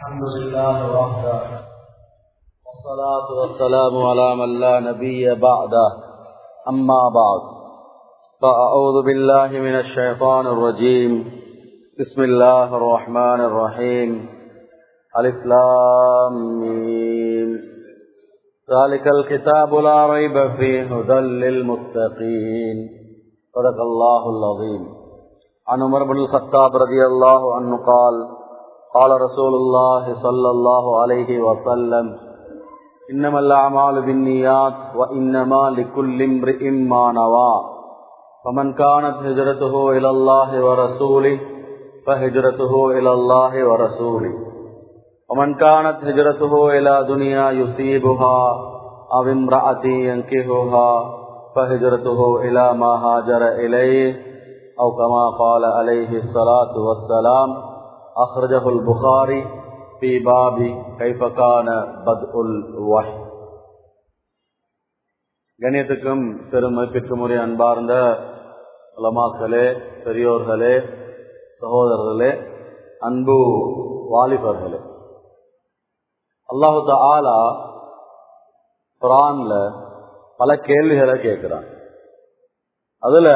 الحمد لله وحده والصلاة والسلام على من لا نبي بعده أما بعد فأعوذ بالله من الشيطان الرجيم بسم الله الرحمن الرحيم ألف لام ميم ذلك الكتاب لا ريب فيه هدى للمتقين صدق الله العظيم عن عمر بن الخطاب رضي الله عنه قال قال رسول الله صلى الله عليه وسلم إنما الأعمال بالنيات وإنما لكل امرئ ما نوى فمن كانت هجرته إلى الله ورسوله فهجرته إلى الله ورسوله ومن كانت هجرته إلى دنيا يصيبها أو امرأة ينكهها فهجرته إلى ما هاجر إليه أو كما قال عليه الصلاة والسلام أخرجه البخاري في باب كيف كان بدء الوحي கணியத்துக்கும் பெருமதிப்பிற்கும் உரிய அன்பார்ந்த உலமாக்களே பெரியோர்களே சகோதரர்களே அன்பு வாலிபர்களே அல்லாஹு ஆலா குரான்ல பல கேள்விகளை கேட்கிறான் அதுல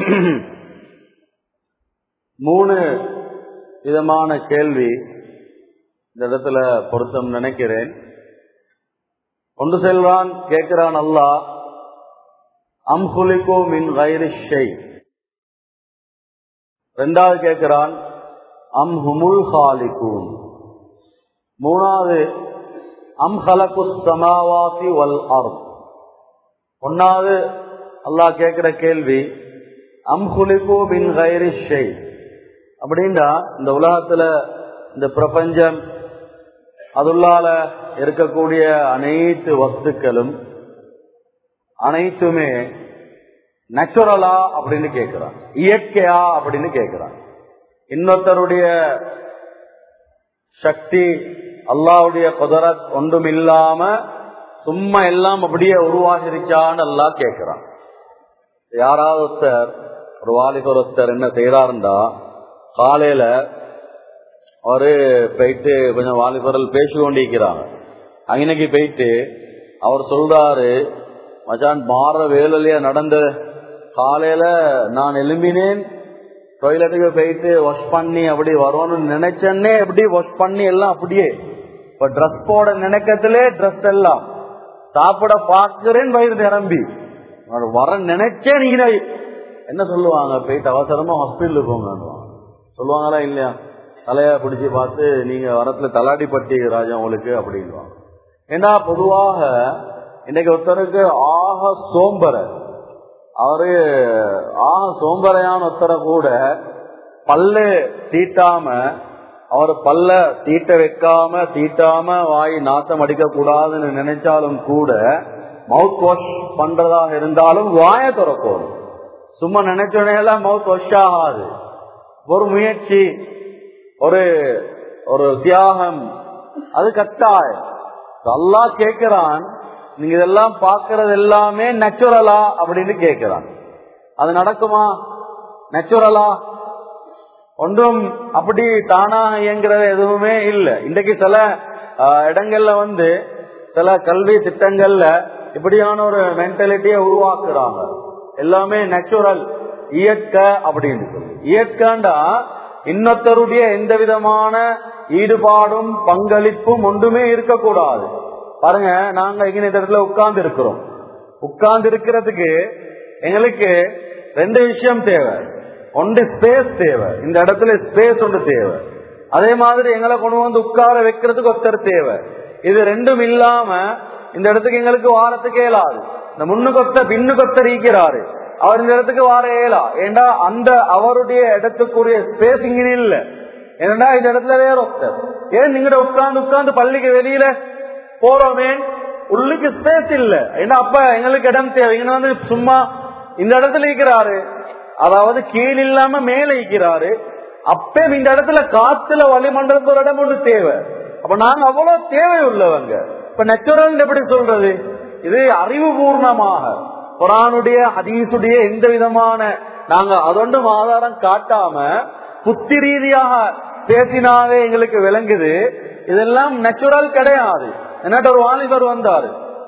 மூணு விதமான கேள்வி இந்த இடத்துல பொருத்தம் நினைக்கிறேன் கொண்டு செல்வான் கேட்கிறான் அல்லா அம் குலிகோ மின் கைரிஷை ரெண்டாவது கேட்கிறான் அம் ஹுமுல் ஹாலிகூன் மூணாவது அம் ஹலகு சமாவாசி வல் அர் ஒன்னாவது அல்லாஹ் கேட்கிற கேள்வி அம் குலிகோ மின் கைரிஷை அப்படின்னா இந்த உலகத்துல இந்த பிரபஞ்சம் அதுள்ளால இருக்கக்கூடிய அனைத்து வஸ்துக்களும் அனைத்துமே நேச்சுரலா அப்படின்னு கேட்கிறான் இயற்கையா அப்படின்னு கேட்கிறான் இன்னொருத்தருடைய சக்தி அல்லாவுடைய குதரத் ஒன்றும் இல்லாம சும்மா எல்லாம் அப்படியே உருவாகிருச்சான்னு எல்லாம் கேட்கிறான் யாராவது ஒருத்தர் ஒரு வாலிபர் ஒருத்தர் என்ன செய்யறாருண்டா காலையில அவரு போயிட்டு கொஞ்சம் வாலிபர்கள் பேசி கொண்டிருக்கிறாங்க அங்கனைக்கு போயிட்டு அவர் சொல்றாரு மச்சான் மாற வேலையிலேயே நடந்த காலையில நான் எலும்பினேன் டொய்லெட்டுக்கு போயிட்டு வாஷ் பண்ணி அப்படி வரும்னு நினைச்சேன்னே எப்படி வாஷ் பண்ணி எல்லாம் அப்படியே இப்ப ட்ரெஸ் போட நினைக்கிறதுலே ட்ரெஸ் எல்லாம் சாப்பிட பாக்குறேன் வயிறு நிரம்பி வர நினைச்சேன் நீங்க என்ன சொல்லுவாங்க போயிட்டு அவசரமா ஹாஸ்பிட்டலுக்கு போங்க சொல்லுவாங்களா இல்லையா தலைய பிடிச்சி பார்த்து நீங்க வரத்துல தலாடி பட்டி ராஜா உங்களுக்கு அப்படின்வாங்க ஏன்னா பொதுவாக இன்னைக்கு ஒருத்தருக்கு ஆக சோம்பர அவரு ஆக சோம்பரையான ஒருத்தரை கூட பல்லு தீட்டாம அவர் பல்ல தீட்ட வைக்காம தீட்டாம வாய் நாத்தம் அடிக்க கூடாதுன்னு நினைச்சாலும் கூட மவுத் வாஷ் பண்றதாக இருந்தாலும் வாய திறக்கணும் சும்மா நினைச்சோடனே எல்லாம் மவுத் வாஷ் ஆகாது ஒரு முயற்சி ஒரு ஒரு தியாகம் அது கட்டாயம் அல்லா கேட்கிறான் நீங்க இதெல்லாம் பாக்குறது எல்லாமே நேச்சுரலா அப்படின்னு கேட்கிறான் அது நடக்குமா நேச்சுரலா ஒன்றும் அப்படி தானா இயங்குறது எதுவுமே இல்லை இன்றைக்கு சில இடங்கள்ல வந்து சில கல்வி திட்டங்கள்ல இப்படியான ஒரு மென்டாலிட்டியை உருவாக்குறாங்க எல்லாமே நேச்சுரல் இயற்கை அப்படின்னு சொல்லி இயற்கைண்டா இன்னொருத்தருடைய எந்த விதமான ஈடுபாடும் பங்களிப்பும் ஒன்றுமே இருக்கக்கூடாது பாருங்க நாங்க இங்க இந்த இடத்துல உட்கார்ந்து இருக்கிறோம் உட்கார்ந்து இருக்கிறதுக்கு எங்களுக்கு ரெண்டு விஷயம் தேவை ஒன்று ஸ்பேஸ் தேவை இந்த இடத்துல ஸ்பேஸ் ஒன்று தேவை அதே மாதிரி எங்களை கொண்டு வந்து உட்கார வைக்கிறதுக்கு ஒருத்தர் தேவை இது ரெண்டும் இல்லாம இந்த இடத்துக்கு எங்களுக்கு வாரத்துக்கு இயலாது இந்த முன்னுக்கு ஒருத்தர் பின்னுக்கு ஒருத்தர் ஈக்கிறாரு அவர் இந்த இடத்துக்கு வார இயலா ஏண்டா அந்த அவருடைய இடத்துக்குரிய ஸ்பேஸ் இங்க இல்ல ஏன்னா இந்த இடத்துல வேற ஒருத்தர் ஏன் நீங்க உட்கார்ந்து உட்கார்ந்து பள்ளிக்கு வெளியில போறோமே உள்ளுக்கு ஸ்பேஸ் இல்ல ஏன்னா அப்ப எங்களுக்கு இடம் தேவை இங்க வந்து சும்மா இந்த இடத்துல இருக்கிறாரு அதாவது கீழ் இல்லாம மேல இருக்கிறாரு அப்ப இந்த இடத்துல காத்துல வளிமண்டலத்து ஒரு இடம் ஒன்று தேவை அப்ப நாங்க அவ்வளவு தேவை உள்ளவங்க இப்ப நெச்சுரல் எப்படி சொல்றது இது அறிவுபூர்ணமாக குரானுடைய ஹதீசுடைய எந்த விதமான நாங்க அதொன்றும் ஆதாரம் காட்டாம புத்தி ரீதியாக பேசினாவே எங்களுக்கு விளங்குது இதெல்லாம் நேச்சுரல் கிடையாது என்னட்ட ஒரு வாலிபர் வந்தாரு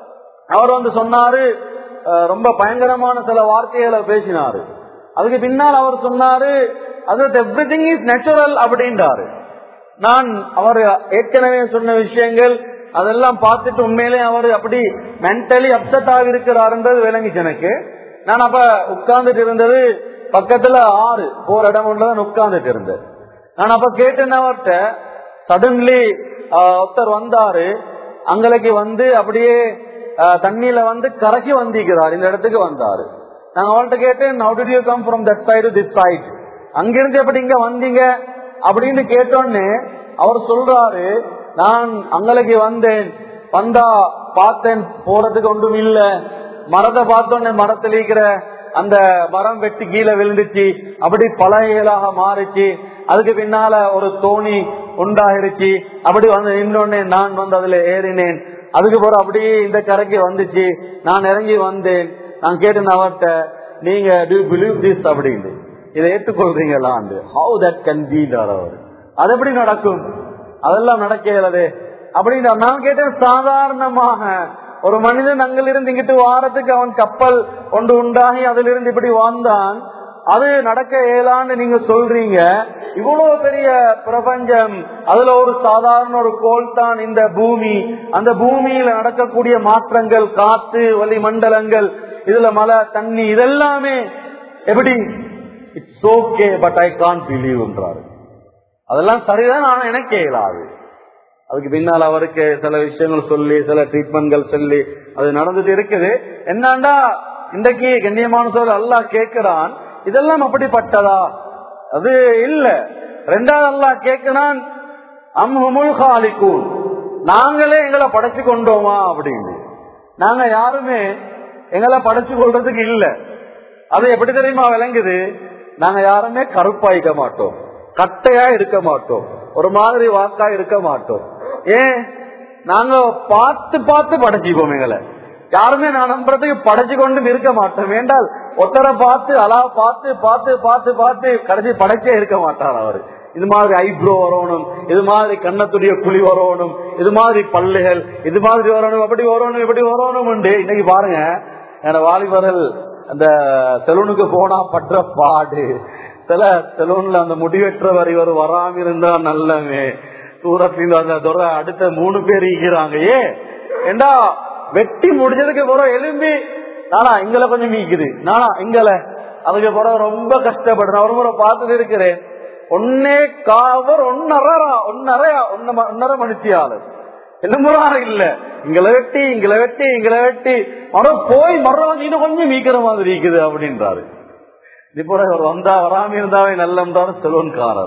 அவர் வந்து சொன்னாரு அஹ், ரொம்ப பயங்கரமான சில வார்த்தைகளை பேசினாரு அதுக்கு பின்னால் அவர் சொன்னாரு அது எவ்ரி திங் இஸ் நேச்சுரல் அப்படின்றாரு நான் அவர் ஏற்கனவே சொன்ன விஷயங்கள் அதெல்லாம் பார்த்துட்டு உண்மையிலே அவர் அப்படி மென்டலி அப்செட் ஆகி இருக்கிறாருன்றது விளங்கிச்சு எனக்கு நான் அப்ப உட்கார்ந்துட்டு இருந்தது பக்கத்துல ஆறு போற இடம் ஒன்றுதான் உட்கார்ந்துட்டு இருந்தேன் நான் அப்ப கேட்டேன் அவர்கிட்ட சடன்லி ஒருத்தர் வந்தாரு அங்களுக்கு வந்து அப்படியே ஆஹ், தண்ணியில வந்து கரைக்கி வந்திருக்கிறார் இந்த இடத்துக்கு வந்தாரு நான் அவள்கிட்ட கேட்டேன் how did you come from that side to this side அங்கிருந்து எப்படி இங்க வந்தீங்க அப்படின்னு கேட்டோன்னு அவர் சொல்றாரு நான் அங்களுக்கு வந்தேன் வந்தா பார்த்தேன் போறதுக்கு ஒன்றும் இல்ல மரத்தை பார்த்தோன்னே மரத்தில் இருக்கிற அந்த மரம் வெட்டி கீழே விழுந்துச்சு அப்படி பழையலாக மாறிச்சு அதுக்கு பின்னால ஒரு தோணி உண்டாயிருச்சு அப்படி வந்து நின்றோடனே நான் வந்து அதுல ஏறினேன் அதுக்கு பிறகு அப்படியே இந்த கரைக்கு வந்துச்சு நான் இறங்கி வந்தேன் நான் கேட்டேன் அவர்கிட்ட நீங்க do you believe this அப்படின்னு இதை ஏற்றுக்கொள்றீங்களான்னு ஹவு தட் கேன் பி அவர் அது எப்படி நடக்கும் அதெல்லாம் நடக்கிறது அப்படின்னு நான் கேட்டேன் சாதாரணமாக ஒரு மனிதன் அங்கிலிருந்து இங்கிட்டு வாரத்துக்கு அவன் கப்பல் ஒன்று உண்டாகி அதிலிருந்து இப்படி வாழ்ந்தான் அது நடக்க இயலான்னு நீங்க சொல்றீங்க இவ்வளவு பெரிய பிரபஞ்சம் அதுல ஒரு சாதாரண ஒரு கோல் தான் இந்த பூமி அந்த பூமியில நடக்கக்கூடிய மாற்றங்கள் காத்து வளிமண்டலங்கள் இதுல மழை தண்ணி இதெல்லாமே எப்படி it's okay but I can't பிலீவ்ன்றாரு அதெல்லாம் சரிதான் ஆனா எனக்கு இயலாது அதுக்கு பின்னால் அவருக்கு சில விஷயங்கள் சொல்லி சில ட்ரீட்மெண்ட்கள் சொல்லி அது நடந்துட்டு இருக்குது என்னண்டா இன்றைக்கு கண்ணியமான சொல் அல்லாஹ் கேட்கிறான் இதெல்லாம் அப்படிப்பட்டதா அது இல்ல ரெண்டாவது அல்லாஹ் கேட்கிறான் அம்ஹுமுல் காலிக்கூன் நாங்களே எங்களை படைச்சு கொண்டோமா அப்படின்னு நாங்க யாருமே எங்களை படைச்சு கொள்றதுக்கு இல்ல அது எப்படி தெரியுமா விளங்குது நாங்க யாருமே கருப்பாய்க்க மாட்டோம் கட்டையா இருக்க மாட்டோம் ஒரு மாதிரி வாக்கா இருக்க மாட்டோம் ஏன் நாங்க பார்த்து பார்த்து படைச்சிப்போம் எங்களை யாருமே நான் நம்புறதுக்கு படைச்சு கொண்டு இருக்க மாட்டோம் வேண்டால் ஒத்தரை பார்த்து அலா பார்த்து பார்த்து பார்த்து பார்த்து கடைசி படைச்சே இருக்க மாட்டார் அவரு இது மாதிரி ஐப்ரோ வரணும் இது மாதிரி கண்ணத்துடைய குழி வரணும் இது மாதிரி பல்லுகள் இது மாதிரி வரணும் அப்படி வரணும் இப்படி வரணும் இன்னைக்கு பாருங்க என்னோட வாலிபர்கள் அந்த செலூனுக்கு போனா பற்ற பாடு சில செலூன்ல அந்த முடிவெற்றவர் இவர் வராம இருந்தா நல்லவே தூரத்தில் அந்த துறை அடுத்த மூணு பேர் ஈக்கிறாங்க ஏ ஏண்டா வெட்டி முடிஞ்சதுக்கு பிறகு எலும்பி நானா இங்கல கொஞ்சம் மீக்குது நானா இங்கல அதுக்கு பிறகு ரொம்ப கஷ்டப்படுறேன் ஒரு முறை பார்த்துட்டு இருக்கிறேன் ஒன்னே காவர் ஒன்னரை ஒன்னரை ஒன்னரை மணித்தியாளு எலும்புறாரு இல்ல இங்களை வெட்டி இங்களை வெட்டி இங்களை வெட்டி மரம் போய் மரம் வந்து இன்னும் கொஞ்சம் மீக்கிற மாதிரி இருக்குது அப்படின்றாரு இப்போ அவர் வந்தா வராம இருந்தாவே நல்லம்ன்றாரு செலோன்காரர்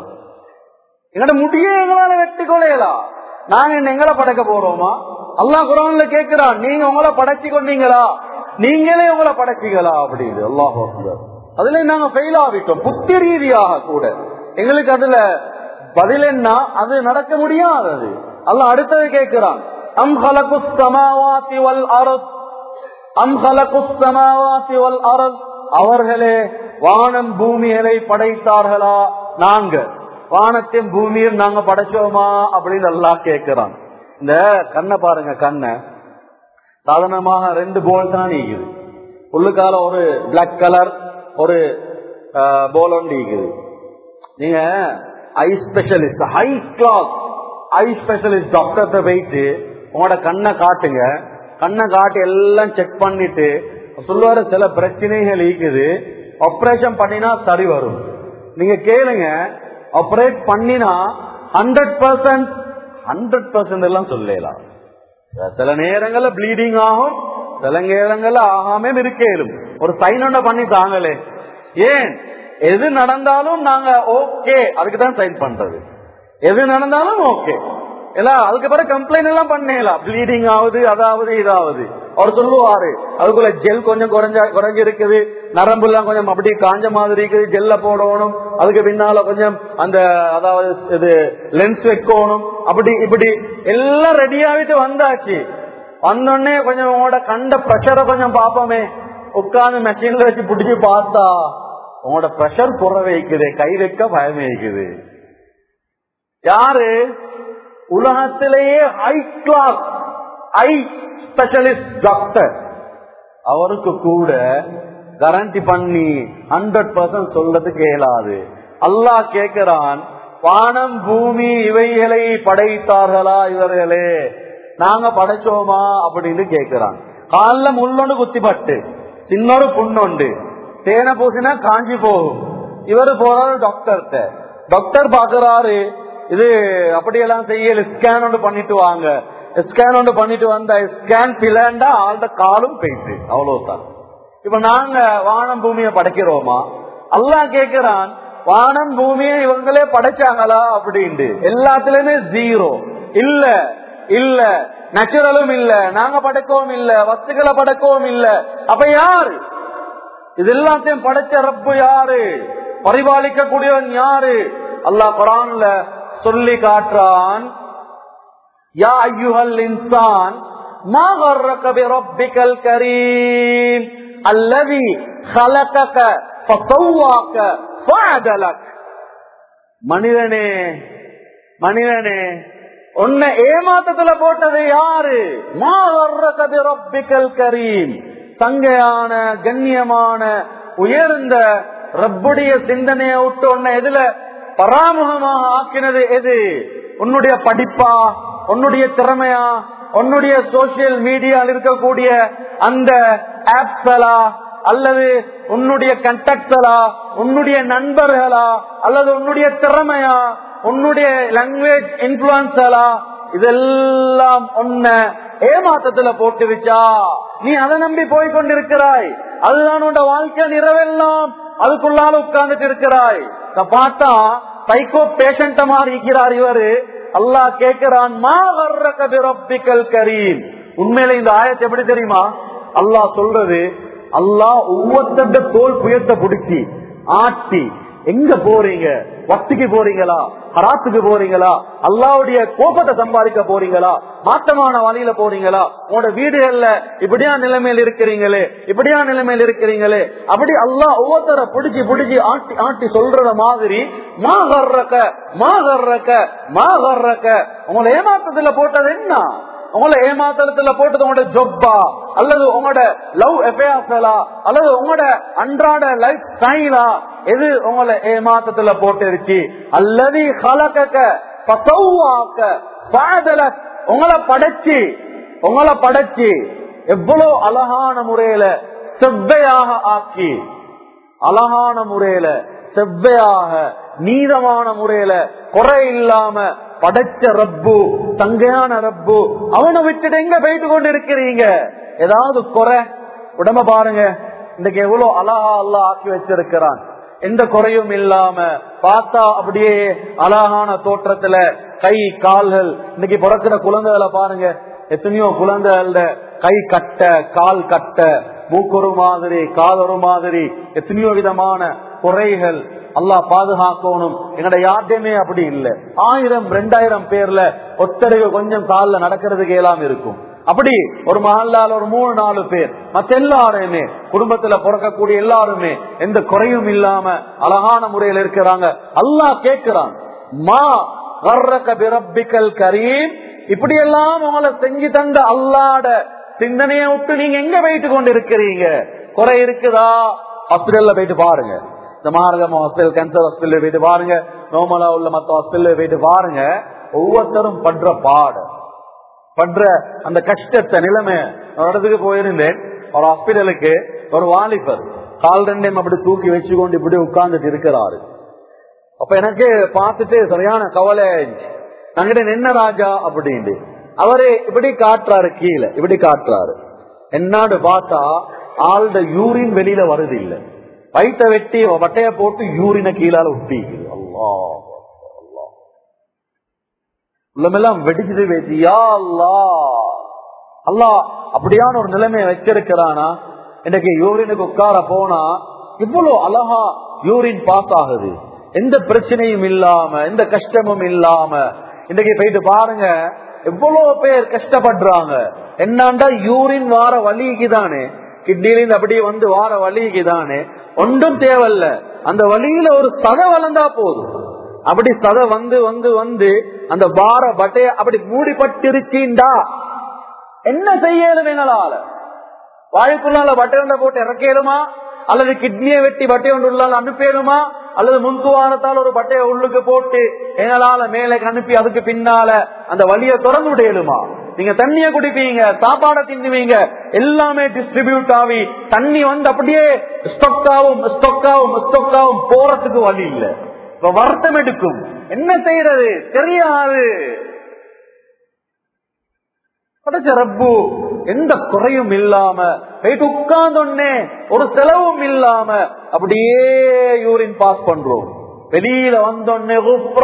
எங்கட முடிய எங்களால வெட்டி கொலையலாம் நாங்க என்ன எங்களை படைக்க போறோமா அல்லா குரான்ல கேக்குறான் நீங்க உங்களை படைச்சு கொண்டீங்களா நீங்களே உங்களை படைச்சீங்களா அப்படின்னு அல்லாஹ் அதுல நாங்க ஃபெயில் ஆகிட்டோம் புத்தி ரீதியாக கூட எங்களுக்கு அதுல பதில் என்ன அது நடக்க முடியாதது அல்ல அடுத்தது கேட்கிறான் அம் ஹலகு சமாவாத்தி வல் அரத் அம் ஹலகு சமாவாத்தி வல் அரத் அவர்களே வானம் பூமிகளை படைத்தார்களா நாங்க வானத்தையும் பூமியும் நாங்க படைச்சோமா அப்படின்னு நல்லா கேட்கிறான் இந்த கண்ணை பாருங்க கண்ணை சாதாரணமாக ரெண்டு போல் தான் நீக்குது உள்ளுக்கால ஒரு பிளாக் கலர் ஒரு போல் ஒன்று நீக்குது நீங்க eye specialist high class eye specialist டாக்டர்கிட்ட போயிட்டு உங்களோட கண்ணை காட்டுங்க கண்ணை காட்டி எல்லாம் செக் பண்ணிட்டு சொல்லுவாரு சில பிரச்சனைகள் இருக்குது ஆபரேஷன் பண்ணினா சரி வரும் நீங்க கேளுங்க ஆபரேட் பண்ணினா ஹண்ட்ரட் பர்சன்ட் ஹண்ட்ரட் பர்சன்ட் எல்லாம் சொல்லலாம் சில நேரங்கள்ல ப்ளீடிங் ஆகும் சில நேரங்கள்ல ஆகாம இருக்கேலும் ஒரு சைன் ஒன்ன பண்ணி தாங்களே ஏன் எது நடந்தாலும் நாங்க ஓகே அதுக்கு தான் சைன் பண்றது எது நடந்தாலும் ஓகே எல்லாம் அதுக்கு பிறகு கம்ப்ளைண்ட் எல்லாம் பண்ணலாம் ப்ளீடிங் ஆகுது அதாவது இதாவது அவர் சொல்லுவாரு அதுக்குள்ள ஜெல் கொஞ்சம் குறைஞ்ச குறைஞ்சிருக்குது நரம்பு எல்லாம் கொஞ்சம் அப்படி காஞ்ச மாதிரி இருக்குது ஜெல்ல போடணும் அதுக்கு பின்னால கொஞ்சம் அந்த அதாவது இது லென்ஸ் வைக்கணும் அப்படி இப்படி எல்லாம் ரெடி ஆகிட்டு வந்தாச்சு வந்தோடனே கொஞ்சம் உங்களோட கண்ட ப்ரெஷரை கொஞ்சம் பாப்போமே உட்காந்து மெஷின்ல வச்சு பிடிச்சி பார்த்தா உங்களோட ப்ரெஷர் குறை வைக்குது கை வைக்க பயம் வைக்குது யாரு உலகத்திலேயே high class eye specialist doctor அவருக்கு கூட கரண்டி பண்ணி ஹண்ட்ரட் பர்சன்ட் சொல்றதுக்கு இயலாது அல்லாஹ் கேட்கிறான் வானம் பூமி இவைகளை படைத்தார்களா இவர்களே நாங்க படைச்சோமா அப்படின்னு கேட்கிறான் காலில் முள்ளொண்டு குத்திப்பட்டு சின்னொரு புண்ணொண்டு தேனை பூசினா காஞ்சி போகும் இவரு போறாரு டாக்டர்கிட்ட டாக்டர் பாக்குறாரு இது அப்படியெல்லாம் செய்யல ஸ்கேன் ஒன்று பண்ணிட்டு வாங்க ஸ்கேன் ஒன்று பண்ணிட்டு வந்த ஸ்கேன் பிளண்டா ஆள்ட காலும் போயிட்டு அவ்வளவுதான் இப்ப நாங்க வானம் பூமியை படைக்கிறோமா அல்லாஹ் கேக்குறான் வானம் பூமியை இவங்களே படைச்சாங்களா அப்படின்ட்டு எல்லாத்துலயுமே ஜீரோ இல்ல இல்ல நேச்சுரலும் இல்ல நாங்க படைக்கவும் இல்ல வஸ்துக்களை படைக்கவும் இல்ல அப்ப யாரு இது எல்லாத்தையும் படைச்ச ரப்பு யாரு பரிபாலிக்க கூடியவன் யாரு அல்லாஹ் குரான்ல சொல்லி காட்டுறான் யா ஐயுஹல் இன்சான் ما غرك بربك الكريم الذي خلقك فسواك فعدلك மனிதனே மனிதனே உன்னை ஏமாத்தத்துல போட்டது யாரு மா வர்றக பிரப்பிக்கல் கரீம் தங்கையான கண்ணியமான உயர்ந்த ரப்புடைய சிந்தனையை விட்டு உன்னை எதுல பராமுகமாக ஆக்கினது எது உன்னுடைய படிப்பா உன்னுடைய திறமையா உன்னுடைய சோசியல் மீடியாவில் இருக்கக்கூடிய அந்த ஆப்ஸலா அல்லது உன்னுடைய கண்டக்டலா உன்னுடைய நண்பர்களா அல்லது உன்னுடைய திறமையா உன்னுடைய லாங்குவேஜ் இன்ஃபுளுசலா இதெல்லாம் உன்ன ஏமாத்தத்துல போட்டுருச்சா நீ அதை நம்பி போய் கொண்டிருக்கிறாய் அதுதான் உன்னோட வாழ்க்கை நிறைவெல்லாம் அதுக்குள்ளால உட்கார்ந்துட்டு இருக்கிறாய் இத பார்த்தா சைக்கோ பேஷண்ட மாதிரி இருக்கிறார் இவரு அல்லாஹ் கேட்கிறான் மா வர்றக பிரப்பிக்கல் கரீம் உண்மையில இந்த ஆயத்தை எப்படி தெரியுமா அல்லாஹ் சொல்றது அல்லாஹ் ஒவ்வொருத்த தோல் புயத்தை பிடிச்சி ஆட்டி எங்க போறீங்க வட்டிக்கு போறீங்களா ஹராத்துக்கு போறீங்களா அல்லாவுடைய கோபத்தை சம்பாதிக்க போறீங்களா மாற்றமான வழியில போறீங்களா உங்களோட வீடுகள்ல இப்படியா நிலைமையில் இருக்கிறீங்களே இப்படியா நிலைமையில் இருக்கிறீங்களே அப்படி அல்லாஹ் ஒவ்வொருத்தர பிடிச்சி பிடிச்சி ஆட்டி ஆட்டி சொல்றத மாதிரி மா கர்றக்க மா கர்றக்க மா கர்றக்க உங்களை ஏமாத்தத்துல போட்டது என்ன உங்களை ஏமாத்தலத்துல போட்டது உங்களோட ஜொப்பா அல்லது உங்களோட லவ் எஃபேர்ஸலா அல்லது உங்களோட அன்றாட லைஃப் ஸ்டைலா எது உங்களை ஏமாத்தத்துல போட்டுருச்சு அல்லது கலக்க பசவாக்க பாதல உங்களை படைச்சு உங்களை படைச்சு எவ்வளவு அழகான முறையில செவ்வையாக ஆக்கி அழகான முறையில செவ்வையாக நீதமான முறையில குறை இல்லாம படைச்ச ரப்பு தங்கையான ரப்பு அவனை விட்டுட்டு எங்க போயிட்டு கொண்டு இருக்கிறீங்க ஏதாவது குறை உடம்ப பாருங்க இன்னைக்கு எவ்வளவு அழகா அல்லா ஆக்கி வச்சிருக்கிறான் எந்த குறையும் இல்லாம பார்த்தா அப்படியே அழகான தோற்றத்துல கை கால்கள் இன்னைக்கு பிறக்கிற குழந்தைகளை பாருங்க எத்தனையோ குழந்தைகள கை கட்ட கால் கட்ட மூக்கொரு மாதிரி காதொரு மாதிரி எத்தனையோ விதமான குறைகள் அல்லாஹ் பாதுகாக்கணும் எங்கட யார்ட்டையுமே அப்படி இல்லை ஆயிரம் ரெண்டாயிரம் பேர்ல ஒத்தரைவு கொஞ்சம் காலில் நடக்கிறதுக்கு எல்லாம் இருக்கும் அப்படி ஒரு மகல்லால் ஒரு மூணு நாலு பேர் மத்த எல்லாருமே குடும்பத்துல பிறக்கக்கூடிய எல்லாருமே எந்த குறையும் இல்லாம அழகான முறையில் இருக்கிறாங்க அல்லாஹ் கேட்கிறான் மா வர்றக பிரப்பிக்கல் கரீம் இப்படி எல்லாம் உங்களை செஞ்சு தந்த அல்லாட சிந்தனையை விட்டு நீங்க எங்க போயிட்டு கொண்டு இருக்கிறீங்க குறை இருக்குதா ஹாஸ்பிட்டல்ல போயிட்டு பாருங்க இந்த மாரகம் ஹாஸ்பிட்டல் கேன்சர் ஹாஸ்பிட்டல் போயிட்டு பாருங்க நோமலா உள்ள மத்த ஹாஸ்பிட்டல் போயிட்டு பாருங்க ஒவ்வொருத்தரும் பண்ற பாடு பண்ற அந்த கஷ்டத்தை நிலைமை ஒரு இடத்துக்கு போயிருந்தேன் ஒரு ஹாஸ்பிட்டலுக்கு ஒரு வாலிபர் கால் ரெண்டையும் அப்படி தூக்கி வச்சு கொண்டு இப்படி உட்கார்ந்துட்டு இருக்கிறாரு அப்ப எனக்கு பார்த்துட்டு சரியான கவலை நாங்கிட்ட நின்ன ராஜா அப்படின்னு அவரு இப்படி காட்டுறாரு கீழே இப்படி காட்டுறாரு என்னாடு பார்த்தா ஆள்ட யூரின் வெளியில வருது இல்ல வயிற்ற வெட்டி வட்டைய போட்டு யூரின கீழால ஒட்டி அல்லா உள்ளமெல்லாம் வெடிச்சது வேதியா அல்லா அல்லா அப்படியான ஒரு நிலைமையை வச்சிருக்கிறானா இன்னைக்கு யூரினுக்கு உட்கார போனா இவ்வளவு அழகா யூரின் பாஸ் ஆகுது எந்த பிரச்சனையும் இல்லாம எந்த கஷ்டமும் இல்லாம இன்னைக்கு போயிட்டு பாருங்க எவ்வளவு பேர் கஷ்டப்படுறாங்க என்னண்டா யூரின் வார வலிக்கு தானே கிட்னில அப்படியே வந்து வார வலிக்கு தானே ஒன்றும் தேவையில்ல அந்த வழியில ஒரு சதை வளர்ந்தா போதும் அப்படி சதை வந்து வந்து வந்து அந்த பார பட்டைய அப்படி மூடிப்பட்டிருக்கீண்டா என்ன செய்யலும் எங்களால வாழைக்குள்ளால பட்டை ஒன்றை போட்டு இறக்கலுமா அல்லது கிட்னியை வெட்டி பட்டை ஒன்று உள்ளால அனுப்பிடுமா அல்லது முன்துவாரத்தால் ஒரு பட்டையை உள்ளுக்கு போட்டு எங்களால மேலே அனுப்பி அதுக்கு பின்னால அந்த வழியை திறந்து விடையலுமா நீங்க தண்ணிய குடிப்பீங்க சாப்பாடை தின்னுவீங்க எல்லாமே டிஸ்ட்ரிபியூட் ஆகி தண்ணி வந்து அப்படியே ஸ்டொக்காவும் ஸ்டொக்காவும் ஸ்டொக்காவும் போறதுக்கு வழி இல்லை இப்ப வருத்தம் எடுக்கும் என்ன செய்யறது தெரியாது படைச்ச ரப்பு எந்த குறையும் இல்லாம போயிட்டு உட்கார்ந்தோடனே ஒரு செலவும் இல்லாம அப்படியே யூரின் பாஸ் பண்றோம் வெளியில வந்தோடனே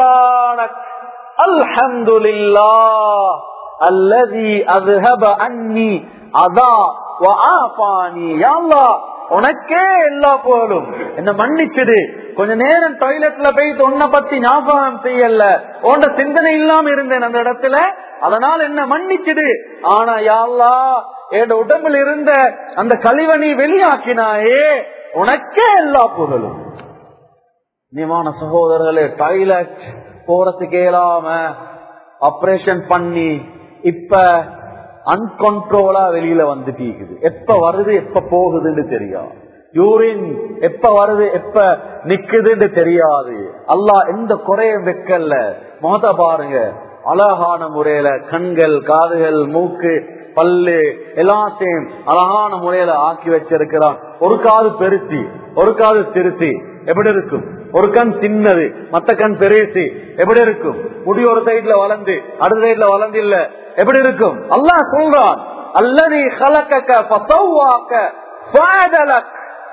அல்ஹம்துலில்லா அல்லதி அஸ்ஹப அன்னி அதா வஆஃபானி யா அல்லாஹ் உனக்கே எல்லா போலும் என்ன மன்னிச்சிடு கொஞ்ச நேரம் டாய்லெட்ல போய் உன்னை பத்தி ஞாபகம் செய்யல உன்ட சிந்தனை இல்லாம இருந்தேன் அந்த இடத்துல அதனால என்ன மன்னிச்சிடு ஆனா யாழ்லா என் உடம்புல இருந்த அந்த கழிவனை வெளியாக்கினாயே உனக்கே எல்லா புகழும் நியமான சகோதரர்களே டாய்லெட் போறதுக்கு இயலாம ஆபரேஷன் பண்ணி இப்ப அன்கொன்ட்ரோலா வெளியில வந்துட்டீங்குது எப்ப வருது எப்ப போகுதுன்னு தெரியாது யூரின் எப்ப வருது எப்ப நிக்குதுன்னு தெரியாது அல்லாஹ் எந்த குறையும் வைக்கல முகத பாருங்க அழகான முறையில கண்கள் காதுகள் மூக்கு பல்லு எல்லாத்தையும் அழகான முறையில ஆக்கி வச்சிருக்கிறான் ஒரு காது பெருசி ஒரு காது திருத்தி எப்படி இருக்கும் ஒரு கண் சின்னது மத்த கண் பெருசி எப்படி இருக்கும் முடி ஒரு சைட்ல வளர்ந்து அடுத்த சைட்ல வளர்ந்து இல்ல எப்படி இருக்கும் அல்லாஹ் சொல்றான் அல்லது கலக்க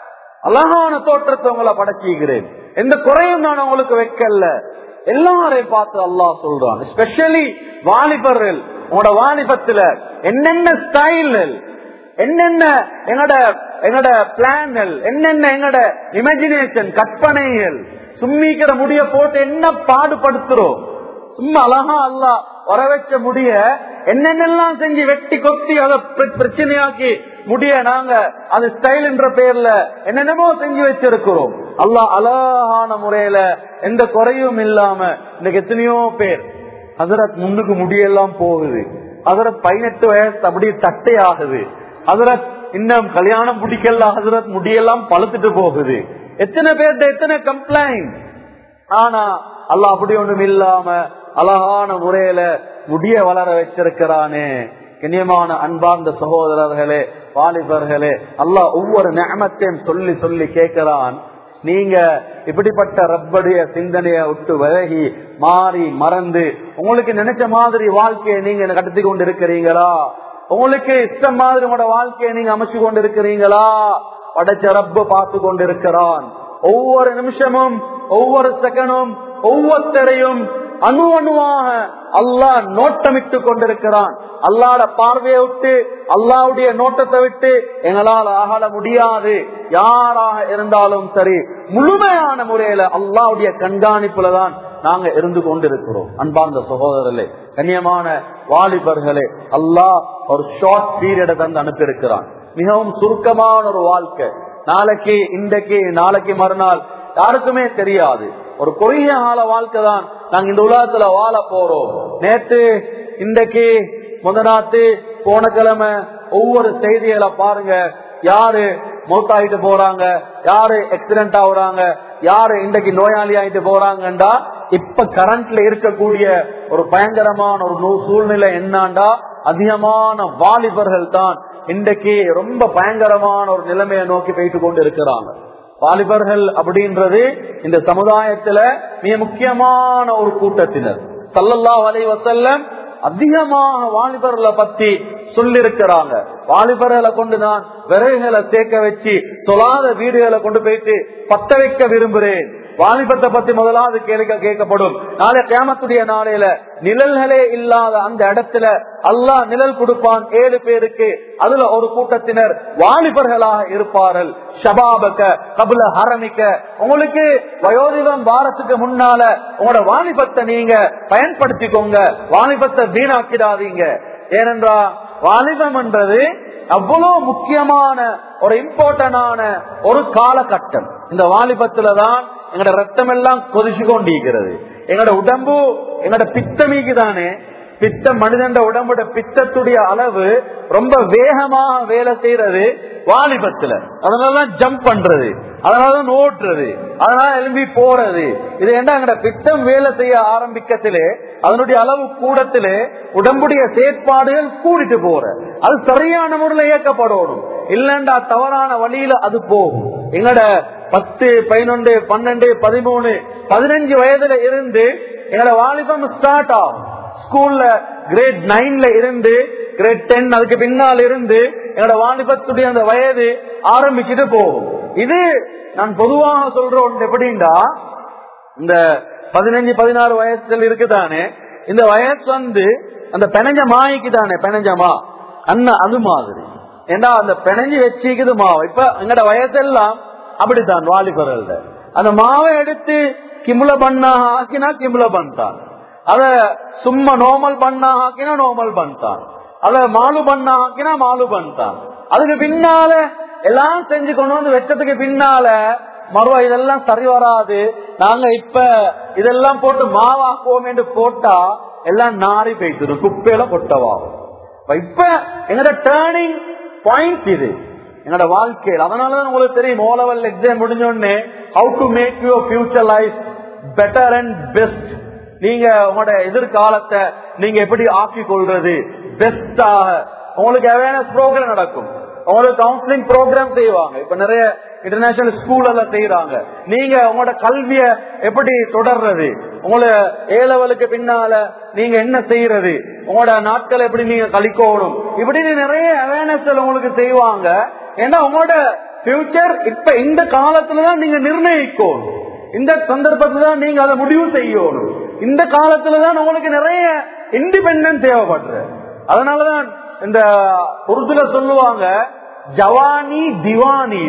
அழகான தோற்றத்தை உங்களை படைச்சிக்கிறேன் எந்த குறையும் நான் உங்களுக்கு வைக்கல எல்லாரையும் பார்த்து அல்லாஹ் சொல்றான் ஸ்பெஷலி வாலிபர்கள் உங்களோட வாலிபத்துல என்னென்ன ஸ்டைல்கள் என்னென்ன எங்கட எங்கட பிளான்கள் என்னென்ன எங்கட இமேஜினேஷன் கற்பனைகள் சும்மிக்கிற முடிய போட்டு என்ன பாடுபடுத்துறோம் சும்மா அழகா அல்ல வர வச்ச முடிய என்னென்னலாம் செஞ்சு வெட்டி கொத்தி அதை பிரச்சனையாக்கி முடிய நாங்க அது ஸ்டைல் என்ற பெயர்ல என்னென்னமோ செஞ்சு வச்சிருக்கிறோம் அல்லா அழகான முறையில எந்த குறையும் இல்லாம இன்னைக்கு எத்தனையோ பேர் ஹசரத் முன்னுக்கு முடியெல்லாம் போகுது ஹசரத் பதினெட்டு வயசு அப்படியே தட்டை ஆகுது ஹசரத் இன்னும் கல்யாணம் பிடிக்கல ஹசரத் முடியெல்லாம் பழுத்துட்டு போகுது எத்தனை பேர்த்த எத்தனை கம்ப்ளைண்ட் ஆனா அல்ல அப்படி ஒண்ணும் இல்லாம அழகான முறையில முடிய வளர வச்சிருக்கிறானே கண்ணியமான அன்பார்ந்த சகோதரர்களே வாலிபர்களே அல்லாஹ் ஒவ்வொரு நியமத்தையும் சொல்லி சொல்லி கேட்கிறான் நீங்க இப்படிப்பட்ட ரப்படைய சிந்தனைய விட்டு விலகி மாறி மறந்து உங்களுக்கு நினைச்ச மாதிரி வாழ்க்கையை நீங்க கடத்தி கொண்டு இருக்கிறீங்களா உங்களுக்கு இஷ்டம் மாதிரி உங்களோட வாழ்க்கையை நீங்க அமைச்சு கொண்டு இருக்கிறீங்களா படைச்ச ரப்ப பார்த்து கொண்டு இருக்கிறான் ஒவ்வொரு நிமிஷமும் ஒவ்வொரு செகண்டும் ஒவ்வொருத்தரையும் அணு அணுவாக அல்லாஹ் நோட்டமிட்டு கொண்டிருக்கிறான் அல்லாட பார்வையை விட்டு அல்லாவுடைய நோட்டத்தை விட்டு எங்களால் அகல முடியாது யாராக இருந்தாலும் சரி முழுமையான முறையில அல்லாவுடைய கண்காணிப்புல தான் நாங்க இருந்து கொண்டிருக்கிறோம் அன்பார்ந்த சகோதரர்களே கண்ணியமான வாலிபர்களே அல்லாஹ் ஒரு ஷார்ட் பீரியட தந்து அனுப்பியிருக்கிறான் மிகவும் சுருக்கமான ஒரு வாழ்க்கை நாளைக்கு இன்றைக்கு நாளைக்கு மறுநாள் யாருக்குமே தெரியாது ஒரு குறுகிய கால வாழ்க்கை தான் நாங்க இந்த உலகத்துல வாழ போறோம் நேத்து இன்றைக்கு முதநாத்து போன கிழமை ஒவ்வொரு செய்திகளை பாருங்க யாரு மௌத்தாயிட்டு போறாங்க யாரு ஆக்சிடென்ட் ஆகுறாங்க யாரு இன்றைக்கு நோயாளி ஆயிட்டு போறாங்கண்டா இப்ப கரண்ட்ல இருக்கக்கூடிய ஒரு பயங்கரமான ஒரு நூ- சூழ்நிலை என்னாண்டா அதிகமான வாலிபர்கள் தான் இன்றைக்கு ரொம்ப பயங்கரமான ஒரு நிலைமையை நோக்கி போயிட்டு கொண்டு இருக்கிறாங்க வாலிபர்கள் அப்படின்றது இந்த சமுதாயத்துல மிக முக்கியமான ஒரு கூட்டத்தினர் சல்லல்லாஹு அலைஹி வஸல்லம் அதிகமாக வாலிபர்களை பத்தி சொல்லிருக்கிறாங்க வாலிபர்களை கொண்டு நான் விறகுகளை சேர்க்க வச்சு தொழாத வீடுகளை கொண்டு போயிட்டு பத்த வைக்க விரும்புகிறேன் வாலிபத்தை பத்தி முதலாவது கேள்வி கேட்கப்படும் நாளை கேமத்துடைய நாளையில நிழல்களே இல்லாத அந்த இடத்துல அல்லாஹ் நிழல் கொடுப்பான் ஏழு பேருக்கு அதுல ஒரு கூட்டத்தினர் வாலிபர்களாக இருப்பார்கள் ஷபாபக்க கபுல ஹரமிக்க உங்களுக்கு வயோதிகம் வாரத்துக்கு முன்னால உங்களோட வாலிபத்தை நீங்க பயன்படுத்திக்கோங்க வாலிபத்தை வீணாக்கிடாதீங்க ஏனென்றா வாலிபம் என்றது அவ்வளவு முக்கியமான ஒரு இம்பார்ட்டன்டான ஒரு காலகட்டம் இந்த வாலிபத்துல தான் எங்களோட ரத்தம் எல்லாம் கொதிச்சு கொண்டிருக்கிறது எங்களோட உடம்பு எங்களோட பித்தமிக்கு தானே பித்த மனிதன் உடம்போட பித்தத்துடைய அளவு ரொம்ப வேகமாக வேலை செய்யறது வாலிபத்துல அதனாலதான் ஜம்ப் பண்றது அதனாலதான் ஓட்டுறது அதனால எழும்பி போறது இது என்ன எங்கட பித்தம் வேலை செய்ய ஆரம்பிக்கத்திலே அதனுடைய அளவு கூடத்திலே உடம்புடைய செயற்பாடுகள் கூடிட்டு போற அது சரியான முறையில் இயக்கப்படணும் இல்லண்டா தவறான வழியில அது போகும் எங்கட பத்து பதினொன்று பன்னெண்டு பதிமூணு பதினஞ்சு வயதுல இருந்து எங்களோட வாலிபம் ஸ்டார்ட் ஆகும் ஸ்கூல்ல கிரேட் நைன்ல இருந்து கிரேட் டென் அதுக்கு பின்னால் இருந்து என்னோட வாலிபத்துடைய அந்த வயது ஆரம்பிச்சுட்டு போகும் இது நான் பொதுவாக சொல்ற ஒன்று எப்படின்னா இந்த பதினஞ்சு பதினாறு வயசுல இருக்குதானே இந்த வயசு வந்து அந்த பெனஞ்ச மாய்க்கு தானே பெனஞ்சமா அண்ணா அது மாதிரி ஏண்டா அந்த பெனஞ்சு வச்சுக்குது மாவு இப்ப எங்கட வயசெல்லாம் அப்படித்தான் வாலிபர்கள் அந்த மாவை எடுத்து கிமுல பண்ணா ஆக்கினா கிமுல பண்ணிட்டான் அத சும்மா நார்மல் பண்ணா ஆக்கினா நார்மல் பண்ணிட்டான் அத மாலு பண்ணா ஆக்கினா மாலு பண்ணிட்டான் அதுக்கு பின்னால எல்லாம் செஞ்சு கொண்டு வந்து வெச்சதுக்கு பின்னால மறுவா இதெல்லாம் சரி வராது நாங்க இப்ப இதெல்லாம் போட்டு மாவாக்குவோம் என்று போட்டா எல்லாம் நாரி போயிட்டு குப்பையில கொட்டவாகும் இப்ப எங்கட டேர்னிங் பாயிண்ட் இது என்னோட வாழ்க்கையில் அதனாலதான் உங்களுக்கு தெரியும் ஓ லெவல் எக்ஸாம் முடிஞ்ச உடனே how to make your future life better and best நீங்க உங்களோட எதிர்காலத்தை நீங்க எப்படி ஆக்கி கொள்றது பெஸ்டாக உங்களுக்கு அவேர்னஸ் ப்ரோக்ராம் நடக்கும் உங்களுக்கு கவுன்சிலிங் ப்ரோக்ராம் செய்வாங்க இப்ப நிறைய இன்டர்நேஷனல் ஸ்கூல் எல்லாம் செய்யறாங்க நீங்க உங்களோட கல்விய எப்படி தொடர்றது உங்களோட ஏ லெவலுக்கு பின்னால நீங்க என்ன செய்யறது உங்களோட நாட்களை எப்படி நீங்க கழிக்கணும் இப்படி நிறைய அவேர்னஸ் உங்களுக்கு செய்வாங்க ஏன்னா உங்களோட ஃபியூச்சர் இப்ப இந்த காலத்துலதான் நீங்க நிர்ணயிக்கணும் இந்த சந்தர்ப்பத்துல தான் நீங்க அதை முடிவு செய்யணும் இந்த காலத்துலதான் உங்களுக்கு நிறைய இண்டிபெண்டன்ஸ் தேவைப்படுற அதனாலதான் இந்த உருதுல சொல்லுவாங்க ஜவானி திவானி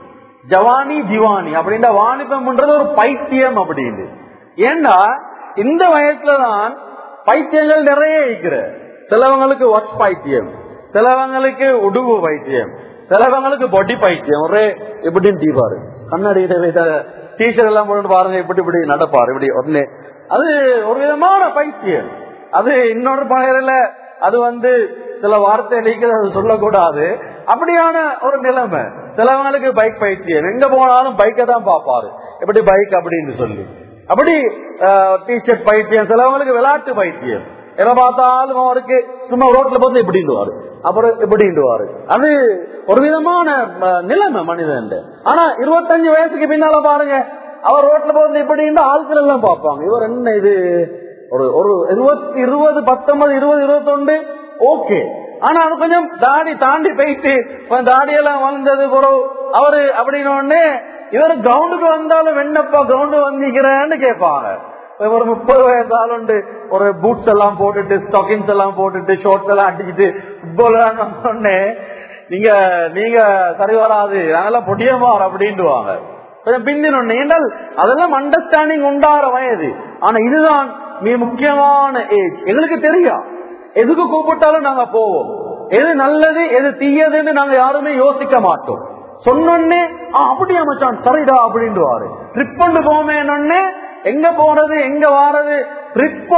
ஜவானி திவானி அப்படின்ற வாணிபம்ன்றது ஒரு பைத்தியம் அப்படின்னு ஏன்னா இந்த வயசுலதான் பைத்தியங்கள் நிறைய இருக்கிற சிலவங்களுக்கு வாட்ச் பைத்தியம் சிலவங்களுக்கு உடுவு பைத்தியம் சிலவங்களுக்கு பொடி பைத்தியம் ஒரே எப்படின்னு தீபாரு கண்ணாடி டீச்சர் எல்லாம் போட்டு பாருங்க இப்படி இப்படி நடப்பாரு இப்படி உடனே அது ஒரு விதமான பைத்தியம் அது இன்னொரு பகையில அது வந்து சில வார்த்தை நீக்கிறது அது சொல்லக்கூடாது அப்படியான ஒரு நிலைமை சிலவங்களுக்கு பைக் பைத்தியம் எங்க போனாலும் பைக்கை தான் பார்ப்பாரு எப்படி பைக் அப்படின்னு சொல்லி அப்படி டிஷர்ட் பைத்தியம் சிலவங்களுக்கு விளையாட்டு பைத்தியம் எதை பார்த்தாலும் அவருக்கு சும்மா ரோட்ல பார்த்து இப்படின்டுவாரு அப்புறம் இப்படின்டுவாரு அது ஒரு விதமான நிலைமை மனிதன் ஆனா இருபத்தஞ்சு வயசுக்கு பின்னால பாருங்க அவர் ரோட்ல போறது இப்படி ஆட்கள் எல்லாம் பார்ப்பாங்க இவர் என்ன இது ஒரு ஒரு இருபத்தி இருபது பத்தொன்பது இருபது இருபத்தொண்டு ஓகே ஆனா அது கொஞ்சம் தாடி தாண்டி போயிட்டு தாடி எல்லாம் வளர்ந்தது பிறகு அவரு அப்படின்னு இவர் கிரவுண்டுக்கு வந்தாலும் என்னப்பா கிரவுண்டு வந்திக்கிறேன்னு கேட்பாங்க ஒரு முப்பது வயசு ஆளுண்டு ஒரு பூட்ஸ் எல்லாம் போட்டுட்டு ஸ்டாக்கிங்ஸ் எல்லாம் போட்டுட்டு ஷோர்ட்ஸ் எல்லாம் அடிச்சுட்டு ஃபுட்பால் நீங்க நீங்க சரி வராது அதெல்லாம் பொடியமாறு அப்படின்ட்டுவாங்க கொஞ்சம் பிந்தினொன்னு ஏன்னால் அதெல்லாம் அண்டர்ஸ்டாண்டிங் உண்டாகிற வயது ஆனா இதுதான் மிக முக்கியமான ஏஜ் எங்களுக்கு தெரியும் எதுக்கு கூப்பிட்டாலும் நாங்க போவோம் எது நல்லது எது தீயதுன்னு நாங்க யாருமே யோசிக்க மாட்டோம் சொன்னோன்னே அப்படி அமைச்சான் சரிடா அப்படின்ட்டு ட்ரிப் கொண்டு போமேனொன்னே எங்க போறது எங்க வாரது ட்ரிப்போ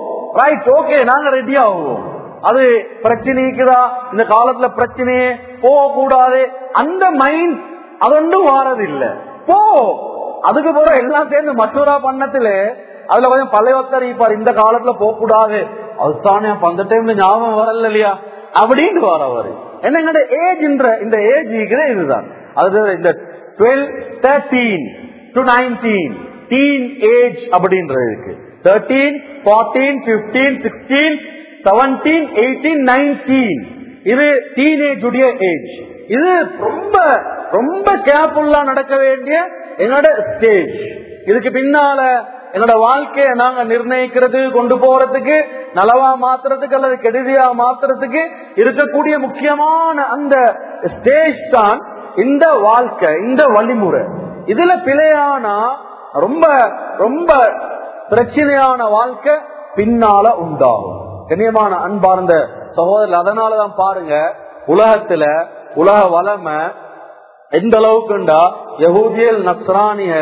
ரைட் ஓகே நாங்க ரெடி ஆகுவோம் அது பிரச்சனைக்குதா இந்த காலத்துல பிரச்சனையே போக கூடாது அந்த மைண்ட் அதொன்றும் வாரது இல்ல போ அதுக்கு போற எல்லாம் சேர்ந்து மற்றொரு பண்ணத்துல அதுல கொஞ்சம் பழையத்தர் இருப்பார் இந்த காலத்துல போக கூடாது அதுதானே அந்த டைம்ல ஞாபகம் வரல இல்லையா அப்படின்னு வரவர் என்ன எங்கட ஏஜ் இந்த ஏஜ் இதுதான் அது இந்த twelve thirteen to nineteen teen age அப்படின்றது இருக்கு thirteen fourteen fifteen sixteen seventeen eighteen nineteen இது டீனேஜ் உடைய ஏஜ் இது ரொம்ப ரொம்ப கேர்ஃபுல்லா நடக்க வேண்டிய என்னோட ஸ்டேஜ் இதுக்கு பின்னால என்னோட வாழ்க்கையை நாங்க நிர்ணயிக்கிறது கொண்டு போறதுக்கு நலவா மாத்துறதுக்கு அல்லது கெடுதியா மாத்துறதுக்கு இருக்கக்கூடிய முக்கியமான அந்த ஸ்டேஜ் தான் இந்த வாழ்க்கை இந்த வழிமுறை இதுல பிழையானா ரொம்ப ரொம்ப பிரச்சனையான வாழ்க்கை பின்னால உண்டாகும் கண்ணியமான அன்பார்ந்த சகோதரர் அதனாலதான் பாருங்க உலகத்துல உலக வளமை எந்த அளவுக்குண்டா யகூதியல் நஸ்ரானிகள்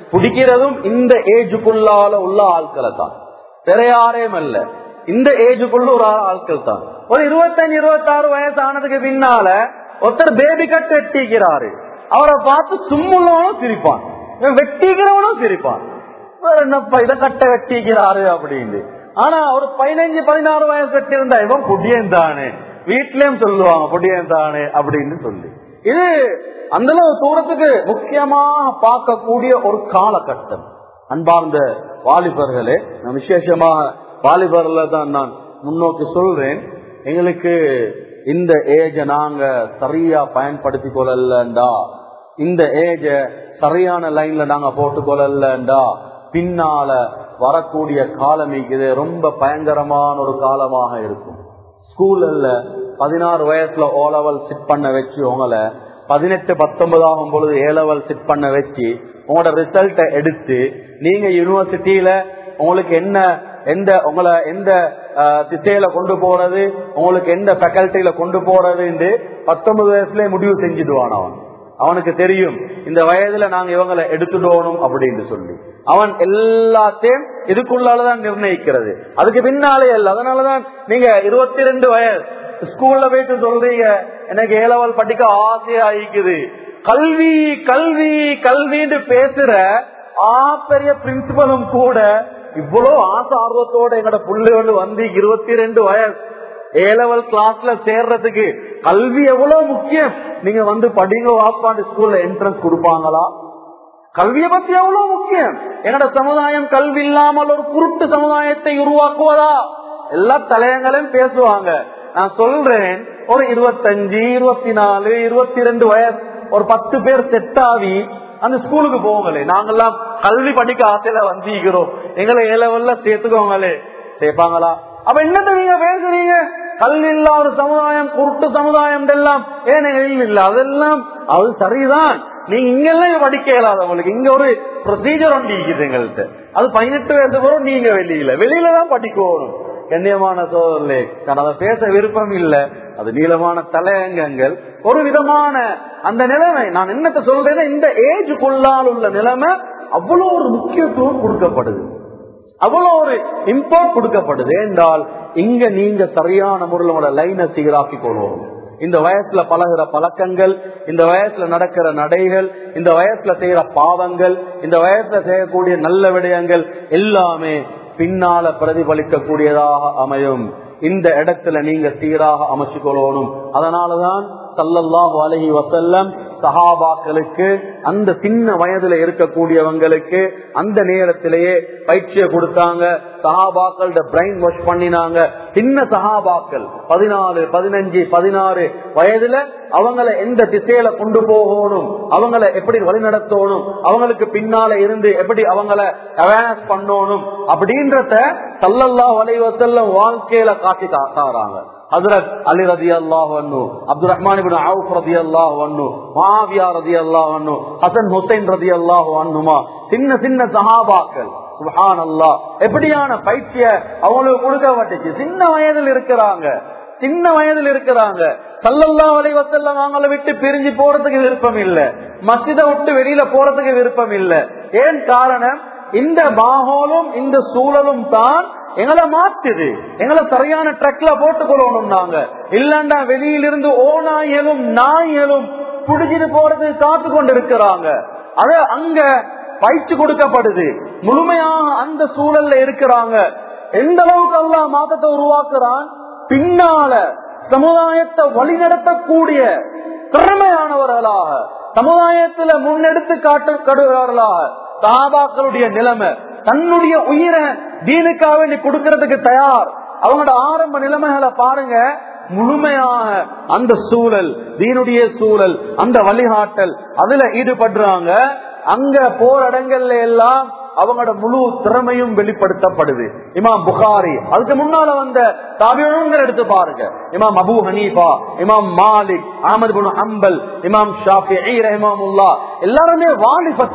பிடிக்கிறதும் இந்த ஏஜுக்குள்ளால உள்ள ஆட்களை தான் வேற யாரையும் அல்ல இந்த ஏஜுக்குள்ள ஒரு ஆட்கள் தான் ஒரு இருபத்தஞ்சு இருபத்தாறு வயசு ஆனதுக்கு பின்னால ஒருத்தர் பேபி கட் வெட்டிக்கிறாரு அவரை பார்த்து சும்முள்ளவனும் சிரிப்பான் இவன் வெட்டிக்கிறவனும் சிரிப்பான் வேற என்னப்பா இதை கட்ட வெட்டிக்கிறாரு அப்படின்னு ஆனா ஒரு பதினஞ்சு பதினாறு வயசு வெட்டியிருந்தா இவன் புடியன் தானே வீட்லயும் சொல்லுவாங்க புடியன் தானே அப்படின்னு சொல்லி இது அந்த அளவு தூரத்துக்கு முக்கியமாக பார்க்கக்கூடிய ஒரு காலகட்டம் அன்பார்ந்த வாலிபர்களே நான் விசேஷமாக வாலிபர்ல தான் நான் முன்னோக்கி சொல்றேன் எங்களுக்கு இந்த ஏஜ நாங்க சரியா பயன்படுத்தி கொள்ளலண்டா இந்த ஏஜ சரியான லைன்ல நாங்க போட்டு கொள்ளலண்டா பின்னால வரக்கூடிய காலம் இது ரொம்ப பயங்கரமான ஒரு காலமாக இருக்கும் ஸ்கூல்ல பதினாறு வயசுல ஓ லெவல் சிட் பண்ண வச்சு உங்களை பதினெட்டு பத்தொன்பது ஆகும் பொழுது ஏ லெவல் சிட் பண்ண வச்சு உங்களோட ரிசல்ட்டை எடுத்து நீங்க யூனிவர்சிட்டியில உங்களுக்கு என்ன எந்த உங்களை எந்த திசையில கொண்டு போறது உங்களுக்கு எந்த ஃபேக்கல்ட்டியில கொண்டு போறதுன்னு பத்தொன்பது வயசுல முடிவு செஞ்சுடுவான் அவன் அவனுக்கு தெரியும் இந்த வயதுல நாங்க இவங்களை எடுத்துடணும் அப்படின்னு சொல்லி அவன் எல்லாத்தையும் இதுக்குள்ளாலதான் நிர்ணயிக்கிறது அதுக்கு பின்னாலே அல்ல அதனாலதான் நீங்க இருபத்தி ரெண்டு வயசு ஸ்கூல்ல போயிட்டு சொல்றீங்க எனக்கு ஏலவல் படிக்க ஆசையா இருக்குது கல்வி கல்வி கல்வின்னு பேசுற ஆ பெரிய பிரின்சிபலும் கூட இவ்வளவு ஆசை ஆர்வத்தோட எங்கட புள்ளையோடு வந்து இருபத்தி ரெண்டு வயசு ஏ லெவல் கிளாஸ்ல சேர்றதுக்கு கல்வி எவ்வளவு முக்கியம் நீங்க வந்து படிங்க வாப்பாண்டு ஸ்கூல்ல என்ட்ரன்ஸ் கொடுப்பாங்களா கல்வியை பத்தி எவ்வளவு முக்கியம் என்னோட சமுதாயம் கல்வி இல்லாமல் ஒரு குருட்டு சமுதாயத்தை உருவாக்குவதா எல்லா தலையங்களையும் பேசுவாங்க நான் சொல்றேன் ஒரு இருபத்தஞ்சு இருபத்தி நாலு இருபத்தி ரெண்டு வயசு ஒரு பத்து பேர் செட்டாவி அந்த ஸ்கூலுக்கு போங்களே நாங்கெல்லாம் கல்வி படிக்க ஆசையில வந்திக்கிறோம் எங்களை ஏ லெவல்ல சேர்த்துக்கோங்களே சேர்ப்பாங்களா அப்ப என்னத்த நீங்க பேசுறீங்க கல்வி இல்லா ஒரு சமுதாயம் குருட்டு சமுதாயம் எல்லாம் ஏன் கல்வி இல்ல அதெல்லாம் அது சரிதான் நீங்க இங்கெல்லாம் படிக்க இயலாதவங்களுக்கு இங்க ஒரு ப்ரொசீஜர் ஒன்று இருக்குது எங்கள்கிட்ட அது பதினெட்டு வயசு வரும் நீங்க வெளியில வெளியில தான் படிக்க வரும் கண்ணியமான சோதரே நான் அதை பேச விருப்பம் இல்ல அது நீளமான தலையங்கங்கள் ஒரு விதமான அந்த நிலைமை நான் என்னத்த சொல்றேன்னா இந்த ஏஜுக்குள்ளால் உள்ள நிலைமை அவ்வளவு ஒரு முக்கியத்துவம் கொடுக்கப்படுது அவ்வளவு ஒரு இம்பார்ட் கொடுக்கப்படுது என்றால் இங்க நீங்க சரியான முறையில் உங்களோட லைனை சீராக்கி கொள்வோம் இந்த வயசுல பழகிற பழக்கங்கள் இந்த வயசுல நடக்கிற நடைகள் இந்த வயசுல செய்யற பாவங்கள் இந்த வயசுல செய்யக்கூடிய நல்ல விடயங்கள் எல்லாமே பின்னால பிரதிபலிக்க கூடியதாக அமையும் இந்த இடத்துல நீங்க சீராக அமைச்சு கொள்ளணும் அதனாலதான் சல்லல்லாஹு அலஹி வசல்லம் சஹாபாக்களுக்கு அந்த சின்ன வயதுல இருக்கக்கூடியவங்களுக்கு அந்த நேரத்திலேயே பயிற்சியை கொடுத்தாங்க சஹாபாக்களோட பிரைன் வாஷ் பண்ணினாங்க சின்ன சஹாபாக்கள் பதினாலு பதினஞ்சு பதினாறு வயதுல அவங்கள எந்த திசையில கொண்டு போகணும் அவங்கள எப்படி வழிநடத்தணும் அவங்களுக்கு பின்னால இருந்து எப்படி அவங்கள அவேர்னஸ் பண்ணணும் அப்படின்றத சல்லல்லா வலைவசல்லம் வாழ்க்கையில காட்டி தாராங்க ஹசரத் அலி ரதி அல்லாஹ் அப்துல் ரஹ்மான் அவுப் ரதி அல்லாஹ் மாவியா ரதி அல்லாஹ் ஹசன் ஹுசைன் ரதி அல்லாஹ் அண்ணுமா சின்ன சின்ன சஹாபாக்கள் சுஹான் அல்லா எப்படியான பயிற்சிய அவங்களுக்கு கொடுக்கப்பட்டுச்சு சின்ன வயதில் இருக்கிறாங்க சின்ன வயதில் இருக்கிறாங்க சல்லல்லா வலைவசல்ல அவங்கள விட்டு பிரிஞ்சு போறதுக்கு விருப்பம் இல்ல மசித விட்டு வெளியில போறதுக்கு விருப்பம் இல்ல ஏன் காரணம் இந்த மாஹோலும் இந்த சூழலும் தான் எங்களை மாத்துது எங்களை சரியான ட்ரக்ல போட்டுக்கொள்ளணும் நாங்க இல்லண்டா வெளியிலிருந்து ஓநாயலும் நாயலும் புடிச்சிட்டு போறது காத்து கொண்டு இருக்கிறாங்க அது அங்க பயிற்சி கொடுக்கப்படுது முழுமையாக அந்த சூழல்ல இருக்கிறாங்க எந்த அளவுக்கு அல்லா மாற்றத்தை உருவாக்குறான் பின்னால சமுதாயத்தை வழிநடத்தக்கூடிய திறமையானவர்களாக சமுதாயத்துல முன்னெடுத்து காட்டுகிறார்களாக சாபாக்களுடைய நிலைமை தன்னுடைய உயிரை தீனுக்காக நீ கொடுக்கறதுக்கு தயார் அவங்களோட ஆரம்ப நிலைமைகளை பாருங்க முழுமையாக அந்த சூழல் தீனுடைய சூழல் அந்த வழிகாட்டல் அதுல ஈடுபடுறாங்க அங்க போற இடங்கள்ல எல்லாம் அவங்களோட முழு திறமையும் வெளிப்படுத்தப்படுது இமாம் புகாரி அதுக்கு முன்னால வந்த தாபியங்கள் எடுத்து பாருங்க இமாம் அபு ஹனீஃபா இமாம் மாலிக் அஹமது பின் ஹம்பல் இமாம் ஷாஃபி ரஹிமாமுல்லா எல்லாருமே வாலிபத்துல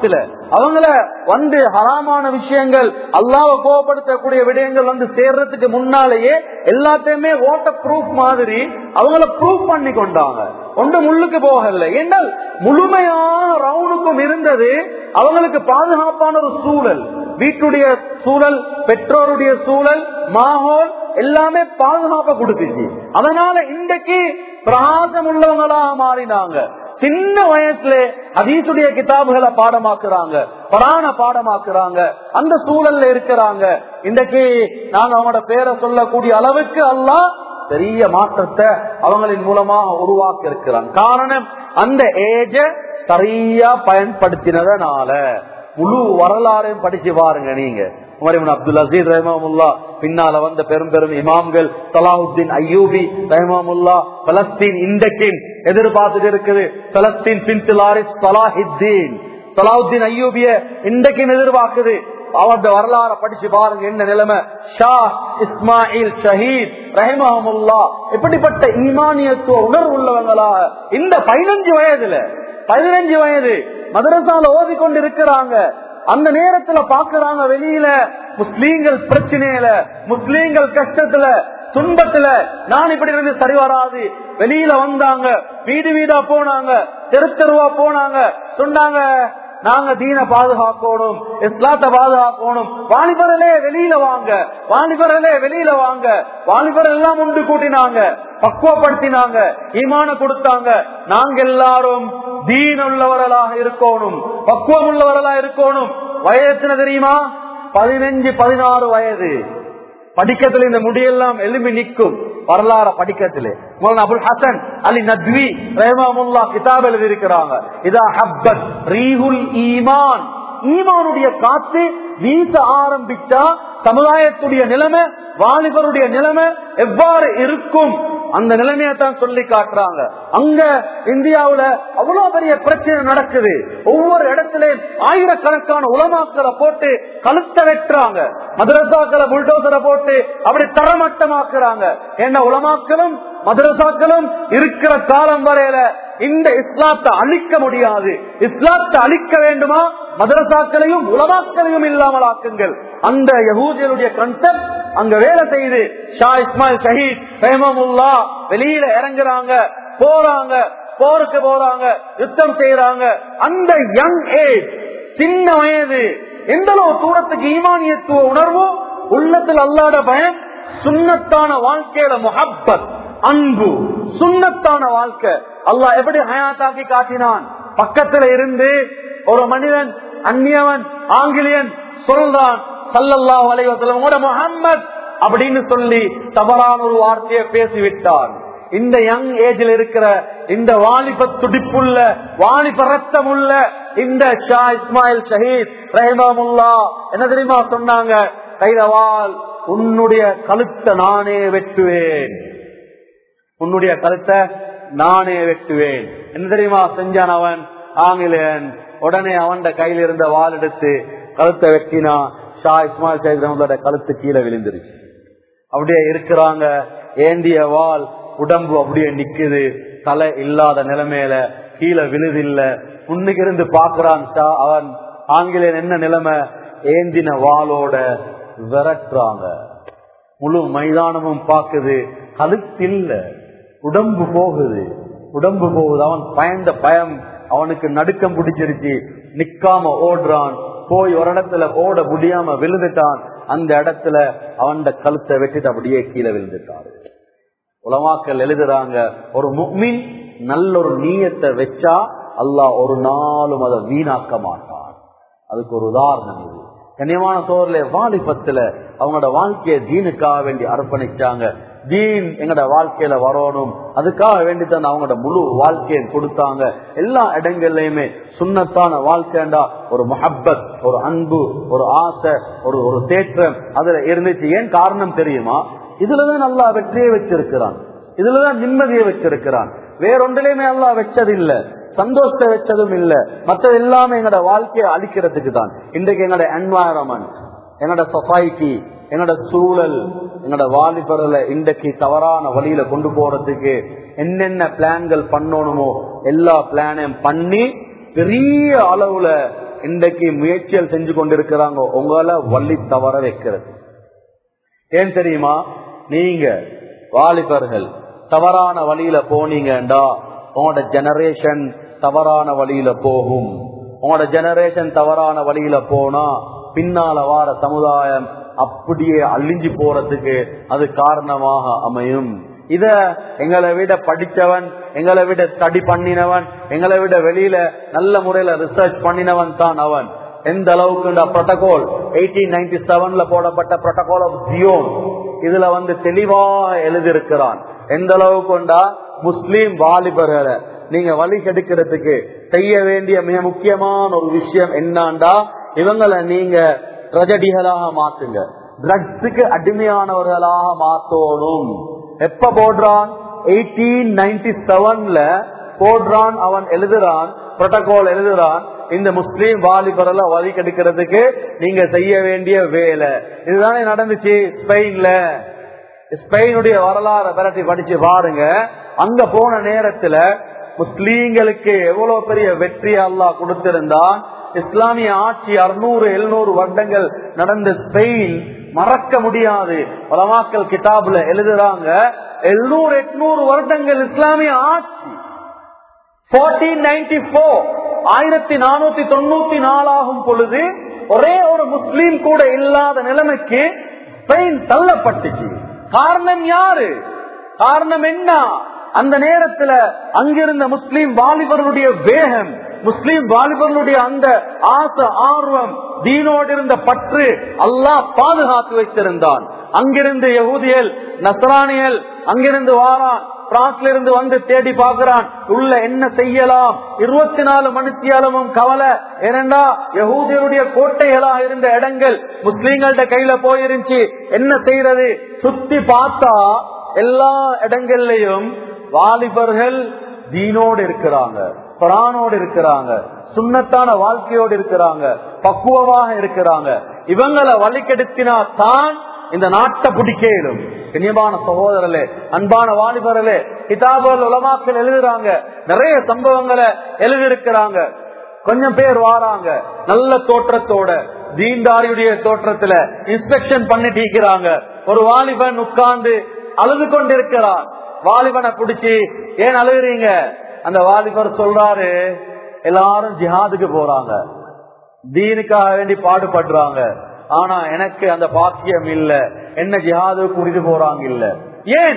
அவங்கள வந்து ஹராமான விஷயங்கள் அல்லாவை கோவப்படுத்தக்கூடிய விடயங்கள் வந்து சேர்றதுக்கு முன்னாலேயே எல்லாத்தையுமே வாட்டர் ப்ரூஃப் மாதிரி அவங்கள ப்ரூஃப் பண்ணி கொண்டாங்க ஒன்று முள்ளுக்கு போகல ஏன்னால் முழுமையான ரவுனுக்கும் இருந்தது அவங்களுக்கு பாதுகாப்பான ஒரு சூழல் வீட்டுடைய சூழல் பெற்றோருடைய சூழல் மாஹோல் எல்லாமே பாதுகாப்ப கொடுத்துச்சு அதனால இன்றைக்கு பிரகாசம் உள்ளவங்களா மாறினாங்க சின்ன வயசுல அதீசுடைய கிதாபுகளை பாடமாக்குறாங்க பராண பாடமாக்குறாங்க அந்த சூழல்ல இருக்கிறாங்க இன்றைக்கு நாங்க அவங்களோட பேரை சொல்லக்கூடிய அளவுக்கு எல்லாம் பெரிய மாற்றத்தை அவங்களின் மூலமாக உருவாக்கி இருக்கிறாங்க காரணம் அந்த ஏஜ சரியா பயன்படுத்தினதனால முழு வரலாறையும் படிச்சு பாருங்க நீங்க உமரிமன் அப்துல் அசீஸ் ரஹமாமுல்லா பின்னால வந்த பெரும் பெரும் இமாம்கள் சலாஹுத்தீன் ஐயூபி ரஹமாமுல்லா பலஸ்தீன் இண்டக்கின் எதிர்பார்த்துட்டு இருக்குது பலஸ்தீன் பின் திலாரிஸ் சலாஹித்தீன் சலாஹுத்தீன் ஐயூபிய இண்டக்கின் எதிர்பார்க்குது அவருடைய வரலாறு படிச்சு பாருங்க என்ன நிலைமை ஷா இஸ்மாயில் ஷஹீத் ரஹிமஹமுல்லா இப்படிப்பட்ட ஈமானியத்துவ உணர்வு உள்ளவங்களா இந்த பதினஞ்சு வயதுல பதினஞ்சு வயது மதரசால ஓதி கொண்டு இருக்கிறாங்க அந்த நேரத்துல பாக்குறாங்க வெளியில முஸ்லீம்கள் பிரச்சனையில முஸ்லீம்கள் கஷ்டத்துல துன்பத்துல நான் இப்படி இருந்து சரி வராது வெளியில வந்தாங்க வீடு வீடா போனாங்க தெரு தெருவா போனாங்க சொன்னாங்க நாங்க தீன பாதுகாக்கணும் இஸ்லாத்தை பாதுகாக்கணும் வாலிபரலே வெளியில வாங்க வாலிபரலே வெளியில வாங்க வாலிபர் எல்லாம் ஒன்று கூட்டினாங்க பக்குவப்படுத்தினாங்க ஈமான கொடுத்தாங்க நாங்க எல்லாரும் தீன் உள்ளவர்களாக இருக்கணும் பக்குவம் உள்ளவர்களா இருக்கணும் வயசுன தெரியுமா பதினஞ்சு பதினாறு வயது படிக்கத்துல இந்த முடியெல்லாம் எலும்பி நிற்கும் வரலாற படிக்கத்திலே மௌலானா அபுல் ஹசன் அலி நத்வி ரஹமாமுல்லா கிதாப் எழுதி இருக்கிறாங்க இதா ஹப்பத் ரீஹுல் ஈமான் ஈமானுடைய காத்து வீச ஆரம்பிச்சா சமுதாயத்துடைய நிலைமை வாலிபருடைய நிலைமை எவ்வாறு இருக்கும் அந்த நிலைமையை தான் சொல்லி காட்டுறாங்க அங்க இந்தியாவுல அவ்வளவு பெரிய பிரச்சனை நடக்குது ஒவ்வொரு இடத்துலயும் ஆயிரக்கணக்கான உலமாக்களை போட்டு கழுத்தை வெட்டுறாங்க மதரசாக்களை புல்டோசரை போட்டு அப்படி தரமட்டமாக்குறாங்க என்ன உலமாக்களும் மதரசாக்களும் இருக்கிற காலம் வரையில இந்த இஸ்லாத்தை அழிக்க முடியாது இஸ்லாத்தை அழிக்க வேண்டுமா மதரசாக்களையும் உலமாக்களையும் இல்லாமல் ஆக்குங்கள் அந்த யகூதியருடைய கன்செப்ட் அங்க வேலை செய்து ஷா இஸ்மாயில் ஷஹீத் ரஹமுல்லா வெளியில இறங்குறாங்க போறாங்க போருக்கு போறாங்க யுத்தம் செய்யறாங்க அந்த யங் ஏஜ் சின்ன வயது எந்த அளவு தூரத்துக்கு ஈமானியத்துவ உணர்வோ உள்ளத்தில் அல்லாத பயம் சுண்ணத்தான வாழ்க்கையில முஹப்பத் அன்பு சுண்ணத்தான வாழ்க்கை அல்லாஹ் எப்படி ஹயாத்தாக்கி காட்டினான் பக்கத்துல இருந்து ஒரு மனிதன் அந்நியவன் ஆங்கிலேயன் சொல்றான் சல்லல்லா வலைவசலம் முகம்மது அப்படின்னு சொல்லி தவறான ஒரு வார்த்தையை பேசிவிட்டான் இந்த யங் ஏஜில் இருக்கிற இந்த வாலிப துடிப்புள்ள வாலிப ரத்தம் உள்ள இந்த ஷா இஸ்மாயில் ஷஹீத் ரஹிமாமுல்லா என்ன தெரியுமா சொன்னாங்க கைதவால் உன்னுடைய கழுத்தை நானே வெட்டுவேன் உன்னுடைய கழுத்தை நானே வெட்டுவேன் என்ன தெரியுமா செஞ்சான் அவன் ஆங்கிலேயன் உடனே அவன் கையில இருந்த வால் எடுத்து கழுத்தை வெட்டினா ஷா இஸ்மாயில் ஷஹீத் ரஹமத்தோட கழுத்து கீழே விழுந்துருச்சு அப்படியே இருக்கிறாங்க ஏந்திய வால் உடம்பு அப்படியே நிக்குது தலை இல்லாத நிலைமையில கீழே விழுதில்ல முன்னுக்கு இருந்து பாக்குறான் அவன் ஆங்கிலேயன் என்ன நிலைமை ஏந்தின வாளோட விரட்டுறாங்க முழு மைதானமும் பாக்குது கழுத்தில்ல உடம்பு போகுது உடம்பு போகுது அவன் பயந்த பயம் அவனுக்கு நடுக்கம் பிடிச்சிருச்சு நிக்காம ஓடுறான் போய் ஒரு இடத்துல ஓட முடியாம விழுந்துட்டான் அந்த இடத்துல அவன் கழுத்தை வெட்டிட்டு அப்படியே கீழே விழுந்துட்டாரு உலமாக்கள் எழுதுறாங்க ஒரு முக்மின் நல்ல ஒரு நீயத்தை வச்சா அல்லாஹ் ஒரு நாளும் அதை வீணாக்க மாட்டான் அதுக்கு ஒரு உதாரணம் இது கண்ணியமான சோர்ல வாலிபத்துல அவங்களோட வாழ்க்கையை தீனுக்காக வேண்டி அர்ப்பணிச்சாங்க தீன் எங்கட வாழ்க்கையில வரணும் அதுக்காக வேண்டி தான் அவங்களோட முழு வாழ்க்கையை கொடுத்தாங்க எல்லா இடங்கள்லயுமே சுண்ணத்தான வாழ்க்கைண்டா ஒரு மஹப்பத் ஒரு அன்பு ஒரு ஆசை ஒரு ஒரு தேற்றம் அதுல இருந்துச்சு ஏன் காரணம் தெரியுமா இதுலதான் நல்லா வெற்றியை வச்சிருக்கிறான் இதுலதான் நிம்மதியை வச்சிருக்கிறான் வேறொன்றிலையுமே அல்லா வச்சதில்லை சந்தோஷத்தை வச்சதும் இல்ல மற்றது எல்லாமே எங்களோட வாழ்க்கையை அழிக்கிறதுக்கு தான் இன்றைக்கு எங்களோட என்வாயரன்மெண்ட் எங்களோட சொசைட்டி என்னோட சூழல் என்னோட வாலிபர்ல இன்றைக்கு தவறான வழியில கொண்டு போறதுக்கு என்னென்ன பிளான்கள் பண்ணணுமோ எல்லா பிளானையும் பண்ணி பெரிய அளவுல இன்றைக்கு முயற்சிகள் செஞ்சு கொண்டிருக்கிறாங்க உங்களை வள்ளி தவற வைக்கிறது ஏன் தெரியுமா நீங்க வாலிபர்கள் தவறான வழியில போனீங்கண்டா உங்களோட ஜெனரேஷன் தவறான வழியில போகும் உங்களோட ஜெனரேஷன் தவறான வழியில போனா பின்னால வார சமுதாயம் அப்படியே அழிஞ்சு போறதுக்கு அது காரணமாக அமையும் இத எங்களை விட படிச்சவன் எங்களை விட ஸ்டடி பண்ணினவன் எங்களை விட வெளியில நல்ல முறையில ரிசர்ச் பண்ணினவன் தான் அவன் எந்த அளவுக்கு இந்த புரோட்டோகால் எயிட்டீன் நைன்டி செவன்ல போடப்பட்ட புரோட்டோகால் ஆஃப் ஜியோன் இதுல வந்து தெளிவாக எழுதியிருக்கிறான் எந்த அளவுக்குண்டா முஸ்லீம் வாலிபர்களை நீங்க வழி கெடுக்கிறதுக்கு செய்ய வேண்டிய மிக முக்கியமான ஒரு விஷயம் என்னண்டா இவங்களை நீங்க ட்ரெஜடிகளாக மாத்துங்க ட்ரக்ஸுக்கு அடிமையானவர்களாக மாத்தோணும் எப்ப போடுறான் எயிட்டீன் நைன்டி செவன்ல போடுறான் அவன் எழுதுறான் புரோட்டோகால் எழுதுறான் இந்த முஸ்லீம் வாலிபரல வழி கெடுக்கிறதுக்கு நீங்க செய்ய வேண்டிய வேலை இதுதானே நடந்துச்சு ஸ்பெயின்ல ஸ்பெயினுடைய வரலாறு விரட்டி படிச்சு பாருங்க அங்க போன நேரத்துல முஸ்லீம்களுக்கு எவ்வளவு பெரிய வெற்றி அல்லாஹ் கொடுத்திருந்தான் இஸ்லாமிய ஆட்சி அறுநூறு எழுநூறு வருடங்கள் நடந்த ஸ்பெயின் மறக்க முடியாது பலமாக்கல் கிதாபுல எழுதுறாங்க எழுநூறு எட்நூறு வருடங்கள் இஸ்லாமிய ஆட்சி ஆயிரத்தி நானூத்தி தொண்ணூத்தி நாலாகும் பொழுது ஒரே ஒரு முஸ்லீம் கூட இல்லாத நிலைமைக்கு ஸ்பெயின் தள்ளப்பட்டுச்சு காரணம் யாரு காரணம் என்ன அந்த நேரத்துல அங்கிருந்த முஸ்லீம் வாலிபர்களுடைய வேகம் முஸ்லீம் வாலிபர்களுடைய அந்த ஆசை ஆர்வம் தீனோடு இருந்த பற்று அல்லாஹ் பாதுகாத்து வைத்திருந்தான் அங்கிருந்து யகுதியல் நசரானியல் அங்கிருந்து வாரான் பிரான்ஸ்ல இருந்து வந்து தேடி பார்க்கிறான் உள்ள என்ன செய்யலாம் இருபத்தி நாலு மணித்தியாலமும் கவலை ஏனண்டா யகூதியருடைய கோட்டைகளா இருந்த இடங்கள் முஸ்லீம்கள்ட்ட கையில போயிருந்துச்சு என்ன செய்யறது சுத்தி பார்த்தா எல்லா இடங்கள்லயும் வாலிபர்கள் தீனோடு இருக்கிறாங்க குரானோடு இருக்கிறாங்க சுண்ணத்தான வாழ்க்கையோடு இருக்கிறாங்க பக்குவமாக இருக்கிறாங்க இவங்களை வழிகெடுத்தினா தான் இந்த நாட்டை பிடிக்கலும் கண்ணியமான சகோதரர்களே அன்பான வாலிபர்களே கிதாபுகள் உலமாக்கள் எழுதுறாங்க நிறைய சம்பவங்களை எழுதியிருக்கிறாங்க கொஞ்சம் பேர் வாராங்க நல்ல தோற்றத்தோட தீண்டாரியுடைய தோற்றத்துல இன்ஸ்பெக்ஷன் பண்ணிட்டு இருக்கிறாங்க ஒரு வாலிபன் உட்கார்ந்து அழுது கொண்டிருக்கிறான் வாலிபனை பிடிச்சி ஏன் அழுகுறீங்க அந்த வாலிபர் சொல்றாரு எல்லாரும் ஜிஹாதுக்கு போறாங்க தீனுக்காக வேண்டி பாடுபடுறாங்க ஆனா எனக்கு அந்த பாக்கியம் இல்ல என்ன ஜிஹாது கூட்டிட்டு போறாங்க இல்ல ஏன்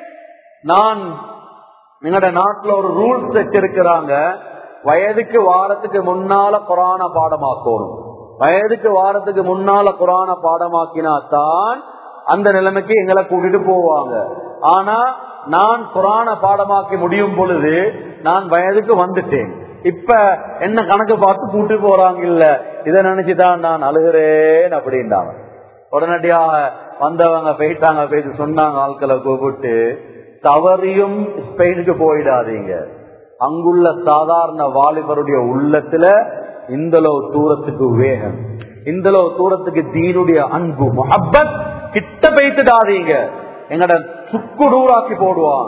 நான் எங்கட நாட்டுல ஒரு ரூல்ஸ் வச்சிருக்கிறாங்க வயதுக்கு வாரத்துக்கு முன்னால குரான பாடமாக்கணும் வயதுக்கு வாரத்துக்கு முன்னால குரான பாடமாக்கினா தான் அந்த நிலைமைக்கு எங்களை கூட்டிட்டு போவாங்க ஆனா நான் குரான பாடமாக்கி முடியும் பொழுது நான் வயதுக்கு வந்துட்டேன் இப்ப என்ன கணக்கு பார்த்து கூட்டு போறாங்க இல்ல இதை நினைச்சுதான் நான் அழுகிறேன் அப்படின்றாங்க உடனடியாக வந்தவங்க போயிட்டாங்க போயிட்டு சொன்னாங்க ஆட்களை கூப்பிட்டு தவறியும் ஸ்பெயினுக்கு போயிடாதீங்க அங்குள்ள சாதாரண வாலிபருடைய உள்ளத்துல இந்தளவு தூரத்துக்கு வேகம் இந்தளவு தூரத்துக்கு தீனுடைய அன்பு மொஹப்பத் கிட்ட பேத்துடாதீங்க எங்கட சுக்குடூராக்கி போடுவான்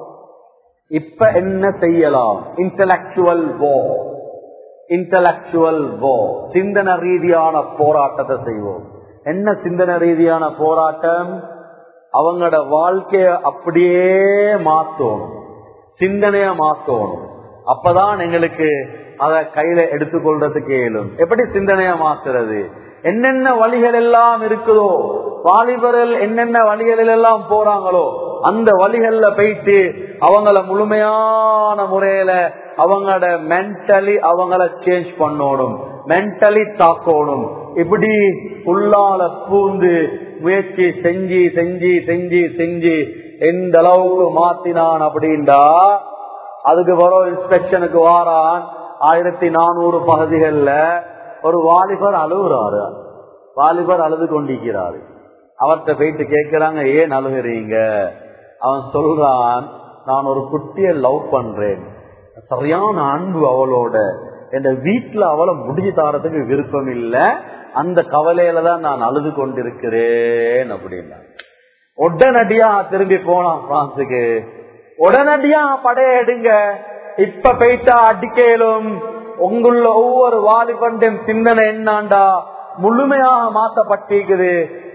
இப்ப என்ன செய்யலாம் இன்டலக்சுவல் வோ இன்டலக்சுவல் வோ சிந்தன ரீதியான போராட்டத்தை செய்வோம் என்ன சிந்தன ரீதியான போராட்டம் அவங்களோட வாழ்க்கைய அப்படியே மாத்தணும் சிந்தனைய மாத்தணும் அப்பதான் எங்களுக்கு அத கையில எடுத்துக்கொள்றதுக்கு இயலும் எப்படி சிந்தனைய மாத்துறது என்னென்ன வழிகள் எல்லாம் இருக்குதோ வாலிபர்கள் என்னென்ன வழிகளில் எல்லாம் போறாங்களோ அந்த வழிகள்ல போயிட்டு அவங்கள முழுமையான முறையில அவங்களோட மென்டலி அவங்கள சேஞ்ச் பண்ணணும் மென்டலி தாக்கணும் இப்படி உள்ளால பூந்து முயற்சி செஞ்சு செஞ்சு செஞ்சு செஞ்சு எந்த அளவுக்கு மாத்தினான் அப்படின்டா அதுக்கு வரும் இன்ஸ்பெக்ஷனுக்கு வாரான் ஆயிரத்தி நானூறு பகுதிகள்ல ஒரு வாலிபர் அழுகுறாரு வாலிபர் அழுது கொண்டிருக்கிறாரு அவர்கிட்ட போயிட்டு கேட்கிறாங்க ஏன் அழுகுறீங்க அவன் சொல்றான் நான் ஒரு குட்டிய லவ் பண்றேன் சரியான அன்பு அவளோட என் வீட்டுல அவளை முடிஞ்சு தாரத்துக்கு விருப்பம் இல்ல அந்த கவலையில தான் நான் அழுது கொண்டிருக்கிறேன் அப்படின்னா உடனடியா திரும்பி போனான் பிரான்சுக்கு உடனடியா படைய எடுங்க இப்ப போயிட்டா அடிக்கலும் உங்களுள்ள ஒவ்வொரு வாலிபண்டையும் சிந்தனை என்னாண்டா முழுமையாக மாற்றப்பட்டிருக்குது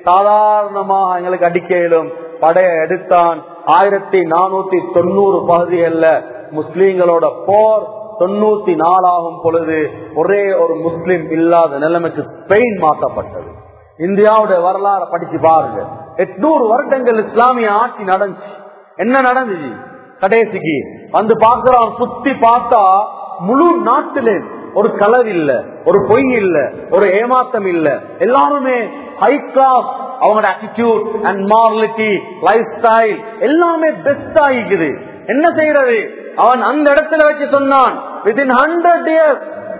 சாதாரணமாக எங்களுக்கு அடிக்கையிலும் படைய எடுத்தான் ஆயிரத்தி நானூத்தி தொண்ணூறு பகுதிகளில் முஸ்லீம்களோட போர் தொண்ணூத்தி நாலாகும் பொழுது ஒரே ஒரு முஸ்லிம் இல்லாத நிலைமைக்கு ஸ்பெயின் மாற்றப்பட்டது இந்தியாவுடைய வரலாறு படிச்சு பாருங்க எட்நூறு வருடங்கள் இஸ்லாமிய ஆட்சி நடந்துச்சு என்ன நடந்துச்சு கடைசிக்கு வந்து பார்க்கிறான் சுத்தி பார்த்தா முழு நாட்டிலே ஒரு கலர் இல்ல ஒரு பொய் இல்ல ஒரு ஏமாத்தம் இல்ல எல்லாருமே ஹை கிளாஸ் அவங்களோட attitude and morality lifestyle எல்லாமே பெஸ்ட் ஆகிக்குது என்ன செய்யறது அவன் அந்த இடத்துல வச்சு சொன்னான் வித்தின் ஹண்ட்ரட் இயர்ஸ்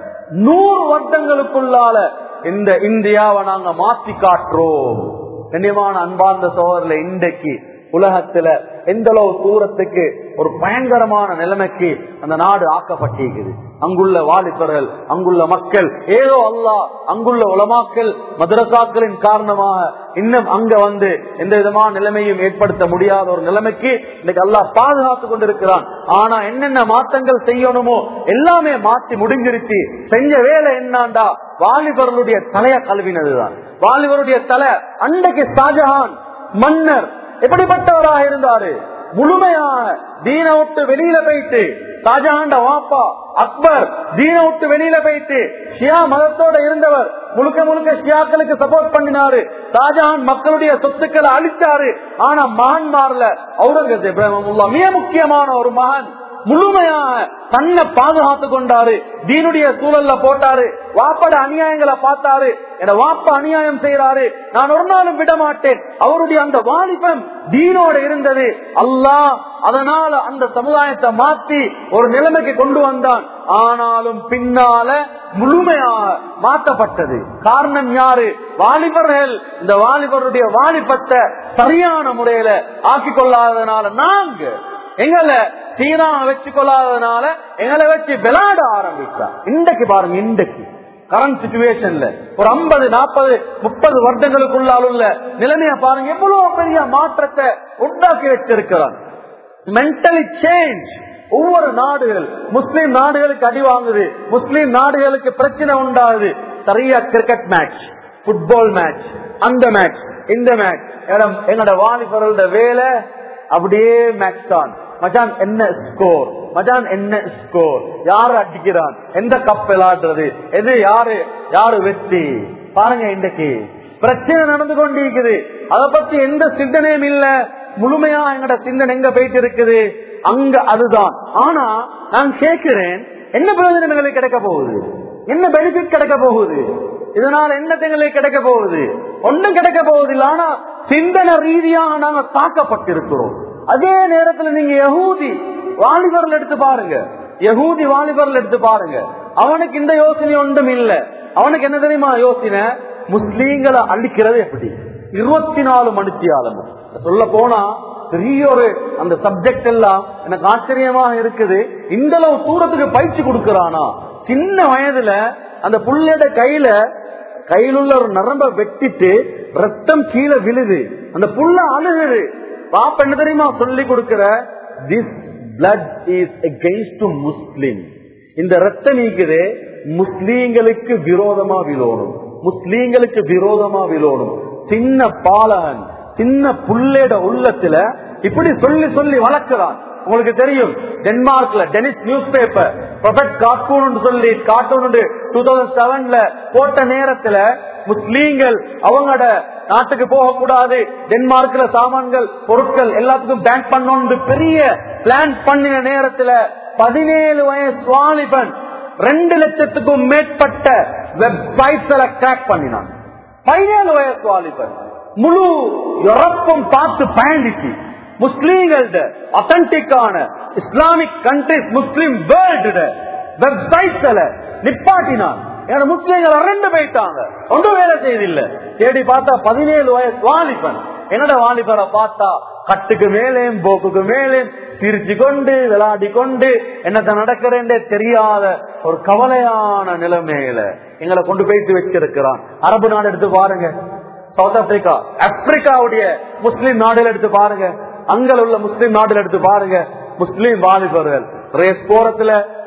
நூறு வருடங்களுக்குள்ளால இந்த இந்தியாவை நாங்க மாத்தி காட்டுறோம் கண்ணியமான அன்பார்ந்த சோதரில் இன்றைக்கு உலகத்துல எந்த அளவு தூரத்துக்கு ஒரு பயங்கரமான நிலைமைக்கு அந்த நாடு ஆக்கப்பட்டிருக்குது அங்குள்ள வாலிபர்கள் அங்குள்ள மக்கள் ஏதோ அல்லாஹ் அங்குள்ள உலமாக்கள் மதுரசாக்களின் காரணமாக இன்னும் அங்க வந்து எந்த விதமான நிலைமையும் ஏற்படுத்த முடியாத ஒரு நிலைமைக்கு இன்னைக்கு அல்லாஹ் பாதுகாத்து கொண்டிருக்கிறான் ஆனா என்னென்ன மாற்றங்கள் செய்யணுமோ எல்லாமே மாற்றி முடிஞ்சிருச்சு செஞ்ச வேலை என்னாண்டா வாலிபர்களுடைய தலைய கழுவினதுதான் வாலிபருடைய தலை அன்றைக்கு ஷாஜஹான் மன்னர் எப்படிப்பட்டவராக இருந்தாரு முழுமையான தீன விட்டு வெளியில போயிட்டு ஷாஜஹாண்ட வாப்பா அக்பர் தீன விட்டு வெளியில போயிட்டு ஷியா மதத்தோட இருந்தவர் முழுக்க முழுக்க ஷியாக்களுக்கு சப்போர்ட் பண்ணினாரு ஷாஜஹான் மக்களுடைய சொத்துக்களை அழித்தாரு ஆனா மகன்மார்ல அவுரங்கசீப் ரஹ்மத்துல்லாஹ் மிக முக்கியமான ஒரு மகன் முழுமையாக தன்னை பாதுகாத்து கொண்டாரு தீனுடைய சூழல்ல போட்டாரு வாப்பட அநியாயங்களை பார்த்தாரு என வாப்ப அநியாயம் செய்யறாரு நான் ஒரு நாளும் விட மாட்டேன் அவருடைய அந்த வாலிபம் தீனோட இருந்தது அல்லாஹ் அதனால அந்த சமுதாயத்தை மாத்தி ஒரு நிலைமைக்கு கொண்டு வந்தான் ஆனாலும் பின்னால முழுமையாக மாற்றப்பட்டது காரணம் யாரு வாலிபர்கள் இந்த வாலிபருடைய வாலிபத்தை சரியான முறையில ஆக்கிக் கொள்ளாததுனால நாங்க எங்களை சீனா வச்சு கொள்ளாததுனால எங்களை வச்சு விளையாட ஆரம்பிச்சா இன்றைக்கு பாருங்க இன்றைக்கு கரண்ட் சுச்சுவேஷன்ல ஒரு ஐம்பது நாற்பது முப்பது வருடங்களுக்குள்ளால் உள்ள நிலைமைய பாருங்க எவ்வளவு பெரிய மாற்றத்தை உண்டாக்கி வச்சிருக்கிறான் மென்டலி சேஞ்ச் ஒவ்வொரு நாடுகள் முஸ்லீம் நாடுகளுக்கு அடி வாங்குது முஸ்லீம் நாடுகளுக்கு பிரச்சனை உண்டாகுது சரியா கிரிக்கெட் மேட்ச் புட்பால் மேட்ச் அந்த மேட்ச் இந்த மேட்ச் எங்களோட வாலிபர்களோட வேலை அப்படியே மேட்ச் தான் மச்சான் என்ன ஸ்கோர் மச்சான் என்ன ஸ்கோர் யாரு அடிக்கிறான் எந்த கப் விளையாடுறது எது யாரு யாரு வெற்றி பாருங்க இன்றைக்கு பிரச்சனை நடந்து கொண்டிருக்குது அத பத்தி எந்த சிந்தனையும் இல்ல முழுமையா எங்கட சிந்தனை எங்க போயிட்டு இருக்குது அங்க அதுதான் ஆனா நான் கேட்கிறேன் என்ன பிரயோஜனம் எங்களுக்கு கிடைக்க போகுது என்ன பெனிஃபிட் கிடைக்க போகுது இதனால என்ன எங்களுக்கு கிடைக்க போகுது ஒன்னும் கிடைக்க போகுது இல்ல ஆனா சிந்தனை ரீதியாக நாங்க தாக்கப்பட்டிருக்கிறோம் அதே நேரத்துல நீங்க யகூதி வாலிபர்கள் எடுத்து பாருங்க யகூதி வாலிபர்கள் எடுத்து பாருங்க அவனுக்கு இந்த யோசனை ஒன்றும் இல்ல அவனுக்கு என்ன தெரியுமா யோசனை முஸ்லீம்களை அழிக்கிறது எப்படி இருபத்தி நாலு மணித்தியாலம் சொல்ல போனா பெரிய ஒரு அந்த சப்ஜெக்ட் எல்லாம் எனக்கு ஆச்சரியமாக இருக்குது இந்த அளவு தூரத்துக்கு பயிற்சி கொடுக்கறானா சின்ன வயதுல அந்த புள்ளையோட கையில கையில் உள்ள ஒரு நரம்ப வெட்டிட்டு ரத்தம் கீழே விழுது அந்த புள்ள அழுகுது பாப்ப என்ன தெரியுமா சொல்லி கொடுக்கிற this blood is against to Muslim இந்த ரத்தம் நீக்குது முஸ்லீம்களுக்கு விரோதமா விழோணும் முஸ்லீம்களுக்கு விரோதமா விழோணும் சின்ன பாலகன் சின்ன புள்ளேட உள்ளத்துல இப்படி சொல்லி சொல்லி வளர்க்கிறான் உங்களுக்கு தெரியும் டென்மார்க்ல Danish newspaper prophet cartoon சொல்லி கார்ட்டூன் டூ தௌசண்ட் செவன்ல போட்ட நேரத்துல முஸ்லீம்கள் அவங்களோட நாட்டுக்கு போகக்கூடாது டென்மார்க்ல சாமான்கள் பொருட்கள் எல்லாத்துக்கும் பேங்க் பண்ணணும் பெரிய பிளான் பண்ணின நேரத்துல பதினேழு வயசு வாலிபன் ரெண்டு லட்சத்துக்கும் மேற்பட்ட வெப்சைட்ஸ்ல கிராக் பண்ணினான் பதினேழு வயசு வாலிபன் முழு யூரோப்பும் பார்த்து பயணிச்சு முஸ்லீம்கள அத்தன்டிக்கான இஸ்லாமிக் கண்ட்ரிஸ் முஸ்லிம் வேர்ல்டு வெப்சைட்ஸ்ல நிப்பாட்டினான் ஏன்னா முஸ்லீம்கள் ரெண்டு போயிட்டாங்க ஒன்றும் வேலை செய்தில்ல தேடி பார்த்தா பதினேழு வயசு வாலிபன் என்னோட வாலிபரை பார்த்தா கட்டுக்கு மேலேயும் போக்குக்கு மேலேயும் சிரிச்சு கொண்டு விளையாடி கொண்டு என்னத்த நடக்கிறேன்றே தெரியாத ஒரு கவலையான நிலைமையில எங்களை கொண்டு போயிட்டு வச்சிருக்கிறான் அரபு நாடு எடுத்து பாருங்க சவுத் ஆப்பிரிக்கா ஆப்பிரிக்காவுடைய முஸ்லீம் நாடுகள் எடுத்து பாருங்க அங்க உள்ள முஸ்லீம் நாடுகள் எடுத்து பாருங்க முஸ்லீம் வாலிபர்கள் ரேஸ் போறதுல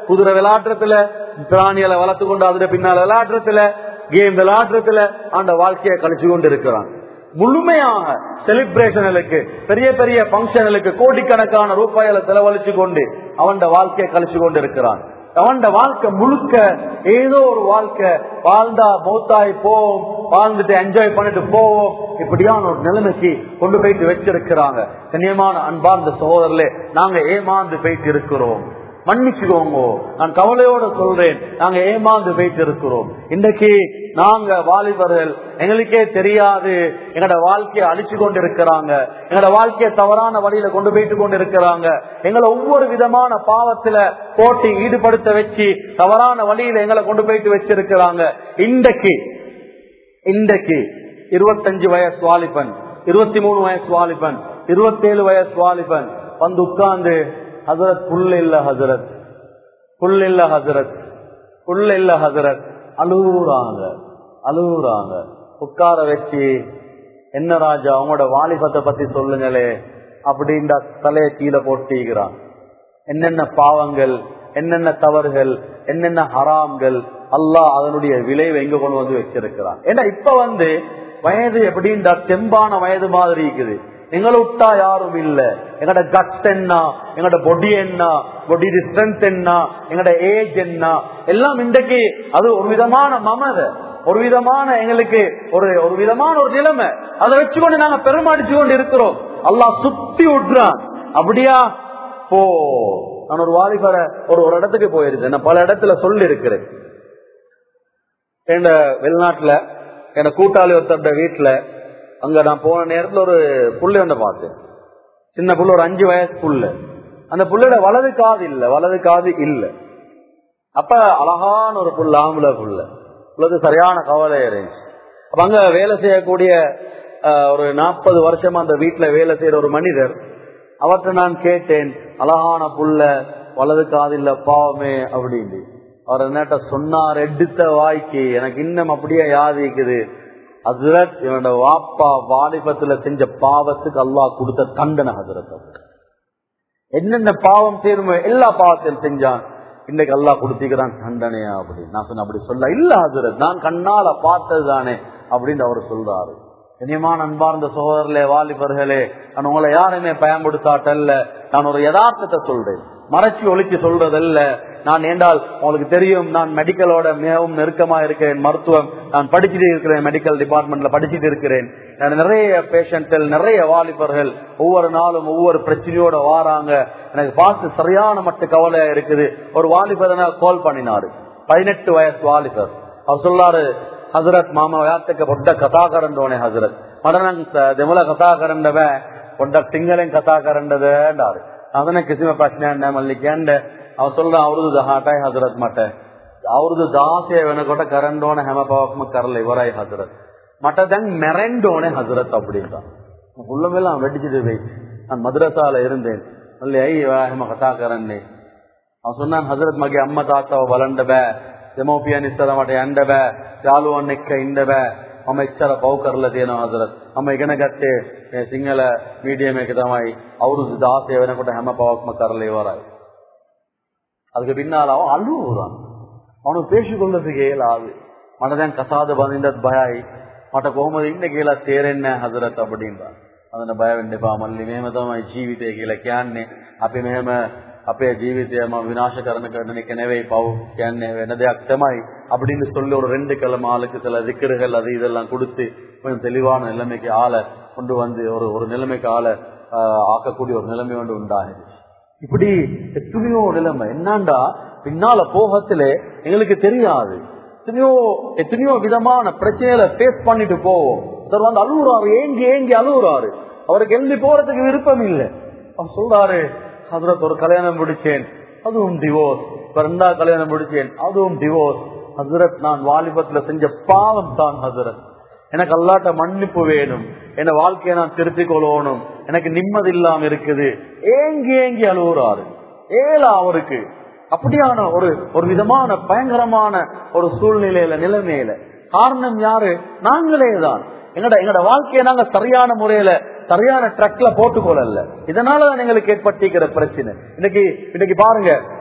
குதிரை விளையாட்டுறதுல பிராணிகளை வளர்த்து கொண்டு அதுல பின்னால விளையாட்டுறதுல கேம் விளையாட்டுறதுல அந்த வாழ்க்கையை கழிச்சு கொண்டு இருக்கிறான் முழுமையாக செலிப்ரேஷனுக்கு பெரிய பெரிய பங்கனுக்கு கோடிக்கணக்கான ரூபாய்களை செலவழிச்சு கொண்டு அவன் வாழ்க்கையை கழிச்சு கொண்டு இருக்கிறான் அவன் வாழ்க்கை முழுக்க ஏதோ ஒரு வாழ்க்கை வாழ்ந்தா மௌத்தாய் போவோம் வாழ்ந்துட்டு என்ஜாய் பண்ணிட்டு போவோம் இப்படியான ஒரு நிலைமைக்கு கொண்டு போயிட்டு வச்சிருக்கிறாங்க கண்ணியமான அன்பார்ந்த சகோதரர்களே நாங்க ஏமாந்து போயிட்டு இருக்கிறோம் மன்னிச்சுக்கோங்க நான் கவலையோட சொல்றேன் நாங்க ஏமாந்து போயிட்டு இருக்கிறோம் இன்றைக்கு நாங்க வாலிபர்கள் எங்களுக்கே தெரியாது எங்களோட வாழ்க்கையை அழிச்சு கொண்டு இருக்கிறாங்க எங்களோட வாழ்க்கையை தவறான வழியில கொண்டு போயிட்டு கொண்டு இருக்கிறாங்க எங்களை ஒவ்வொரு விதமான பாவத்துல போட்டி ஈடுபடுத்த வச்சு தவறான வழியில எங்களை கொண்டு போயிட்டு வச்சிருக்கிறாங்க இன்றைக்கு இன்றைக்கு இருபத்தஞ்சு வயசு வாலிபன் இருபத்தி மூணு வயசு வாலிபன் இருபத்தேழு வயசு வாலிபன் வந்து உட்கார்ந்து ஹசரத் புல் இல்ல ஹசரத் புல் இல்ல ஹசரத் புல் இல்ல ஹசரத் அழுகுறாங்க அழுகுறாங்க உட்கார வச்சு என்ன ராஜா அவங்களோட வாலிபத்தை பத்தி சொல்லுங்களே அப்படின்ற தலையை கீழே போட்டிக்கிறான் என்னென்ன பாவங்கள் என்னென்ன தவறுகள் என்னென்ன ஹராம்கள் அல்லாஹ் அதனுடைய விளைவை எங்க கொண்டு வந்து வச்சிருக்கிறான் ஏன்னா இப்ப வந்து வயது எப்படின்ற தெம்பான வயது மாதிரி இருக்குது எங்களை விட்டா யாரும் இல்ல எங்கட கட் என்ன எங்கட பொடி என்ன பொடி ஸ்ட்ரென்த் என்ன எங்கட ஏஜ் என்ன எல்லாம் இன்றைக்கு அது ஒரு விதமான மமத ஒரு விதமான எங்களுக்கு ஒரு ஒரு விதமான ஒரு நிலைமை அதை வச்சுக்கொண்டு நாங்க பெருமாடிச்சு கொண்டு இருக்கிறோம் அல்லாஹ் சுத்தி விட்டுறான் அப்படியா போ நான் ஒரு வாலிபரை ஒரு ஒரு இடத்துக்கு போயிருக்கேன் நான் பல இடத்துல சொல்லி இருக்கிறேன் என் வெளிநாட்டுல என் கூட்டாளி ஒருத்தர் வீட்டுல அங்க நான் போன நேரத்துல ஒரு புள்ளை ஒன்றை பார்த்தேன் சின்ன புள்ள ஒரு அஞ்சு வயசு புள்ள அந்த புள்ளையோட வலது காது இல்ல வலது காது இல்ல அப்ப அழகான ஒரு புள்ள ஆம்பளை புள்ள புள்ளது சரியான கவலை இருந்துச்சு அப்ப அங்க வேலை செய்யக்கூடிய ஒரு நாற்பது வருஷமா அந்த வீட்டுல வேலை செய்யற ஒரு மனிதர் அவர்கிட்ட நான் கேட்டேன் அழகான புள்ள வலது காது இல்ல பாவமே அப்படின்னு அவர் என்னட்ட சொன்னார் எடுத்த வாய்க்கு எனக்கு இன்னும் அப்படியே யாதிக்குது ஹசரத் இவனோட வாப்பா வாலிபத்துல செஞ்ச பாவத்துக்கு அல்லாஹ் கொடுத்த தண்டனை ஹசரத் என்னென்ன பாவம் செய்யணுமோ எல்லா பாவத்தையும் செஞ்சான் இன்னைக்கு அல்லாஹ் கொடுத்திக்கிறான் தண்டனையா அப்படின்னு நான் சொன்ன அப்படி சொல்ல இல்ல ஹசரத் நான் கண்ணால பார்த்தது தானே அப்படின்னு அவர் சொல்றாரு இனியமான அன்பார்ந்த சகோதரர்களே வாலிபர்களே நான் உங்களை யாருமே பயன்படுத்தாட்டல்ல நான் ஒரு யதார்த்தத்தை சொல்றேன் மறைச்சி ஒழிச்சு சொல்றதல்ல நான் ஏண்டால் உங்களுக்கு தெரியும் நான் மெடிக்கலோட மிகவும் நெருக்கமா இருக்கிறேன் மருத்துவம் நான் படிச்சுட்டு இருக்கிறேன் மெடிக்கல் டிபார்ட்மெண்ட்ல படிச்சுட்டு இருக்கிறேன் நிறைய பேஷண்ட்கள் நிறைய வாலிபர்கள் ஒவ்வொரு நாளும் ஒவ்வொரு பிரச்சனையோட வாராங்க எனக்கு பார்த்து சரியான மட்டு கவலையா இருக்குது ஒரு வாலிபர் கால் பண்ணினாரு பதினெட்டு வயசு வாலிபர் அவர் சொல்லாரு ஹசரத் மாமா ಯಾತಕ್ಕೆ ದೊಡ್ಡ ಕಥಾಕರಂಡೋನೆ ಹಜರತ್ ಮಡನಂತ ದೆಮಲ ಕಥಾಕರಂಡವೆ ದೊಡ್ಡ ತಿಂಗಳೇನ್ ಕಥಾಕರಂಡದಾರು ಅದನ್ನ ಕಿಸಿಮ ಪ್ರಶ್ನೆ ಅಂಡ ಮಲ್ಲಿ ಕೇಂಡೆ ಅವ್ ಸೊಲ್ಲ ಅವ್ರದ್ದು ದಹಾಟಾಯ್ ಹಜರತ್ ಮಠ ಅವ್ರದ್ದು ದಾಸೆ வெனකොட்ட கரண்டோன හැම පවක්ම කරලා ඉවරයි හදරත් මට දැන් මැරෙන්න ஹசரத் அப்படின்றான் உள்ளமெல்லாம் வெடிச்சிட்டு போய் நான் மதுரசால இருந்தேன் மல்லி ஐ හැම කතා කරන්නේ அவன் சொன்னான் ஹசரத் මගේ අම්මා තාත්තව බලන්න බෑ දෙමෝපියන් ඉස්සර මට යන්න බෑ යාළුවන් එක්ක ඉන්න බෑ මම එච්චර පව් කරලා තියෙනවා හදරත් මම ඉගෙන ගත්තේ මේ සිංහල මීඩියම් එක තමයි අවුරුදු 16 වෙනකොට හැම පවක්ම කරලා ඉවරයි அதுக்கு பின்னால அவன் அழுவுறான் அவனுக்கு பேசிக்கொள்றதுக்கு இயலாது මට දැන් කසාද බඳින්නත් බයයි මට කොහොමද ඉන්න කියලා තේරෙන්නේ නැහැ හදරත් அப்படின்றான் ಅದನ್ನ බය වෙන්න එපා මල්ලි මෙහෙම තමයි ජීවිතය කියලා කියන්නේ අපි මෙහෙම අපේ ජීවිතයම විනාශ කරන කරන එක නෙවෙයි පව් කියන්නේ වෙන දෙයක් තමයි அப்படின்னு சொல்லி ஒரு ரெண்டு கிழமை ஆளுக்கு சில திக்கர்கள் அது இதெல்லாம் கொடுத்து கொஞ்சம் தெளிவான நிலைமைக்கு ஆளை கொண்டு வந்து ஒரு ஒரு நிலைமைக்கு ஆளை ஆக்கக்கூடிய ஒரு நிலைமை ஒன்று உண்டாகிடுச்சு இப்படி எத்தனையோ நிலைமை என்னண்டா பின்னால போகத்துல எங்களுக்கு தெரியாது எத்தனையோ எத்தனையோ விதமான பிரச்சனைகளை பேஸ் பண்ணிட்டு போவோம் சார் வந்து அழுகுறாரு ஏங்கி ஏங்கி அழுகுறாரு அவருக்கு எழுதி போறதுக்கு விருப்பம் இல்லை அவர் சொல்றாரு ஹசரத் ஒரு கல்யாணம் முடிச்சேன் அதுவும் டிவோர்ஸ் ரெண்டா கல்யாணம் முடிச்சேன் அதுவும் டிவோர்ஸ் ஹசரத் நான் வாலிபத்துல செஞ்ச பாவம் தான் ஹசரத் எனக்கு அல்லாட்ட மன்னிப்பு வேணும் என் வாழ்க்கையை நான் திருத்திக் கொள்ளணும் எனக்கு நிம்மதி இல்லாம இருக்குது ஏங்கி ஏங்கி அழுகுறாரு ஏலா அவருக்கு அப்படியான ஒரு ஒரு விதமான பயங்கரமான ஒரு சூழ்நிலையில நிலைமையில காரணம் யாரு நாங்களே தான் எங்கட எங்கட வாழ்க்கையை நாங்க சரியான முறையில சரியான ட்ரக்ல போட்டுக்கொள்ளல இதனாலதான் எங்களுக்கு ஏற்பட்டிருக்கிற பிரச்சனை இன்னைக்கு இன்னைக்கு பாருங்க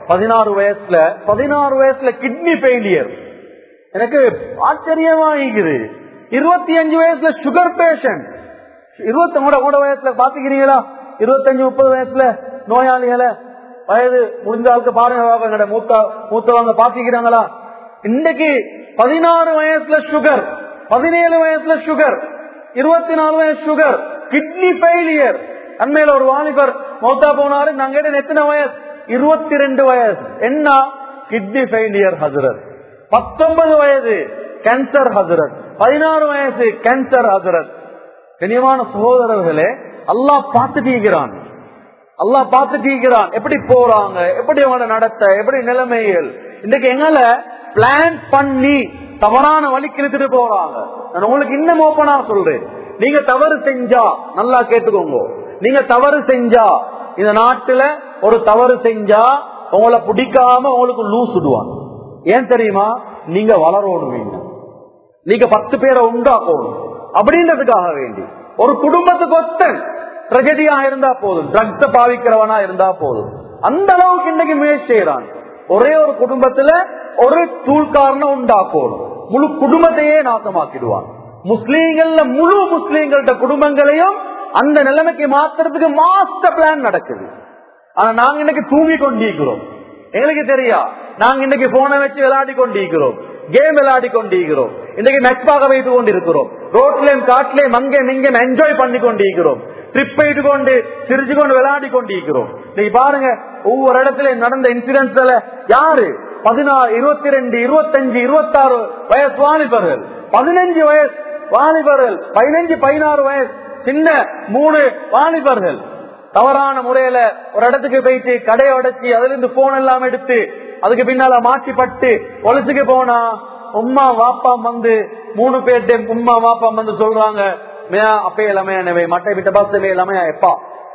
பதினாறு வயசுல பதினாறு வயசுல கிட்னி ஃபெயிலியர் எனக்கு ஆச்சரியமா இருக்குது இருபத்தி அஞ்சு வயசுல சுகர் பேஷண்ட் இருபத்தி உங்களோட வயசுல பாத்துக்கிறீங்களா இருபத்தஞ்சு முப்பது வயசுல நோயாளிகளை வயது முடிஞ்ச ஆளுக்கு பாருங்க மூத்த மூத்தவங்க பாத்திக்கிறாங்களா இன்னைக்கு பதினாறு வயசுல சுகர் பதினேழு வயசுல சுகர் இருபத்தி நாலு வயசு சுகர் கிட்னி ஃபெயிலியர் அண்மையில ஒரு வாலிபர் மௌத்தா போனாரு நாங்க கேட்டேன் எத்தனை வயசு இருபத்தி ரெண்டு வயசு என்ன கிட்னி ஃபெயிலியர் ஹசரத் பத்தொன்பது வயது கேன்சர் ஹசரத் பதினாறு வயசு கேன்சர் ஹசரத் கனியமான சகோதரர்களே அல்லாஹ் பார்த்துட்டீங்கிறான் அல்லாஹ் பார்த்துட்டீங்கிறான் எப்படி போறாங்க எப்படி அவங்கள நடத்த எப்படி நிலைமைகள் இன்னைக்கு எங்களை பிளான் பண்ணி தவறான வழிக்கு இழுத்துட்டு போறாங்க நான் உங்களுக்கு இன்னும் ஓப்பனா சொல்றேன் நீங்க தவறு செஞ்சா நல்லா கேட்டுக்கோங்க நீங்க தவறு செஞ்சா இந்த நாட்டுல ஒரு தவறு செஞ்சா உங்களை பிடிக்காம உங்களுக்கு லூஸ் விடுவாங்க ஏன் தெரியுமா நீங்க வளரணும் நீங்க பத்து பேரை உண்டாக்கணும் அப்படின்றதுக்காக வேண்டி ஒரு குடும்பத்துக்கு ஒத்தன் ட்ரெஜடியா இருந்தா போதும் ட்ரக்ஸ பாவிக்கிறவனா இருந்தா போதும் அந்த அளவுக்கு இன்னைக்கு முயற்சி செய்யறான் ஒரே ஒரு குடும்பத்துல ஒரு தூள்காரனை உண்டாக்கணும் முழு குடும்பத்தையே நாசமாக்கிடுவான் முஸ்லீம்கள்ல முழு முஸ்லீம்கள்ட குடும்பங்களையும் அந்த நிலைமைக்கு மாத்துறதுக்கு மாஸ்டர் பிளான் நடக்குது ஆனா நாங்க இன்னைக்கு தூங்கி கொண்டிருக்கிறோம் எங்களுக்கு தெரியா நாங்க இன்னைக்கு போனை வச்சு விளையாடி கொண்டிருக்கிறோம் கேம் விளையாடி கொண்டிருக்கிறோம் இன்னைக்கு மெக்பாக வைத்து கொண்டிருக்கிறோம் ரோட்லயும் காட்டிலையும் அங்கேயும் இங்கேயும் என்ஜாய் பண்ணி கொண்டிருக்கிறோம் ட்ரிப் போயிட்டு கொண்டு சிரிச்சு கொண்டு விளையாடி கொண்டிருக்கிறோம் இன்னைக்கு பாருங்க ஒவ்வொரு இடத்துலயும் நடந்த இன்சிடென்ட்ஸ்ல யாரு பதினாறு இருபத்தி ரெண்டு இருபத்தஞ்சு இருபத்தாறு வயசு வாலிபர்கள் பதினஞ்சு வயசு வாலிபர்கள் பதினஞ்சு பதினாறு வயசு சின்ன மூணு வாலிபர்கள் தவறான முறையில ஒரு இடத்துக்கு போயிட்டு கடையை உடைச்சி அதுல இருந்து போன் எல்லாம் எடுத்து அதுக்கு பின்னால மாற்றிப்பட்டு பொலிசுக்கு போனா உம்மா வாப்பா வந்து மூணு பேர்ட்ட உம்மா வாப்பா வந்து சொல்றாங்க மேயா அப்பே இல்லாம எனவே மட்டை விட்ட பஸ் இல்லாம எப்பா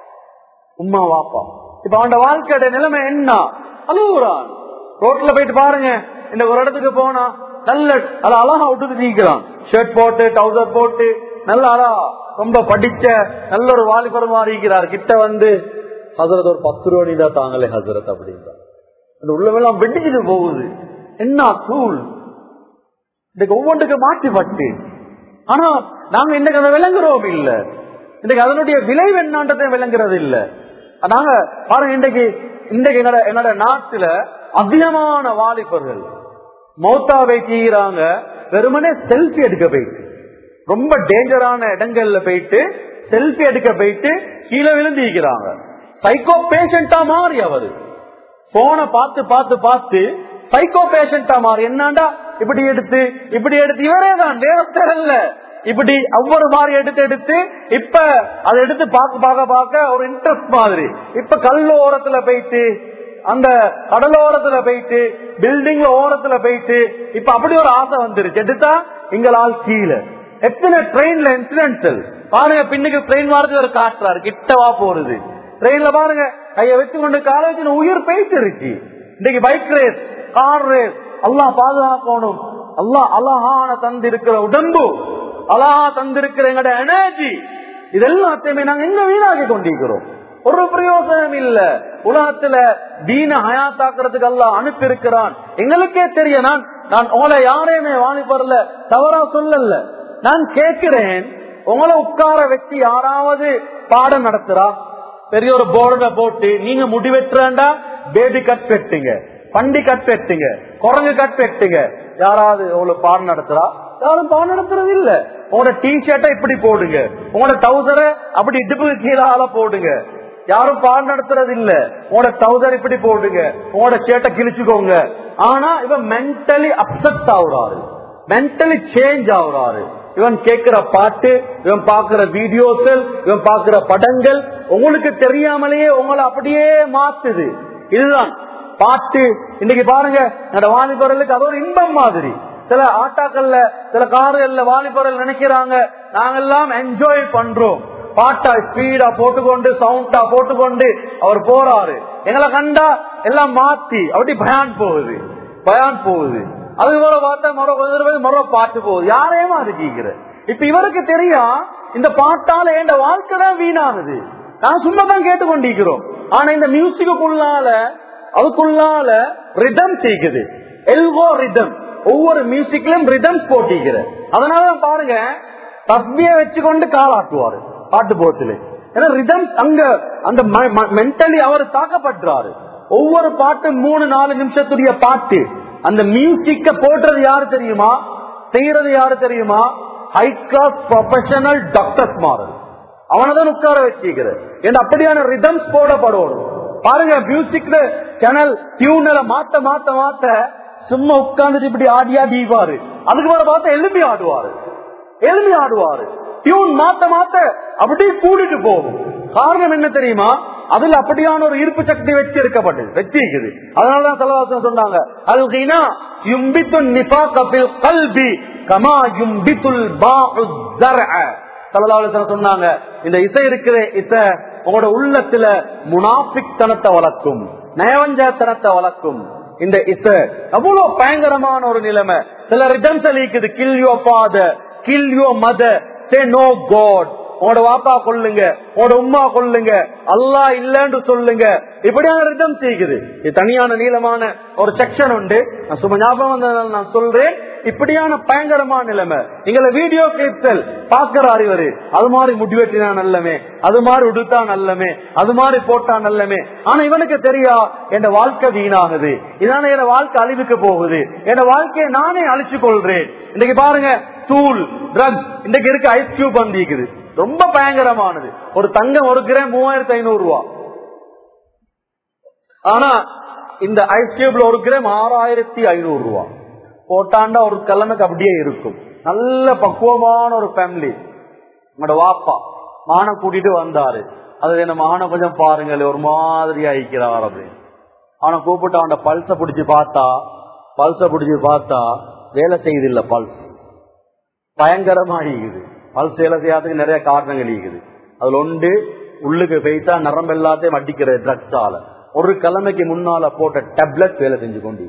உம்மா வாப்பா இப்ப அவன் வாழ்க்கையோட நிலைமை என்ன அழுகுறான் ரோட்ல போயிட்டு பாருங்க இந்த ஒரு இடத்துக்கு போனா நல்ல அது அழகா விட்டுட்டு நீக்கிறான் ஷர்ட் போட்டு டவுசர் போட்டு நல்ல அழகா ரொம்ப படிச்ச நல்ல ஒரு வாலிபர் மாறிக்கிறார் கிட்ட வந்து ஹசரத் ஒரு பத்து ரூபா தான் தாங்களே ஹசரத் அப்படின்றா அந்த உள்ளவெல்லாம் வெட்டிக்கிட்டு போகுது என்ன தூள் இன்னைக்கு ஒவ்வொன்றுக்கு மாற்றி பட்டு ஆனா நாங்க இன்னைக்கு அதை விளங்குறோம் இல்ல இன்னைக்கு அதனுடைய விளைவு என்னான்றதை விளங்குறது இல்ல நாங்க பாருங்க இன்றைக்கு இன்றைக்கு என்னோட என்னோட நாட்டுல அதிகமான வாலிபர்கள் மௌத்தாவை செய்யறாங்க வெறுமனே செல்ஃபி எடுக்க போயிட்டு ரொம்ப டேஞ்சரான இடங்கள்ல போயிட்டு செல்ஃபி எடுக்க போயிட்டு கீழே விழுந்திருக்கிறாங்க சைக்கோ பேஷண்டா மாறி அவரு போனை பார்த்து பார்த்து பார்த்து சைக்கோ பேஷண்டா மாறி என்னாண்டா இப்படி எடுத்து இப்படி எடுத்து இவரே தான் தேவத்தரல்ல இப்படி ஒவ்வொரு மாதிரி எடுத்து எடுத்து இப்ப அதை எடுத்து பார்க்க பார்க்க பார்க்க ஒரு இன்ட்ரெஸ்ட் மாதிரி இப்ப கல் ஓரத்துல போயிட்டு அந்த கடலோரத்துல போயிட்டு பில்டிங் ஓரத்துல போயிட்டு இப்ப அப்படி ஒரு ஆசை வந்துருச்சு எடுத்தா எங்களால் கீழே எத்தனை ட்ரெயின்ல இன்சிடென்டல் பாருங்க பின்னுக்கு ட்ரெயின் மாறது ஒரு காட்டுறாரு கிட்டவா போறது ட்ரெயின்ல பாருங்க கைய வச்சு கொண்டு காலை வச்சு உயிர் போயிட்டு இருக்கு இன்னைக்கு பைக் ரேஸ் கார் ரேஸ் அல்லா பாதுகாக்கணும் அல்லா அழகான தந்திருக்கிற உடம்பு அழகா தந்திருக்கிற எங்கட எனர்ஜி இதெல்லாத்தையுமே நாங்க எங்க வீணாக்கி கொண்டிருக்கிறோம் ஒரு பிரயோசனம் இல்ல உலகத்துல தீன ஹயாத்தாக்குறதுக்கு அல்ல அனுப்பி இருக்கிறான் எங்களுக்கே தெரிய நான் நான் உங்களை யாரையுமே வாலிபர்ல தவறா சொல்லல நான் கேட்கிறேன் உங்களை உட்கார வச்சு யாராவது பாடம் நடத்துறா பெரிய ஒரு போர்ட போட்டு நீங்க முடிவெட்டுறா பேபி கட் பெட்டுங்க பண்டி கட் பெட்டுங்க குரங்கு கட் பெட்டுங்க யாராவது உங்களுக்கு பாடம் நடத்துறா யாரும் பாடம் நடத்துறது இல்ல உங்களோட டி ஷர்ட்டை இப்படி போடுங்க உங்களோட டவுசரை அப்படி இடுப்புக்கு கீழால போடுங்க யாரும் பாடம் நடத்துறது இல்ல உங்களோட டவுசர் இப்படி போடுங்க உங்களோட சேட்டை கிழிச்சுக்கோங்க ஆனா இவன் மென்டலி அப்செட் ஆகுறாரு மென்டலி சேஞ்ச் ஆகுறாரு இவன் கேட்கிற பாட்டு இவன் பாக்குற வீடியோக்கள் இவன் பாக்குற படங்கள் உங்களுக்கு தெரியாமலேயே உங்களை அப்படியே மாத்துது இதுதான் பாட்டு இன்னைக்கு பாருங்க என்னோட வாலிபர்களுக்கு அது ஒரு இன்பம் மாதிரி சில ஆட்டாக்கள்ல சில கார்கள்ல வாலிபர்கள் நினைக்கிறாங்க நாங்கெல்லாம் என்ஜாய் பண்றோம் பாட்டா ஸ்பீடா போட்டுக்கொண்டு சவுண்டா போட்டுக்கொண்டு அவர் போறாரு எங்களை கண்டா எல்லாம் மாத்தி அப்படி பயான் போகுது பயான் போகுது அது போல பார்த்தா மரோ கொஞ்சம் மரோ பாட்டு போகுது யாரையுமா இருக்கீங்கிற இப்ப இவருக்கு தெரியும் இந்த பாட்டால என் வாழ்க்கை தான் வீணாகுது நான் சும்மா தான் கேட்டுக்கொண்டிருக்கிறோம் ஆனா இந்த மியூசிக்குள்ளால அதுக்குள்ளால ரிதம் தீக்குது எல்கோ ரிதம் ஒவ்வொரு மியூசிக்லயும் ரிதம்ஸ் போட்டிக்கிற அதனால பாருங்க தஸ்மிய வச்சுக்கொண்டு காலாட்டுவாரு பாட்டு போட்டுல ஏன்னா ரிதம் அங்க அந்த மென்டலி அவர் தாக்கப்படுறாரு ஒவ்வொரு பாட்டு மூணு நாலு நிமிஷத்துடைய பாட்டு அந்த மியூசிக்க போடுறது யாரு தெரியுமா செய்யறது யாரு தெரியுமா ஹை கிளாஸ் ப்ரொஃபஷனல் டாக்டர்ஸ் மாறு அவனதான் உட்கார வச்சுக்கிற ஏன்னா அப்படியான ரிதம்ஸ் போடப்படும் பாருங்க மியூசிக்ல சேனல் டியூனல மாத்த மாத்த மாத்த சும்மா உட்கார்ந்துட்டு இப்படி ஆடியா தீபாரு அதுக்கு மேல பார்த்தா எலும்பி ஆடுவாரு எலும்பி ஆடுவாரு டியூன் மாத்த மாத்த அப்படியே கூடிட்டு போகும் காரணம் என்ன தெரியுமா அதுல அப்படியான ஒரு ஈர்ப்பு சக்தி வச்சு இருக்கப்பட்டது வச்சிருக்குது அதனாலதான் செலவாசம் சொன்னாங்க அல்கினா யும்பித்து நிபா கபில் கல்வி கமா யும்பித்துல் சொன்னாங்க இந்த இசை இருக்கிற இசை உங்களோட உள்ளத்துல முனாபிக் தனத்தை வளர்க்கும் நயவஞ்சத்தனத்தை வளர்க்கும் இந்த இசை அவ்வளவு பயங்கரமான ஒரு நிலைமை சில ரிதம்ஸ் அளிக்குது kill your father kill your mother say no God உங்களோட வாப்பா கொள்ளுங்க உங்களோட உமா கொள்ளுங்க அல்லா இல்லன்னு சொல்லுங்க இப்படியான ரிதம் செய்யுது இது தனியான நீளமான ஒரு செக்ஷன் உண்டு நான் சும்மா ஞாபகம் வந்ததால நான் சொல்றேன் இப்படியான பயங்கரமான நிலைமை எங்களை வீடியோ கேட்கல் பாக்குறாரு இவரு அது மாதிரி முடிவெட்டினா நல்லமே அது மாதிரி உடுத்தா நல்லமே அது மாதிரி போட்டா நல்லமே ஆனா இவனுக்கு தெரியா என் வாழ்க்கை வீணாகுது இதான என் வாழ்க்கை அழிவுக்கு போகுது என் வாழ்க்கையை நானே அழிச்சு கொள்றேன் இன்னைக்கு பாருங்க தூள் ட்ரக்ஸ் இன்னைக்கு இருக்க ஐஸ் கியூப் வந்திருக்குது ரொம்ப பயங்கரமானது ஒரு தங்கம் ஒரு கிராம் மூவாயிரத்தி ஐநூறு ரூபா ஆனா இந்த ஐஸ் கியூப்ல ஒரு கிராம் ஆறாயிரத்தி ஐநூறு ரூபா போட்டாண்டா ஒரு கிழமைக்கு அப்படியே இருக்கும் நல்ல பக்குவமான ஒரு ஃபேமிலி உங்களோட வாப்பா மான கூட்டிட்டு வந்தாரு அது என்ன மான கொஞ்சம் பாருங்கள் ஒரு மாதிரி ஆயிக்கிறார் அப்படின்னு அவனை கூப்பிட்டு அவன பல்ச பிடிச்சு பார்த்தா பல்ச பிடிச்சு பார்த்தா வேலை செய்யுது இல்ல பல்ஸ் பயங்கரமா இருக்குது பல்ஸ் வேலை செய்யாததுக்கு நிறைய காரணங்கள் இருக்குது அதுல ஒன்று உள்ளுக்கு போய்த்தா நரம்பு எல்லாத்தையும் அடிக்கிற ட்ரக்ஸால ஒரு கிழமைக்கு முன்னால போட்ட டேப்லெட் வேலை செஞ்சு கொண்டு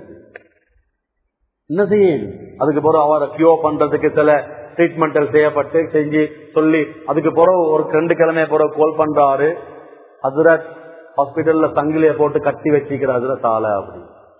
என்ன செய்யும் அதுக்கு பிறகு அவரை கியூ பண்றதுக்கு சில ட்ரீட்மெண்ட் செய்யப்பட்டு செஞ்சு சொல்லி அதுக்கு பிறகு ஒரு ரெண்டு கிழமைய பிறகு கோல் பண்றாரு அதுரத் ஹாஸ்பிட்டல்ல சங்கிலிய போட்டு கட்டி வச்சிக்கிற அதுரத் ஆள அப்படி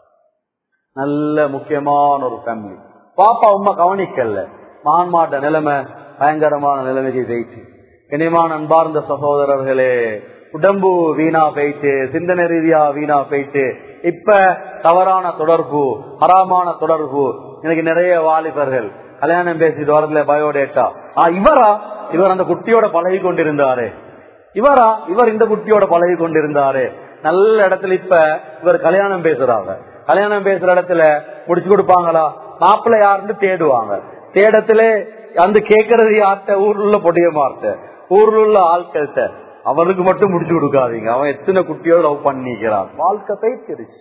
நல்ல முக்கியமான ஒரு ஃபேமிலி பாப்பா உமா கவனிக்கல மான்மாட்ட நிலைமை பயங்கரமான நிலைமைக்கு ஜெயிச்சு இனிமான அன்பார்ந்த சகோதரர்களே உடம்பு வீணா போயிட்டு சிந்தனை ரீதியா வீணா போயிட்டு இப்ப தவறான தொடர்பு ஹராமான தொடர்பு எனக்கு நிறைய வாலிபர்கள் கல்யாணம் பேசிட்டு வரதுல பயோடேட்டா ஆ இவரா இவர் அந்த குட்டியோட பழகி கொண்டிருந்தாரு இவரா இவர் இந்த குட்டியோட பழகி கொண்டிருந்தாரு நல்ல இடத்துல இப்ப இவர் கல்யாணம் பேசுறாங்க கல்யாணம் பேசுற இடத்துல முடிச்சு கொடுப்பாங்களா மாப்பிள்ளை யாருன்னு தேடுவாங்க தேடத்துல அந்த கேட்கறது யார்கிட்ட ஊர்ல உள்ள பொடிய மார்ட்ட ஊர்ல உள்ள ஆட்கள்கிட்ட அவனுக்கு மட்டும் முடிச்சு கொடுக்காதீங்க அவன் எத்தனை குட்டியோட லவ் பண்ணிக்கிறான் வாழ்க்கை பைத்திருச்சு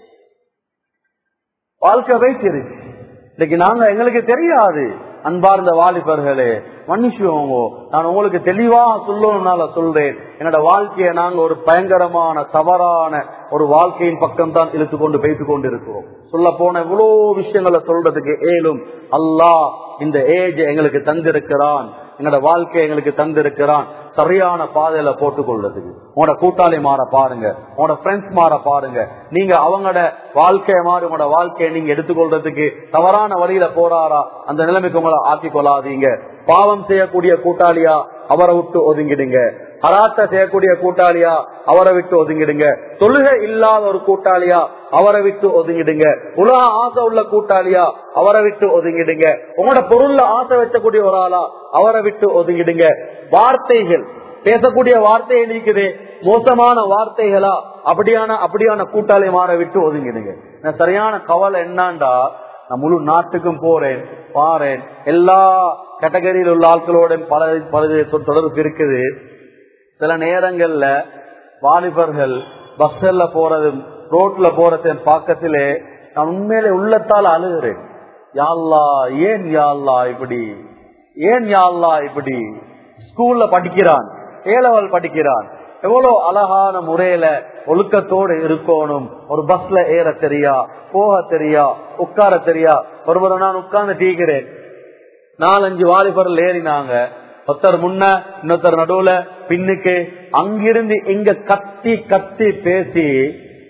வாழ்க்கை பைத்திருச்சு இன்னைக்கு நாங்க எங்களுக்கு தெரியாது அன்பார்ந்த வாலிபர்களே மன்னிச்சுவோங்க நான் உங்களுக்கு தெளிவா சொல்லணும்னால சொல்றேன் என்னோட வாழ்க்கையை நாங்க ஒரு பயங்கரமான தவறான ஒரு வாழ்க்கையின் பக்கம் தான் இழுத்து கொண்டு பேசிக் கொண்டு இருக்கிறோம் சொல்ல போன இவ்வளவு விஷயங்களை சொல்றதுக்கு ஏலும் அல்லாஹ் இந்த ஏஜ் எங்களுக்கு தந்திருக்கிறான் எங்களோட வாழ்க்கை எங்களுக்கு தந்திருக்கிறான் சரியான பாதையில போட்டுக் கொள்றதுக்கு உங்களோட கூட்டாளி மாற பாருங்க உங்களோட ஃப்ரெண்ட்ஸ் மாற பாருங்க நீங்க அவங்களோட வாழ்க்கைய மாறி உங்களோட வாழ்க்கையை நீங்க எடுத்துக்கொள்றதுக்கு தவறான வழியில போறாரா அந்த நிலைமைக்கு உங்களை ஆக்கிக் கொள்ளாதீங்க பாவம் செய்யக்கூடிய கூட்டாளியா அவரை விட்டு ஒதுங்கிடுங்க ஹராத்த செய்யக்கூடிய கூட்டாளியா அவரை விட்டு ஒதுங்கிடுங்க தொழுகை இல்லாத ஒரு கூட்டாளியா அவரை விட்டு ஒதுங்கிடுங்க உலக ஆசை உள்ள கூட்டாளியா அவரை விட்டு ஒதுங்கிடுங்க உங்களோட பொருள்ல ஆசை வச்சக்கூடிய ஒரு ஆளா அவரை விட்டு ஒதுங்கிடுங்க வார்த்தைகள் பேசக்கூடிய வார்த்தையை நீக்குது மோசமான வார்த்தைகளா அப்படியான அப்படியான கூட்டாளி மாற விட்டு ஒதுங்கிடுங்க நான் சரியான கவலை என்னான்டா நான் முழு நாட்டுக்கும் போறேன் பாறேன் எல்லா கேட்டகரியில் உள்ள ஆட்களோட பல பல தொடர்பு இருக்குது சில நேரங்கள்ல வாலிபர்கள் பஸ்ல போறதும் ரோட்ல போறதும் பக்கத்திலே நான் உண்மையிலே உள்ளத்தால் அழுகிறேன் யாழ்லா ஏன் யாழ்லா இப்படி ஏன் யாழ்லா இப்படி ஸ்கூல்ல படிக்கிறான் ஏலவல் படிக்கிறான் எவ்வளவு அழகான முறையில ஒழுக்கத்தோடு இருக்கணும் ஒரு பஸ்ல ஏற தெரியா போக தெரியா உட்கார தெரியா ஒருவர் நான் உட்கார்ந்து தீக்கிறேன் நாலஞ்சு வாலிபர்கள் ஏறினாங்க ஒருத்தர் முன்ன இன்னொருத்தர் நடுவுல பின்னுக்கு அங்கிருந்து இங்க கத்தி கத்தி பேசி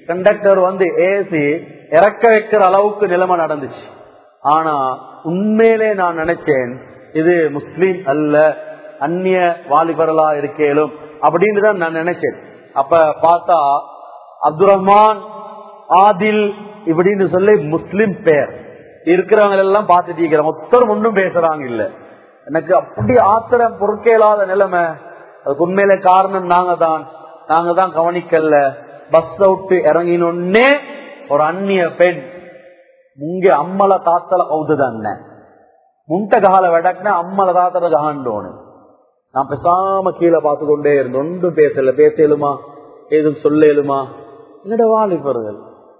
கண்டக்டர் வந்து ஏசி இறக்க வைக்கிற அளவுக்கு நிலைமை நடந்துச்சு ஆனா உண்மையிலே நான் நினைச்சேன் இது முஸ்லீம் அல்ல அந்நிய வாலிபர்களா இருக்கேலும் அப்படின்னு தான் நான் நினைச்சேன் அப்ப பார்த்தா அப்துல் ரஹ்மான் ஆதில் இப்படின்னு சொல்லி முஸ்லிம் பேர் இருக்கிறவங்க எல்லாம் பார்த்துட்டு இருக்கிறாங்க ஒருத்தரும் ஒன்றும் பேசுறாங்க இல்ல எனக்கு அப்படி ஆத்திரம் பொறுக்கேலாத நிலைமை அதுக்கு உண்மையில காரணம் நாங்க தான் நாங்க தான் கவனிக்கல பஸ் விட்டு இறங்கினோன்னே ஒரு அந்நிய பெண் முங்க அம்மல தாத்தல கவுதுதான் முண்ட கால வெடக்குன அம்மல தாத்தல ககாண்டோனு நான் பேசாம கீழே பார்த்து கொண்டே இருந்தேன் ஒன்றும் பேசல பேசலுமா ஏதும் சொல்லேலுமா என்னோட வாலிபர்கள்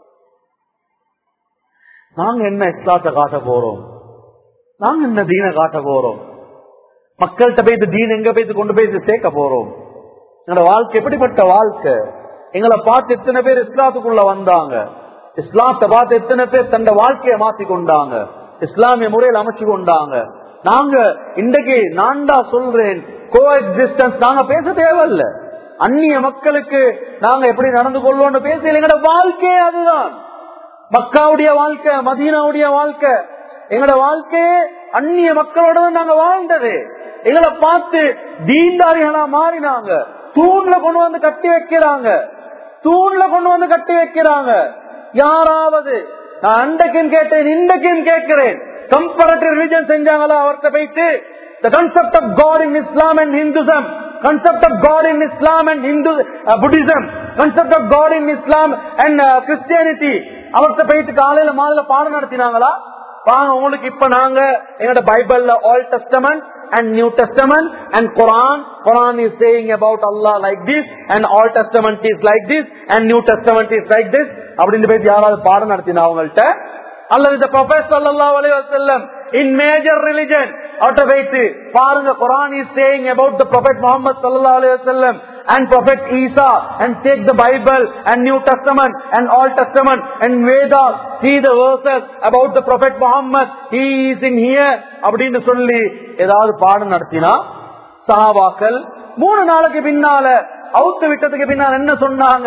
நாங்க என்ன இஸ்லாத்தை காட்ட போறோம் நாங்க என்ன தீன காட்ட போறோம் மக்கள்கிட்ட போயிட்டு தீன் எங்க போயிட்டு கொண்டு போய் சேர்க்க போறோம் எங்களோட வாழ்க்கை எப்படிப்பட்ட வாழ்க்கை எங்களை பார்த்து எத்தனை பேர் இஸ்லாத்துக்குள்ள வந்தாங்க இஸ்லாத்தை பார்த்து எத்தனை பேர் தந்த வாழ்க்கையை மாத்தி கொண்டாங்க இஸ்லாமிய முறையில் அமைச்சு கொண்டாங்க நாங்க இன்றைக்கு நான்டா சொல்றேன் கோ எக்ஸிஸ்டன்ஸ் நாங்க பேச தேவையில்ல அந்நிய மக்களுக்கு நாங்க எப்படி நடந்து கொள்வோம்னு பேசல எங்களோட வாழ்க்கையே அதுதான் மக்காவுடைய வாழ்க்கை மதீனாவுடைய வாழ்க்கை எங்களோட வாழ்க்கையே அந்நிய மக்களோட தான் நாங்க வாழ்ந்தது எங்களை பார்த்து தீண்டாரிகளா மாறினாங்க தூண்ல கொண்டு வந்து கட்டி வைக்கிறாங்க தூண்ல கொண்டு வந்து கட்டி வைக்கிறாங்க யாராவது நான் அன்றைக்கும் கேட்டேன் இன்றைக்கும் கேட்கிறேன் கம்பேரட்டிவ் ரிலிஜன் செஞ்சாங்களா அவர்கிட்ட போயிட்டு the concept of God in Islam and Hinduism, concept of God in Islam and Hindu uh, Buddhism, concept of God in Islam and uh, Christianity. அவர்கிட்ட போயிட்டு காலையில மாலையில பாடம் நடத்தினாங்களா வாங்க உங்களுக்கு இப்ப நாங்க எங்களோட பைபிள்ல Old Testament and New Testament and Quran. Quran is saying about Allah like this and Old Testament is like this and New Testament is like this. அப்படின்னு போய் யாராவது பாடம் நடத்தினா அவங்கள்ட்ட அல்லது இந்த ப்ரொஃபெட் சல்லல்லாஹு அலைஹி வஸல்லம் in major religion அவட்ட வைத்து பாருங்க Quran is saying about the Prophet Muhammad sallallahu alaihi wasallam and Prophet Isa and take the Bible and New Testament and Old Testament and Vedas see the verses about the Prophet Muhammad he is in here அப்படின்னு சொல்லி ஏதாவது பாடம் நடத்தினா சஹாபாக்கள் மூணு நாளைக்கு பின்னால அவுத்து விட்டதுக்கு பின்னால் என்ன சொன்னாங்க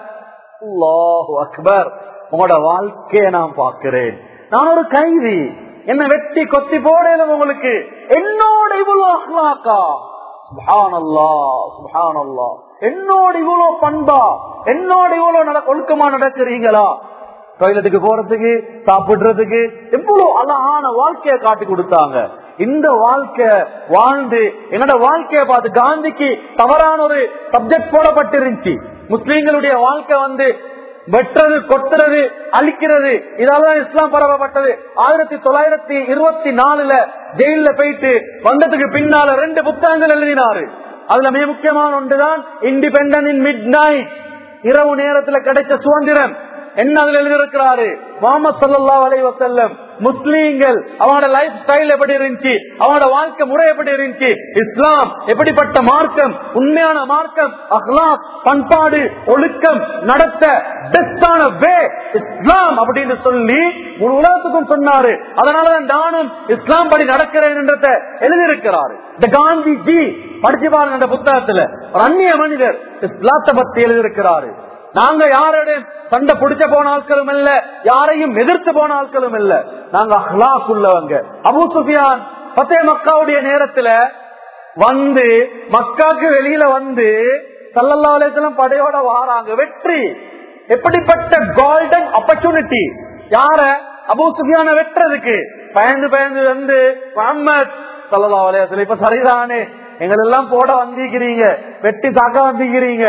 அல்லாஹு அக்பர் உங்களோட வாழ்க்கையை நான் பார்க்கிறேன் நான் ஒரு கைதி என்ன வெட்டி கொத்தி போடல உங்களுக்கு என்னோட இவ்வளவு அஹ்லாக்கா சுபானல்லா சுபானல்லா என்னோட இவ்வளவு பண்பா என்னோட இவ்வளவு நட ஒழுக்கமா நடக்கிறீங்களா டாய்லெட்டுக்கு போறதுக்கு சாப்பிடுறதுக்கு எவ்வளவு அழகான வாழ்க்கைய காட்டி கொடுத்தாங்க இந்த வாழ்க்கை வாழ்ந்து என்னோட வாழ்க்கைய பார்த்து காந்திக்கு தவறான ஒரு சப்ஜெக்ட் போடப்பட்டிருந்துச்சு முஸ்லீம்களுடைய வாழ்க்கை வந்து வெட்டுறது கொத்துறது அழிக்கிறது இதெல்லாம் இஸ்லாம் பரவப்பட்டது ஆயிரத்தி தொள்ளாயிரத்தி இருபத்தி நாலுல ஜெயில போயிட்டு வந்ததுக்கு பின்னால ரெண்டு புத்தகங்கள் எழுதினாரு அதுல மிக முக்கியமான ஒன்றுதான் இண்டிபெண்டன்ட் இன் மிட் நைட் இரவு நேரத்துல கிடைச்ச சுதந்திரம் என்ன அதுல எழுதியிருக்கிறாரு முகமது சல்லா அலை வசல்லம் முஸ்லீம்கள் அவனோட லைஃப் ஸ்டைல் எப்படி இருந்துச்சு அவனோட வாழ்க்கை முறை எப்படி இருந்துச்சு இஸ்லாம் எப்படிப்பட்ட மார்க்கம் உண்மையான மார்க்கம் அஹ்லாக் பண்பாடு ஒழுக்கம் நடத்த பெஸ்டான வே இஸ்லாம் அப்படின்னு சொல்லி முழு உலகத்துக்கும் சொன்னாரு அதனாலதான் நானும் இஸ்லாம் படி நடக்கிறேன் என்றத எழுதியிருக்கிறாரு இந்த காந்தி ஜி படிச்சு பாருங்க அந்த புத்தகத்துல ஒரு அந்நிய மனிதர் இஸ்லாத்தை பத்தி எழுதியிருக்கிறாரு நாங்க யாரோடையும் சண்டை பிடிச்ச போன ஆட்களும் இல்ல யாரையும் எதிர்த்து போன ஆட்களும் இல்ல நாங்க அஹ்லாக் உள்ளவங்க அபு சுஃபியான் பத்தே மக்காவுடைய நேரத்துல வந்து மக்காக்கு வெளியில வந்து சல்லல்லா அலையம் படையோட வாராங்க வெற்றி எப்படிப்பட்ட கோல்டன் ஆப்பர்ச்சுனிட்டி யார அபு சுஃபியான வெட்டுறதுக்கு பயந்து பயந்து வந்து முகமது சல்லல்லா அலையத்துல இப்ப சரிதானே எங்களெல்லாம் போட வந்திருக்கிறீங்க வெட்டி தாக்க வந்திருக்கிறீங்க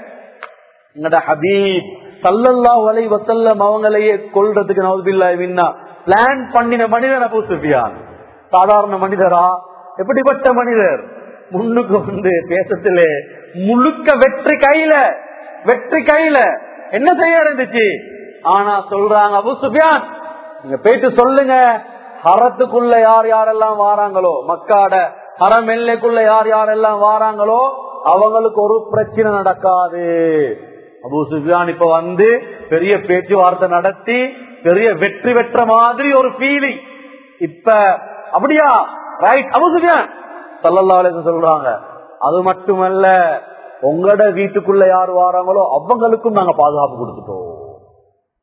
எங்கட ஹபீப் சல்லல்லா வலை வசல்லம் அவங்களையே கொல்றதுக்கு நவதுபில்லா வின்னா பிளான் பண்ணின மனிதன் அபு சுஃபியான் சாதாரண மனிதரா எப்படிப்பட்ட மனிதர் முன்னுக்கு வந்து தேசத்திலே முழுக்க வெற்றி கையில வெற்றி கையில என்ன செய்ய இருந்துச்சு ஆனா சொல்றாங்க அபு சுஃபியான் நீங்க போயிட்டு சொல்லுங்க ஹரத்துக்குள்ள யார் யாரெல்லாம் வாராங்களோ மக்காட ஹரம் எல்லைக்குள்ள யார் யாரெல்லாம் வாராங்களோ அவங்களுக்கு ஒரு பிரச்சனை நடக்காது அபு சுஃபியான் இப்ப வந்து பெரிய பேச்சுவார்த்தை நடத்தி பெரிய வெற்றி பெற்ற மாதிரி ஒரு ஃபீலிங் இப்ப அப்படியா ரைட் அபு சுஃபியான் சல்லல்லா சொல்றாங்க அது மட்டுமல்ல உங்களோட வீட்டுக்குள்ள யார் வாராங்களோ அவங்களுக்கும் நாங்க பாதுகாப்பு கொடுத்துட்டோம்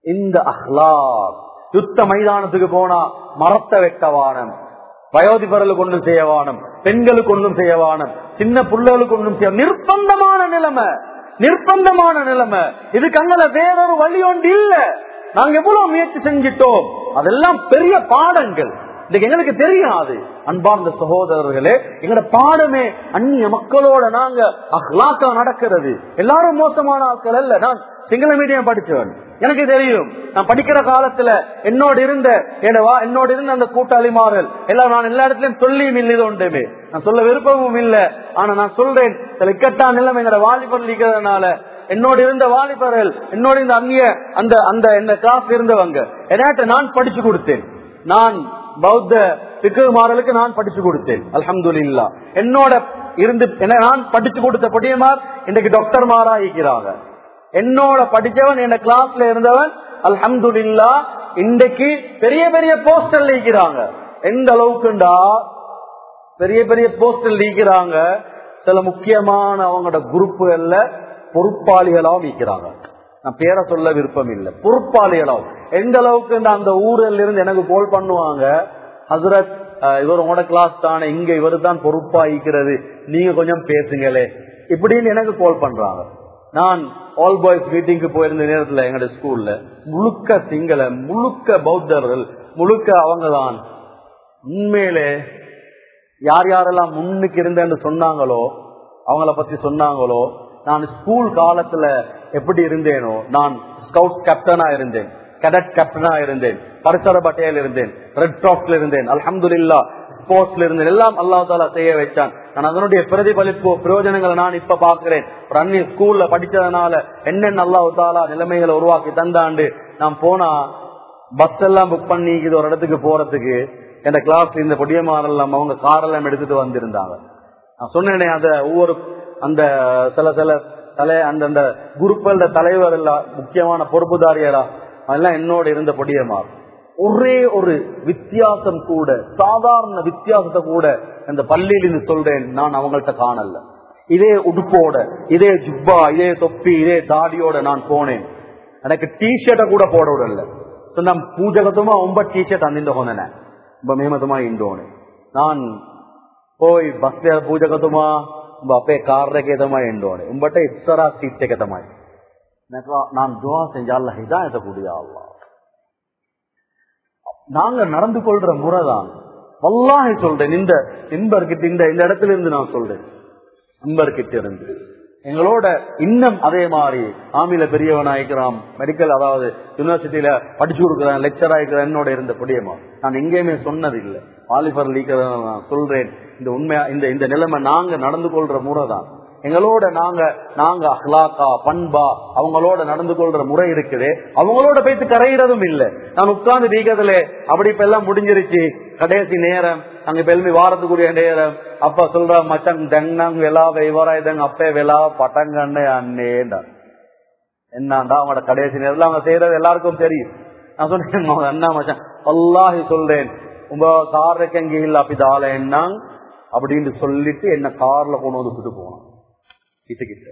இந்த அஹ்லாக் யுத்த மைதானத்துக்கு போனா மரத்தை வெட்டவானம் வயோதிபர்களுக்கு ஒன்றும் செய்யவானம் பெண்களுக்கு ஒன்றும் செய்யவானம் சின்ன புள்ளகளுக்கு ஒன்றும் செய்ய நிர்பந்தமான நிலைமை நிர்பந்தமான நிலைமை இதுக்கு அங்கே வேறொரு வழி ஒன்று இல்ல நாங்க எவ்வளவு முயற்சி செஞ்சிட்டோம் அதெல்லாம் பெரிய பாடங்கள் இன்னைக்கு எங்களுக்கு தெரியாது அன்பார்ந்த சகோதரர்களே எங்களோட பாடமே அந்நிய மக்களோட நாங்க அஹ்லாக்கா நடக்கிறது எல்லாரும் மோசமான ஆட்கள் அல்ல நான் சிங்கள மீடியம் படிச்சவன் எனக்கு தெரியும் நான் படிக்கிற காலத்துல என்னோட இருந்த என்னவா என்னோட இருந்த அந்த கூட்டாளிமார்கள் எல்லாம் நான் எல்லா இடத்துலயும் சொல்லியும் இல்லை இது ஒன்றுமே நான் சொல்ல விருப்பமும் இல்லை ஆனா நான் சொல்றேன் சில இக்கட்டான நிலைமை எங்களோட வாலிபர் இருக்கிறதுனால என்னோட இருந்த வாலிபர்கள் என்னோட இந்த அந்நிய அந்த அந்த இந்த கிளாஸ் இருந்தவங்க என்னாட்ட நான் படிச்சு கொடுத்தேன் நான் பௌத்த பிக்குமார்களுக்கு நான் படிச்சு கொடுத்தேன் அல்ஹம்துலில்லா என்னோட இருந்து என்ன நான் படிச்சு கொடுத்த படியமார் இன்றைக்கு டாக்டர் மாரா இருக்கிறாங்க என்னோட படிச்சவன் என்ன கிளாஸ்ல இருந்தவன் அல்ஹம்துலில்லா இன்றைக்கு பெரிய பெரிய போஸ்டர் இருக்கிறாங்க எந்த அளவுக்குண்டா பெரிய பெரிய போஸ்டர் நீக்கிறாங்க சில முக்கியமான அவங்களோட குரூப்புகள்ல பொறுப்பாளிகளாவும் நீக்கிறாங்க நான் பேரை சொல்ல விருப்பம் இல்லை பொறுப்பாளிகளாவும் எந்த அளவுக்கு இந்த அந்த ஊரில் இருந்து எனக்கு கோல் பண்ணுவாங்க ஹசரத் அஹ், இவர் உங்களோட கிளாஸ் தானே இங்க இவரு தான் பொறுப்பாயிக்கிறது நீங்க கொஞ்சம் பேசுங்களே இப்படின்னு எனக்கு கால் பண்றாங்க நான் ஆல் பாய்ஸ் மீட்டிங்க்கு போயிருந்த நேரத்துல எங்களோட ஸ்கூல்ல முழுக்க சிங்கள முழுக்க பௌத்தர்கள் முழுக்க அவங்க தான் உண்மையிலே யார் யாரெல்லாம் முன்னுக்கு இருந்தேன்னு சொன்னாங்களோ அவங்கள பத்தி சொன்னாங்களோ நான் ஸ்கூல் காலத்துல எப்படி இருந்தேனோ நான் ஸ்கவுட் கேப்டனா இருந்தேன் கேடட் கேப்டனா இருந்தேன் பரிசர பட்டையில் இருந்தேன் ரெட் கிராஸ்ல இருந்தேன் அல்ஹம்துலில்லா ஸ்போர்ட்ஸ்ல இருந்தேன் எல்லாம் அல்லாஹ் தாலா செய்ய வச்சான் நான் அதனுடைய பிரதிபலிப்பு பிரயோஜனங்களை நான் இப்ப பாக்குறேன் ஒரு அந்நிய ஸ்கூல்ல படிச்சதுனால என்னென்ன அல்லாஹ் தாலா நிலைமைகளை உருவாக்கி தந்தாண்டு நான் போனா பஸ் எல்லாம் புக் பண்ணி இது ஒரு இடத்துக்கு போறதுக்கு என் கிளாஸ்ல இந்த பொடியமாரெல்லாம் அவங்க காரெல்லாம் எடுத்துட்டு வந்திருந்தாங்க நான் சொன்னேனே அந்த ஒவ்வொரு அந்த சில சில தலை அந்தந்த குரூப்கள தலைவர் எல்லாம் முக்கியமான பொறுப்புதாரியரா அதெல்லாம் என்னோட இருந்த பொடியமார் ஒரே ஒரு வித்தியாசம் கூட சாதாரண வித்தியாசத்தை கூட இந்த பள்ளியில் இருந்து சொல்றேன் நான் அவங்கள்ட்ட காணல இதே உடுப்போட இதே ஜுப்பா இதே தொப்பி இதே தாடியோட நான் போனேன் எனக்கு ಟಿ-ಶರ್ಟ್ ಕೂಡ போட விடல ಸೊ ನಮ್ ಪೂಜೆಗತುಮ ಒಂಬ ಟಿ-ಶರ್ಟ್ ಅಂದಿಂದ ಹೋನೆ ಒಬ್ಬ ಮೇಮತುಮ ಇಂಡೋಣೆ ನಾನ್ ಹೋಯ್ ಬಸ್ ಪೂಜೆಗತುಮ ಒಬ್ಬ ಅಪ್ಪೆ ಕಾರ್ರಕ್ಕೆ ತಮ ಎಂಡೋಣೆ ಉಂಬಟ್ಟೆ ಇತ್ಸರ ಸೀಟೆಗೆ ತಮ நான் துவா செஞ்ச அல்ல ஹிதாயத்தை கூடிய அல்லா நாங்க நடந்து கொள்ற முறைதான் வல்லாஹி சொல்றேன் இந்த இன்பர்கிட்ட இந்த இந்த இடத்துல இருந்து நான் சொல்றேன் இன்பர்கிட்ட இருந்து எங்களோட இன்னும் அதே மாதிரி ஆமில பெரியவனாய்க்கிறான் மெடிக்கல் அதாவது யூனிவர்சிட்டியில படிச்சு கொடுக்குறேன் லெக்சர் ஆயிக்கிறேன் என்னோட இருந்த புடியமா நான் எங்கேயுமே சொன்னது இல்லை வாலிபர் லீக்கர் நான் சொல்றேன் இந்த உண்மையா இந்த இந்த நிலைமை நாங்க நடந்து கொள்ற முறை தான் எங்களோட நாங்க நாங்க அஹ்லாக்கா பண்பா அவங்களோட நடந்து கொள்ற முறை இருக்குது அவங்களோட போயிட்டு கரையிறதும் இல்ல நான் உட்கார்ந்து நீக்கிறதுல அப்படி இப்ப எல்லாம் முடிஞ்சிருச்சு கடைசி நேரம் அங்க பெல்மி வாரத்துக்குரிய நேரம் அப்ப சொல்ற மச்சங் தென்னங் வெலா வெய்வராயுதங் அப்பே வெலா பட்டங்கன்னு அண்ணேண்டா என்னண்டா அவங்களோட கடைசி நேரத்துல அவங்க செய்யறது எல்லாருக்கும் தெரியும் நான் சொன்னேன் அண்ணா மச்சான் அல்லாஹி சொல்றேன் உங்க காருக்கு எங்க இல்ல அப்படி தால என்னங் அப்படின்னு சொல்லிட்டு என்ன கார்ல கொண்டு வந்து விட்டு போனான் கிட்ட கிட்ட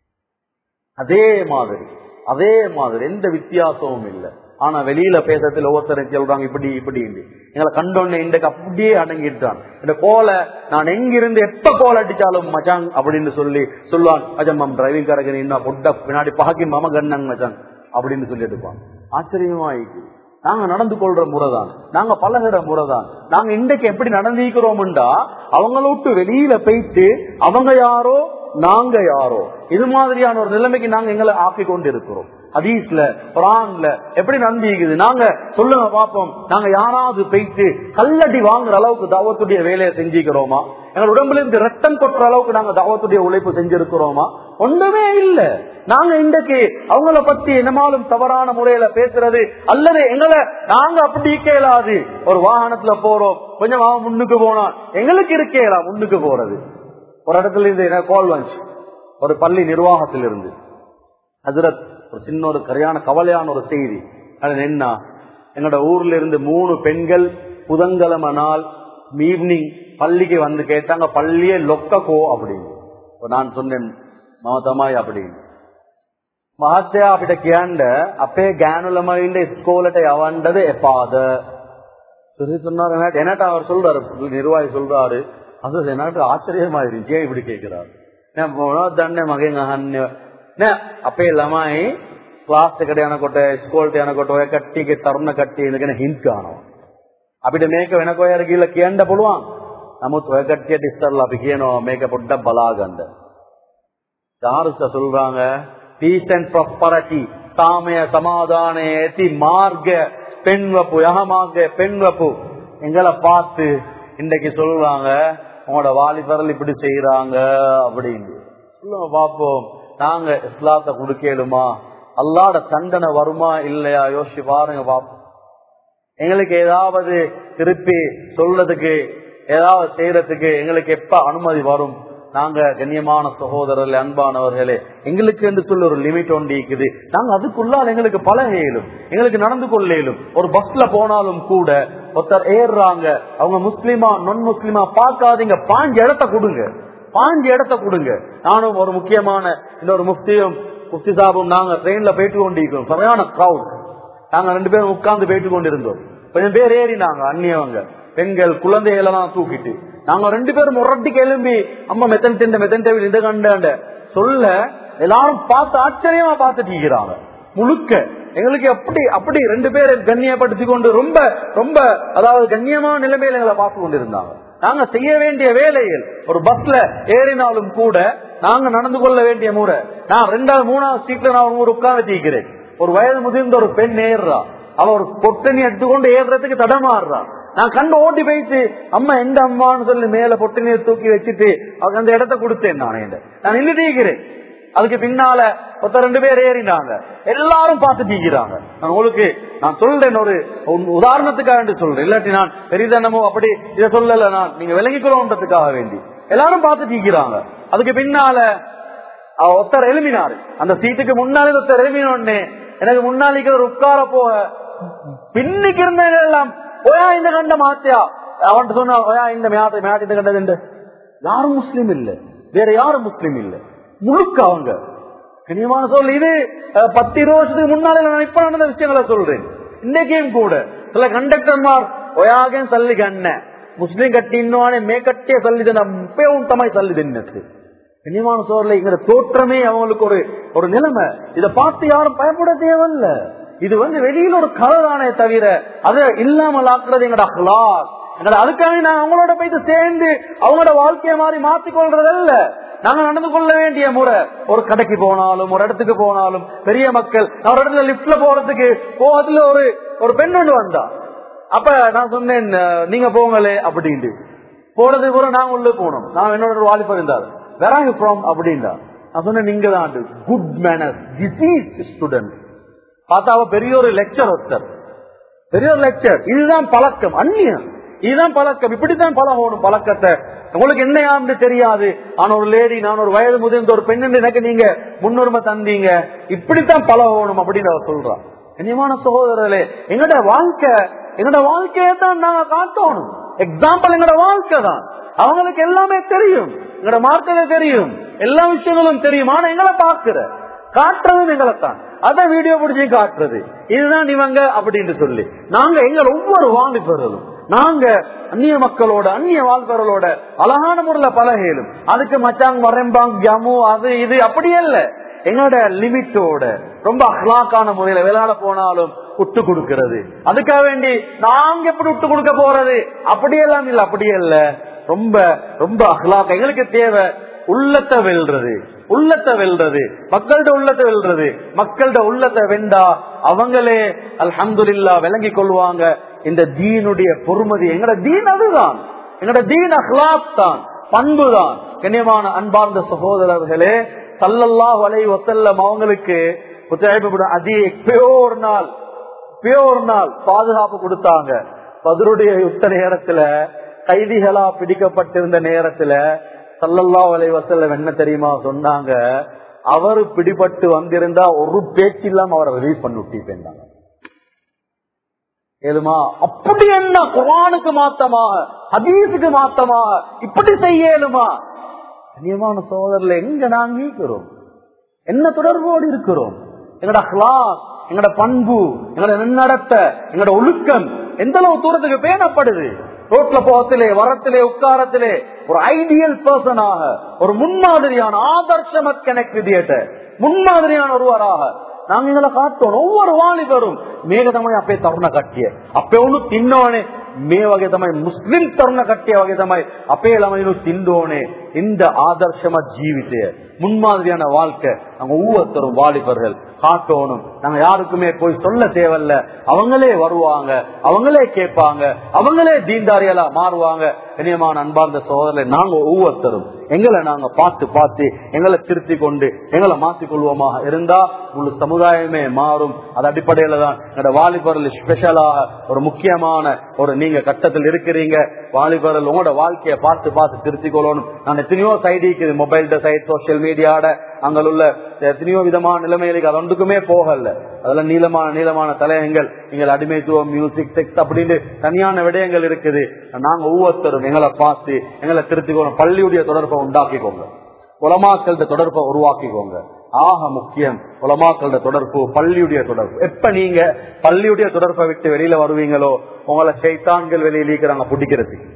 அதே மாதிரி அதே மாதிரி எந்த வித்தியாசமும் இல்லை ஆனா வெளியில பேசத்துல ஒவ்வொருத்தரும் சொல்றாங்க இப்படி இப்படி எங்களை கண்டோன்னு இன்றைக்கு அப்படியே அடங்கிட்டான் இந்த கோலை நான் எங்கிருந்து எப்ப கோல் அடிச்சாலும் மச்சாங் அப்படின்னு சொல்லி சொல்லுவான் மச்சான் மம் டிரைவிங் கரகன் இன்னும் பொட்ட பின்னாடி பாக்கி மம கண்ணங் மச்சான் அப்படின்னு சொல்லி எடுப்பான் ஆச்சரியமா ஆயிடுச்சு நாங்க நடந்து கொள்ற முறைதான் நாங்க பழகிற முறைதான் நாங்க இன்றைக்கு எப்படி நடந்திருக்கிறோம்டா அவங்கள விட்டு வெளியில போயிட்டு அவங்க யாரோ நாங்க யாரோ இது மாதிரியான ஒரு நிலைமைக்கு நாங்க எங்களை ஆக்கி கொண்டு இருக்கிறோம் ஹதீஸ்ல குரான்ல எப்படி நம்பிக்குது நாங்க சொல்லுங்க பாப்போம் நாங்க யாராவது போயிட்டு கல்லடி வாங்குற அளவுக்கு தாவத்துடைய வேலையை செஞ்சுக்கிறோமா எங்க உடம்புல இருந்து ரத்தம் கொட்டுற அளவுக்கு நாங்க தாவத்துடைய உழைப்பு செஞ்சிருக்கிறோமா ஒன்றுமே இல்ல நாங்க இன்றைக்கு அவங்கள பத்தி என்னமாலும் தவறான முறையில பேசுறது அல்லது எங்களை நாங்க அப்படி கேளாது ஒரு வாகனத்துல போறோம் கொஞ்சம் அவன் முன்னுக்கு போனா எங்களுக்கு இருக்கேலா முன்னுக்கு போறது ஒரு இடத்துல இருந்து எனக்கு கால் வந்துச்சு ஒரு பள்ளி நிர்வாகத்தில் இருந்து அதுல ஒரு சின்ன ஒரு கரையான கவலையான ஒரு செய்தி அது என்ன எங்களோட ஊர்ல இருந்து மூணு பெண்கள் புதன்கிழமை நாள் ஈவினிங் பள்ளிக்கு வந்து கேட்டாங்க பள்ளியே லொக்கக்கோ அப்படின்னு இப்ப நான் சொன்னேன் மமதமாய் அப்படின்னு මහත්තයා අපිට කියන්න අපේ ගෑනු ළමයින්ට ඉස්කෝලට යවන්නද එපාද சொல்லி சொன்னாரு எனக்கு- என்கிட்ட அவர் சொல்றாரு நிர்வாகி சொல்றாரு அது எனக்கு ஆச்சரியமா இருந்துச்சு ஏன் இப்படி கேட்கிறாரு நான் போனா தண்ணே மகன் அஹන්නේ නෑ අපේ ළමයි ක්ලාස් එකට යනකොට ස්කෝල්ට යනකොට ඔය කට්ටියගේ තරුණ කට්ටිය ඉඳගෙන හින්ට් ගන්නවා. අපිට මේක වෙන කොහේ හරි ගිහලා කියන්න පුළුවන්. නමුත් ඔය කට්ටියට ඉස්සරලා අපි කියනවා මේක පොඩ්ඩක් බලාගන්න. දාරුස්ස சொல்றாங்க peace and prosperity සාමය සමාදානයේ ඇති මාර්ගය பெண்வப்பு யகமார்க்க பெண்வப்பு எங்களை பார்த்து இன்றைக்கு சொல்றாங்க உங்களோட வாலிபர்கள் இப்படி செய்யறாங்க அப்படின்னு சொல்லுங்க பாப்போம் நாங்க இஸ்லாத்தை கொடுக்கலுமா அல்லாட தண்டனை வருமா இல்லையா யோசிச்சு பாருங்க பாப்போம் எங்களுக்கு ஏதாவது திருப்பி சொல்றதுக்கு ஏதாவது செய்யறதுக்கு எங்களுக்கு எப்ப அனுமதி வரும் நாங்க கண்ணியமான சகோதரர்களே அன்பானவர்களே எங்களுக்கு என்று சொல்ல ஒரு லிமிட் ஒன்று இருக்குது நாங்க அதுக்குள்ளால் எங்களுக்கு பழக இயலும் எங்களுக்கு நடந்து கொள்ள இயலும் ஒரு பஸ்ல போனாலும் கூட ஒருத்தர் ஏறுறாங்க அவங்க முஸ்லிமா நொன் முஸ்லிமா பார்க்காதீங்க பாஞ்சு இடத்த கொடுங்க பாஞ்சு இடத்த கொடுங்க நானும் ஒரு முக்கியமான இன்னொரு முஃப்தியும் முஃப்தி சாபும் நாங்க ட்ரெயின்ல போயிட்டு கொண்டிருக்கிறோம் சரியான கிரௌட் நாங்க ரெண்டு பேரும் உட்கார்ந்து போயிட்டு கொண்டிருந்தோம் கொஞ்சம் பேர் ஏறினாங்க அந்நியவங்க பெண்கள் குழந்தைகள் எல்லாம் தூக்கிட்டு நாங்க ரெண்டு பேரும் முரட்டிக்கு எழும்பி அம்மா மெத்தன் திண்ட மெத்தன் தேவில் இந்த கண்டாண்ட சொல்ல எல்லாரும் பார்த்து ஆச்சரியமா பார்த்துட்டு இருக்கிறாங்க முழுக்க எங்களுக்கு அப்படி அப்படி ரெண்டு பேரை கண்ணியப்படுத்தி கொண்டு ரொம்ப ரொம்ப அதாவது கண்ணியமான நிலைமையில எங்களை பார்த்து கொண்டிருந்தாங்க நாங்க செய்ய வேண்டிய வேலைகள் ஒரு பஸ்ல ஏறினாலும் கூட நாங்க நடந்து கொள்ள வேண்டிய முறை நான் ரெண்டாவது மூணாவது சீட்ல நான் ஒரு உட்கார்ந்து தீக்கிறேன் ஒரு வயது முதிர்ந்த ஒரு பெண் ஏறுறா அவ ஒரு பொட்டணி எடுத்துக்கொண்டு ஏறுறதுக்கு தடமாறுறா நான் கண்டு ஓட்டி போயிட்டு அம்மா எந்த அம்மான்னு சொல்லி மேல பொட்டணியை தூக்கி வச்சுட்டு அவங்க அந்த இடத்த கொடுத்தேன் நான் என்கிட்ட. நான் நின்று தீக்கிறேன் அதுக்கு பின்னால ஒருத்தர் ரெண்டு பேர் ஏறினாங்க எல்லாரும் பார்த்து தீக்கிறாங்க நான் உங்களுக்கு நான் சொல்றேன் ஒரு உன் உதாரணத்துக்காக வேண்டி சொல்றேன் இல்லாட்டி நான் பெரிதனமோ அப்படி இதை சொல்லல நான் நீங்க விளங்கிக்கொள்ளன்றதுக்காக வேண்டி எல்லாரும் பார்த்து தீக்கிறாங்க அதுக்கு பின்னால அவ ஒருத்தர் எழுப்பினாரு அந்த சீட்டுக்கு முன்னாலே ஒருத்தர் எழுப்பினோடனே எனக்கு முன்னாளிக்கு ஒரு உட்கார போக பின்னுக்கு இருந்தவங்க எல்லாம் ஒயா இந்த கண்ட மாத்தியா அவன்கிட்ட சொன்னா ஒயா இந்த மேத்த மேத்த இந்த கண்டது யாரும் முஸ்லீம் இல்ல வேற யாரும் முஸ்லீம் இல்ல முழுக்க அவங்க கனியமான சொல் இது அஹ், பத்து இருபது வருஷத்துக்கு முன்னாலே நான் இப்ப நடந்த விஷயங்களை சொல்றேன் இன்னைக்கும் கூட சில கண்டக்டர்மார் ஒயாகேன் சல்லி கண்ண முஸ்லீம் கட்டி இன்னும் மே கட்டிய சல்லி இப்பயும் தமாய் சல்லி தின்னது கண்ணியமான சோர்ல இங்கிற தோற்றமே அவங்களுக்கு ஒரு ஒரு நிலைமை இதை பார்த்து யாரும் பயப்பட தேவையில்ல இது வந்து வெளியில ஒரு கலை தானே தவிர அதை இல்லாமல் ஆக்குறது எங்கட அஹ்லாக் எங்கட அதுக்காக நான் அவங்களோட போயிட்டு சேர்ந்து அவங்களோட வாழ்க்கையை மாதிரி மாத்திக் கொள்றதல்ல நாங்க நடந்து கொள்ள வேண்டிய முறை ஒரு கடைக்கு போனாலும் ஒரு இடத்துக்கு போனாலும் பெரிய மக்கள் நான் ஒரு இடத்துல லிப்ட்ல போறதுக்கு போகத்துல ஒரு ஒரு பெண் ஒன்று வந்தா அப்ப நான் சொன்னேன் அஹ், நீங்க போங்களே அப்படின்ட்டு போனது கூட நாங்க உள்ள போனோம் நான் என்னோட ஒரு வாலிபர் இருந்தார் வேற ஃப்ரம் அப்படின்டா நான் சொன்னேன் நீங்க தான் குட் மேனஸ் டிசீஸ் ஸ்டூடெண்ட் பார்த்தா அவ பெரிய ஒரு லெக்சர் ஒருத்தர் பெரிய ஒரு லெக்சர் இதுதான் பழக்கம் அந்நியம் இதுதான் பழக்கம் இப்படித்தான் பழகணும் பழக்கத்தை உங்களுக்கு என்ன யாருன்னு தெரியாது ஆனா ஒரு லேடி நான் ஒரு வயது முதிர்ந்த ஒரு பெண் எனக்கு நீங்க முன்னுரிமை தந்தீங்க இப்படித்தான் பழகணும் அப்படின்னு அவர் சொல்றான் கண்ணியமான சகோதரர்களே எங்கட வாழ்க்கை எங்கட வாழ்க்கையை தான் நாங்க காட்டணும் எக்ஸாம்பிள் எங்கட வாழ்க்கை தான் அவங்களுக்கு எல்லாமே தெரியும் எங்கட மார்க்கத்தை தெரியும் எல்லா விஷயங்களும் தெரியும் ஆனா எங்களை பாக்குற காட்டுறதும் எங்களைத்தான் அத வீடியோ பிடிச்சி காட்டுறது இதுதான் இவங்க அப்படின்னு சொல்லி நாங்க எங்கள் ஒவ்வொரு வாலிபர்களும் நாங்க அந்நிய மக்களோட அந்நிய வாழ்பவர்களோட அழகான முறையில பழகலும் அதுக்கு மச்சாங் மறைம்பாங் ஜமு அது இது அப்படியே இல்ல எங்களோட லிமிட்டோட ரொம்ப அஹ்லாக்கான முறையில விளையாட போனாலும் விட்டு கொடுக்கிறது அதுக்காக வேண்டி நாங்க எப்படி விட்டு கொடுக்க போறது அப்படியெல்லாம் இல்ல அப்படியே இல்ல ரொம்ப ரொம்ப அஹ்லாக்க எங்களுக்கு தேவை உள்ளத்தை வெல்றது உள்ளத்தை வெல்றது மக்கள்கிட்ட உள்ளத்தை வெல்றது மக்கள்கிட்ட உள்ளத்தை வெண்டா அவங்களே அல்ஹம்துலில்லா விளங்கி கொள்வாங்க இந்த தீனுடைய பொறுமதி எங்கட தீன் அதுதான் எங்கட தீன் அஹ்லாப் தான் பண்பு தான் கண்ணியமான அன்பார்ந்த சகோதரர்களே சல்லல்லாஹு அலைஹி வஸல்லம் அவங்களுக்கு முத்தாயிபு அதி எப்பயோ ஒரு நாள் எப்பயோ ஒரு நாள் பாதுகாப்பு கொடுத்தாங்க பதிலுடைய யுத்த நேரத்துல கைதிகளா பிடிக்கப்பட்டிருந்த நேரத்துல சல்லல்லாஹு அலைஹி வஸல்லம் என்ன தெரியுமா சொன்னாங்க அவரு பிடிபட்டு வந்திருந்தா ஒரு பேச்சு இல்லாம அவரை ரிலீஸ் பண்ணி விட்டிருந்தாங்க ஏழுமா அப்படி என்ன குரானுக்கு மாத்தமாக ஹதீஸுக்கு மாத்தமாக இப்படி செய்யலுமா கண்ணியமான சோதரில் எங்க நாங்க இருக்கிறோம் என்ன தொடர்போடு இருக்கிறோம் எங்கட அஹ்லாக் எங்கட பண்பு எங்கட நன்னடத்த எங்கட ஒழுக்கம் எந்த அளவு தூரத்துக்கு பேணப்படுது ரோட்ல போகத்திலே வரத்திலே உட்காரத்திலே ஒரு ஐடியல் பர்சனாக ஒரு முன்மாதிரியான ஆதர்ஷம கனெக்ட் முன்மாதிரியான ஒருவராக நாங்க எங்களை காட்டோம் ஒவ்வொரு வாலிபரும் මේක අපේ තරුණ කට්ටිය. අපේ උණු තින්නවනේ මේ වගේ තමයි මුස්ලිම් තරුණ කට්ටිය වගේ තමයි අපේ ළමයිනු තින්න ඕනේ. இந்த ஆதர்ஷமா ஜீவிතය முன்மாதிரியான வாழ்க்கை நாங்க ஒவ்வொருத்தரும் வாலிபர்கள் காட்டணும் நாங்க யாருக்குமே போய் சொல்ல தேவையில்ல அவங்களே வருவாங்க அவங்களே கேட்பாங்க அவங்களே தீண்டாரிகளா மாறுவாங்க கனியமான அன்பார்ந்த சோதரரை நாங்க ஒவ்வொருத்தரும் எங்களை நாங்க பார்த்து பார்த்து எங்களை திருத்தி கொண்டு எங்களை மாற்றிக் கொள்வோமாக இருந்தா முழு சமுதாயமே மாறும் அது அடிப்படையில தான் எங்களோட வாலிபர்கள் ஸ்பெஷலாக ஒரு முக்கியமான ஒரு நீங்க கட்டத்தில் இருக்கிறீங்க வாலிபர்கள் உங்களோட வாழ்க்கையை பார்த்து பார்த்து திருத்திக் கொள்ளணும் நான் எத்தனையோ சைடு இருக்குது மொபைல் சைட் சோசியல் மீடியாட அங்க உள்ள எத்தனையோ விதமான நிலைமைகளுக்கு அது ஒன்றுக்குமே போகல அதெல்லாம் நீளமான நீளமான தலையங்கள் எங்கள் அடிமைத்துவம் மியூசிக் செக்ஸ் அப்படின்னு தனியான விடயங்கள் இருக்குது நாங்க ஒவ்வொருத்தரும் எங்களை பார்த்து எங்களை திருத்திக்கோங்க பள்ளியுடைய தொடர்பை உண்டாக்கிக்கோங்க உலமாக்கள தொடர்பை உருவாக்கிக்கோங்க ஆக முக்கியம் உலமாக்கள தொடர்பு பள்ளியுடைய தொடர்பு எப்ப நீங்க பள்ளியுடைய தொடர்பை விட்டு வெளியில வருவீங்களோ உங்களை சைத்தான்கள் வெளியில இருக்கிறாங்க பிடிக்கிறதுக்கு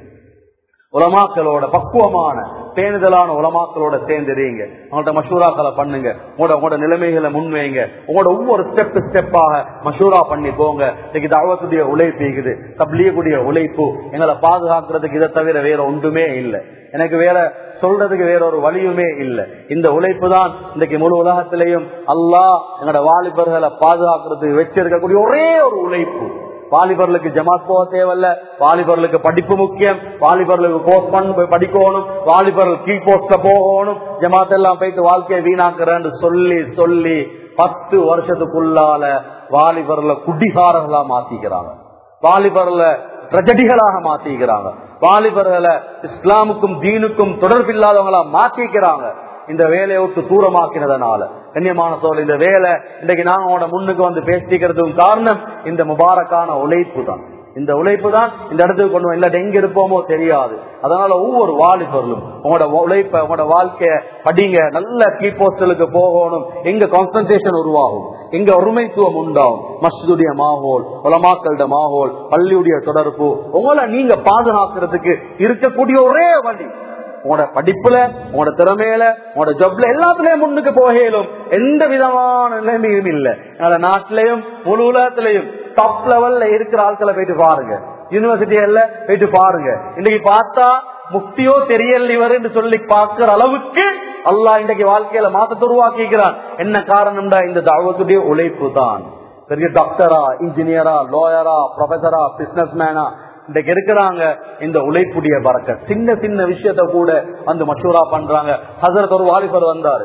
உலமாக்களோட பக்குவமான பேணுதலான உலமாக்களோட சேர்ந்துறீங்க உங்கள்ட்ட மஷூராக்களை பண்ணுங்க உங்களோட உங்களோட நிலைமைகளை முன்வைங்க உங்களோட ஒவ்வொரு ஸ்டெப் ஸ்டெப்பாக மஷூரா பண்ணி போங்க இன்னைக்கு தாவத்துடைய உழைப்பு இருக்குது தப்லீகுடைய உழைப்பு எங்களை பாதுகாக்கிறதுக்கு இதை தவிர வேற ஒன்றுமே இல்லை எனக்கு வேற சொல்றதுக்கு வேற ஒரு வழியுமே இல்லை இந்த உழைப்பு தான் இன்னைக்கு முழு உலகத்திலையும் அல்லாஹ் எங்களோட வாலிபர்களை பாதுகாக்கிறதுக்கு வச்சிருக்கக்கூடிய ஒரே ஒரு உழைப்பு வாலிபர்களுக்கு ஜமாத் போக தேவையில்ல வாலிபர்களுக்கு படிப்பு முக்கியம் வாலிபர்களுக்கு போஸ்ட் பண்ண படிக்கணும் வாலிபர்கள் கீ போஸ்ட்ல போகணும் ஜமாத் எல்லாம் போயிட்டு வாழ்க்கையை வீணாக்குறேன்னு சொல்லி சொல்லி பத்து வருஷத்துக்குள்ளால வாலிபர்களை குடிகாரர்களா மாத்திக்கிறாங்க வாலிபர்களை ட்ரெஜடிகளாக மாத்திக்கிறாங்க வாலிபர்களை இஸ்லாமுக்கும் தீனுக்கும் தொடர்பில்லாதவங்களா மாத்திக்கிறாங்க இந்த வேலையை விட்டு தூரமாக்கினதுனால கண்ணியமான சோழ இந்த வேலை இன்றைக்கு நாங்க உங்களோட முன்னுக்கு வந்து பேசிக்கிறதுக்கும் காரணம் இந்த முபாரக்கான உழைப்பு தான் இந்த உழைப்பு தான் இந்த இடத்துக்கு கொண்டு இல்ல எங்க இருப்போமோ தெரியாது அதனால ஒவ்வொரு வாலிபர்களும் உங்களோட உழைப்ப உங்களோட வாழ்க்கைய படிங்க நல்ல கீ போஸ்டலுக்கு போகணும் எங்க கான்சன்ட்ரேஷன் உருவாகும் எங்க ஒருமைத்துவம் உண்டாகும் மஸ்ஜிதுடைய மாகோல் உலமாக்களோட மாகோல் பள்ளியுடைய தொடர்பு உங்களை நீங்க பாதுகாக்கிறதுக்கு இருக்கக்கூடிய ஒரே வழி உங்களோட படிப்புல உங்களோட திறமையில உங்களோட ஜப்ல எல்லாத்துலயும் முன்னுக்கு போகலும் எந்த விதமான நிலைமையும் இல்லை அதனால நாட்டிலையும் முழு உலகத்திலையும் டாப் லெவல்ல இருக்கிற ஆட்களை போயிட்டு பாருங்க யூனிவர்சிட்டிகள்ல போயிட்டு பாருங்க இன்னைக்கு பார்த்தா முக்தியோ தெரியல இவருன்னு சொல்லி பார்க்கிற அளவுக்கு அல்லாஹ் இன்றைக்கு வாழ்க்கையில மாற்றத்தை உருவாக்கிக்கிறான் என்ன காரணம்டா இந்த தாவத்துடைய உழைப்பு தான் பெரிய டாக்டரா இன்ஜினியரா லாயரா ப்ரொஃபஸரா பிசினஸ் மேனா இன்றைக்கு இருக்கிறாங்க இந்த உழைப்புடைய பறக்க சின்ன சின்ன விஷயத்த கூட அந்த மஷூரா பண்றாங்க ஹசரத் ஒரு வாலிபர் வந்தாரு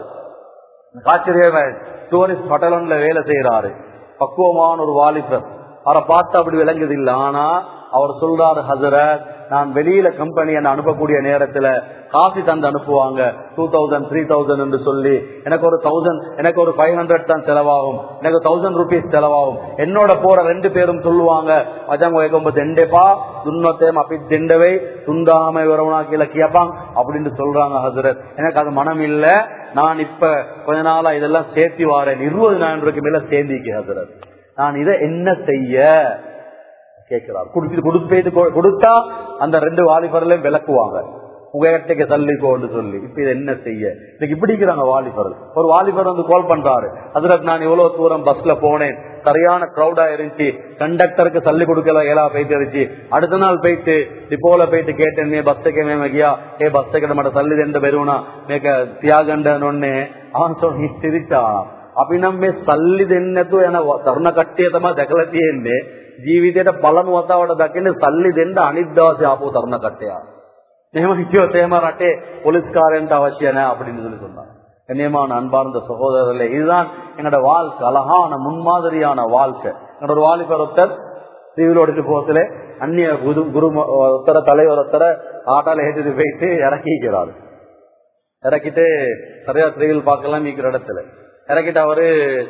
ஆச்சரியமா டூரிஸ்ட் ஹோட்டல் வேலை செய்யறாரு பக்குவமான ஒரு வாலிபர் அவரை பார்த்து அப்படி விளங்குது இல்ல ஆனா அவர் சொல்றாரு ஹசரத் நான் வெளியில கம்பெனி என்ன அனுப்பக்கூடிய நேரத்துல காசு தந்து அனுப்புவாங்க டூ தௌசண்ட் த்ரீ தௌசண்ட் என்று சொல்லி எனக்கு ஒரு தௌசண்ட் எனக்கு ஒரு ஃபைவ் ஹண்ட்ரட் தான் செலவாகும் எனக்கு தௌசண்ட் ருபீஸ் செலவாகும் என்னோட போற ரெண்டு பேரும் சொல்லுவாங்க மஜாங்க வைக்கும்போது எண்டேப்பா துன்னத்தேம் அப்படி தெண்டவை துண்டாமை வரவனாக்கி இலக்கியப்பாங் அப்படின்னு சொல்றாங்க ஹசரத் எனக்கு அது மனம் இல்ல நான் இப்ப கொஞ்ச நாளா இதெல்லாம் சேர்த்தி வாரேன் இருபதாயிரம் ரூபாய்க்கு மேல சேர்ந்திக்கு ஹசரத் நான் இதை என்ன செய்ய கேட்கிறார் கொடுத்து கொடுத்து கொடுத்தா அந்த ரெண்டு வாலிபர்களையும் விளக்குவாங்க உங்ககிட்ட தள்ளிக்கோன்னு சொல்லி இப்ப இதை என்ன செய்ய இன்னைக்கு இப்படிக்கிறாங்க வாலிபர் ஒரு வாலிபர் வந்து கால் பண்றாரு அதுல நான் இவ்வளவு தூரம் பஸ்ல போனேன் சரியான கிரௌடா இருந்துச்சு கண்டக்டருக்கு தள்ளி கொடுக்கல ஏலா போயிட்டு இருந்துச்சு அடுத்த நாள் போயிட்டு டிப்போல போயிட்டு கேட்டேன் நீ பஸ்ஸுக்கு மேமகியா ஏ பஸ்ஸுக்கு மட்ட தள்ளி ரெண்டு பெருவனா மேக்க தியாகண்டன்னு அவன் சொல்லி சிரிச்சான் අපි නම් මේ සල්ලි දෙන්නේ නැතුව යන තරුණ කට්ටිය තමයි දැකලා තියෙන්නේ ජීවිතේට පළමු වතාවට දකින්නේ සල්ලි දෙන්න අනිත් දවසේ ආපහු තරුණ කට්ටිය. එහෙම හිතුවොත් එහෙම රටේ පොලිස් කාර්යන්ට අවශ්‍ය නැහැ அப்படின்னு சொல்லி சொன்னாங்க. கண்ணியமான அன்பார்ந்த சகோதரர்களே இதுதான் எங்களோட வாழ்க்கை அழகான முன்மாதிரியான வாழ்க்கை எங்களோட ஒரு வாலிபர் ஒருத்தர் திருவிழோடு போகத்துல அந்நிய குரு குரு ஒருத்தர தலைவர் ஒருத்தர ஆட்டால ஏற்றிட்டு போயிட்டு இறக்கிக்கிறாரு இறக்கிட்டு சரியா திருவில் பார்க்கலாம் இருக்கிற இடத்துல இறக்கிட்டு அவரு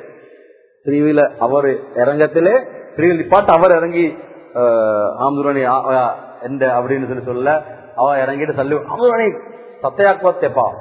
ஸ்ரீவில அவரு இறங்கத்திலே ஸ்ரீவில் நிப்பாட்டு அவர் இறங்கி ஆம்புரணி எந்த அப்படின்னு சொல்லி சொல்ல அவ இறங்கிட்டு சொல்லி ஆம்புரணி சத்தையாக்குவத்தேப்பா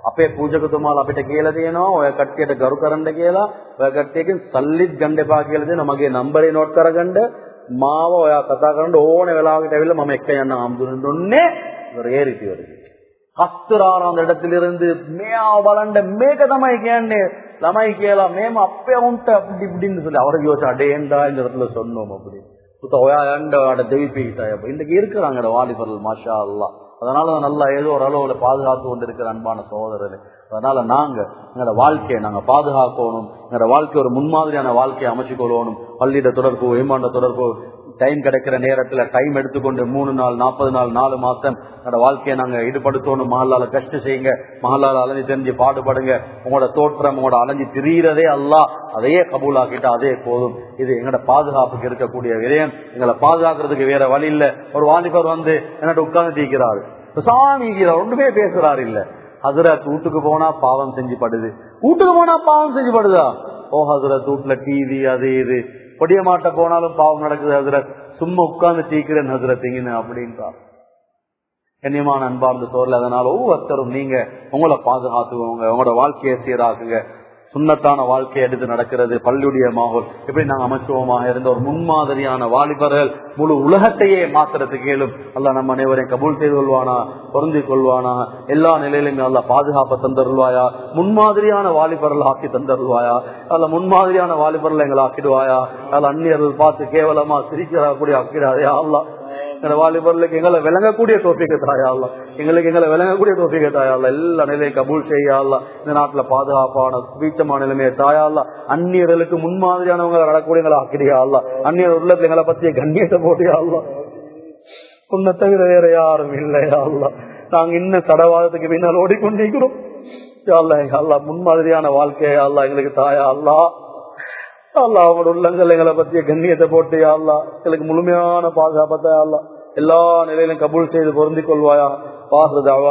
අපේ පූජකතුමාලා අපිට කියලා දෙනවා ඔය කට්ටියට ගරු කරන්න කියලා ඔය කට්ටියකින් සල්ලිත් ගන්න එපා කියලා දෙනවා මගේ නම්බරේ නෝට් කරගන්න මාව ඔයා කතා කරන්න ඕන වෙලාවකට ඇවිල්ලා මම එක්ක යන්න ආම්දුරන් දුන්නේ රේරිතිවලදී කස්තරාරාම இடத்திலிருந்து මෙයා බලන්න මේක තමයි කියන්නේ ළමයි කියලා මේම අපේ උන්ට அப்படி இப்படின்னு சொல்லி அவரை யோசிச்சு அடேண்டா இந்த இடத்துல சொன்னோம் அப்படி சுத்த ஒயா ஏண்ட தெவி பீட்டாய் அப்ப இன்னைக்கு இருக்கிறாங்க வாலிபர்கள் மாஷா அல்லா அதனாலதான் நல்லா ஏதோ ஒரு அளவுல பாதுகாத்து கொண்டு இருக்கிற அன்பான சகோதரர்களே அதனால நாங்க எங்களோட வாழ்க்கையை நாங்க பாதுகாக்கணும் எங்களோட வாழ்க்கை ஒரு முன்மாதிரியான வாழ்க்கையை அமைச்சுக்கொள்ளணும் பள்ளியிட தொடர்பு ஏமாண்ட தொடர்பு டைம் கிடைக்கிற நேரத்துல டைம் எடுத்துக்கொண்டு மூணு நாள் நாற்பது நாள் நாலு மாசம் என்னோட வாழ்க்கையை நாங்க ஈடுபடுத்தணும் மகளால கஷ்டம் செய்யுங்க மகளால அலைஞ்சு தெரிஞ்சு பாடுபடுங்க உங்களோட தோற்றம் உங்களோட அலைஞ்சு திரியிறதே அல்ல அதையே கபூலாக்கிட்டு அதே போதும் இது எங்களோட பாதுகாப்புக்கு இருக்கக்கூடிய விடயம் எங்களை பாதுகாக்கிறதுக்கு வேற வழி இல்ல ஒரு வாலிபர் வந்து என்னோட உட்கார்ந்து தீக்கிறாரு சாமி ஒன்றுமே பேசுறாரு இல்ல ஹசரத் வீட்டுக்கு போனா பாவம் செஞ்சு படுது வீட்டுக்கு போனா பாவம் செஞ்சு படுதா ஓ ஹசரத் வீட்டுல டிவி அது இது பொடிய மாட்ட போனாலும் பாவம் நடக்குது ஹசரத் சும்மா உட்கார்ந்து தீக்கிறேன் ஹசரத் இங்கன்னு அப்படின்றார் கண்ணியமான அன்பார்ந்த தோர்ல அதனால ஒவ்வொருத்தரும் நீங்க உங்களை பாதுகாத்துக்கோங்க உங்களோட வாழ்க்கையை சீராக்குங்க சுண்ணத்தான வாழ்க்கையை எடுத்து நடக்கிறது பள்ளியுடைய மாகோல் எப்படி நாங்க அமைச்சுவோமாக இருந்த ஒரு முன்மாதிரியான வாலிபர்கள் முழு உலகத்தையே மாத்துறதுக்கு கேளும் அல்ல நம்ம அனைவரையும் கபூல் செய்து கொள்வானா பொருந்தி கொள்வானா எல்லா நிலையிலுமே அல்ல பாதுகாப்பை தந்தருள்வாயா முன்மாதிரியான வாலிபர்கள் ஆக்கி தந்தருள்வாயா அல்ல முன்மாதிரியான வாலிபர்கள் எங்களை ஆக்கிடுவாயா அல்ல அந்நியர்கள் பார்த்து கேவலமா சிரிக்கிறக்கூடிய ஆக்கிடாதே அல்லா எங்க வாலிபர்களுக்கு எங்களை விளங்கக்கூடிய தோப்பிக்க தாயாள்லாம் எங்களுக்கு எங்களை விளங்கக்கூடிய தோப்பிக்க தாயாள்லாம் எல்லா நிலையும் கபூல் செய்யாள்லாம் இந்த நாட்டுல பாதுகாப்பான வீச்சமான நிலைமையை தாயாள்லாம் அந்நியர்களுக்கு முன்மாதிரியானவங்க நடக்கூடியவங்களை ஆக்கிறியாள்லாம் அந்நியர் உள்ளத்துல எங்களை பத்திய கண்ணியத்தை போட்டியாள்லாம் உன்னை தவிர வேற யாரும் இல்லையாள்லாம் நாங்க இன்னும் தடவாதத்துக்கு பின்னால் ஓடிக்கொண்டிருக்கிறோம் அல்லா முன்மாதிரியான வாழ்க்கையா அல்லா எங்களுக்கு தாயா அல்லா அல்லா அவங்களோட உள்ளங்கள் எங்களை பத்திய கண்ணியத்தை போட்டு அல்லா எங்களுக்கு முழுமையான பாதுகாப்பத்தை அல்லா எல்லா நிலையிலும் கபூல் செய்து பொருந்திக் கொள்வாயா பாசுதாவா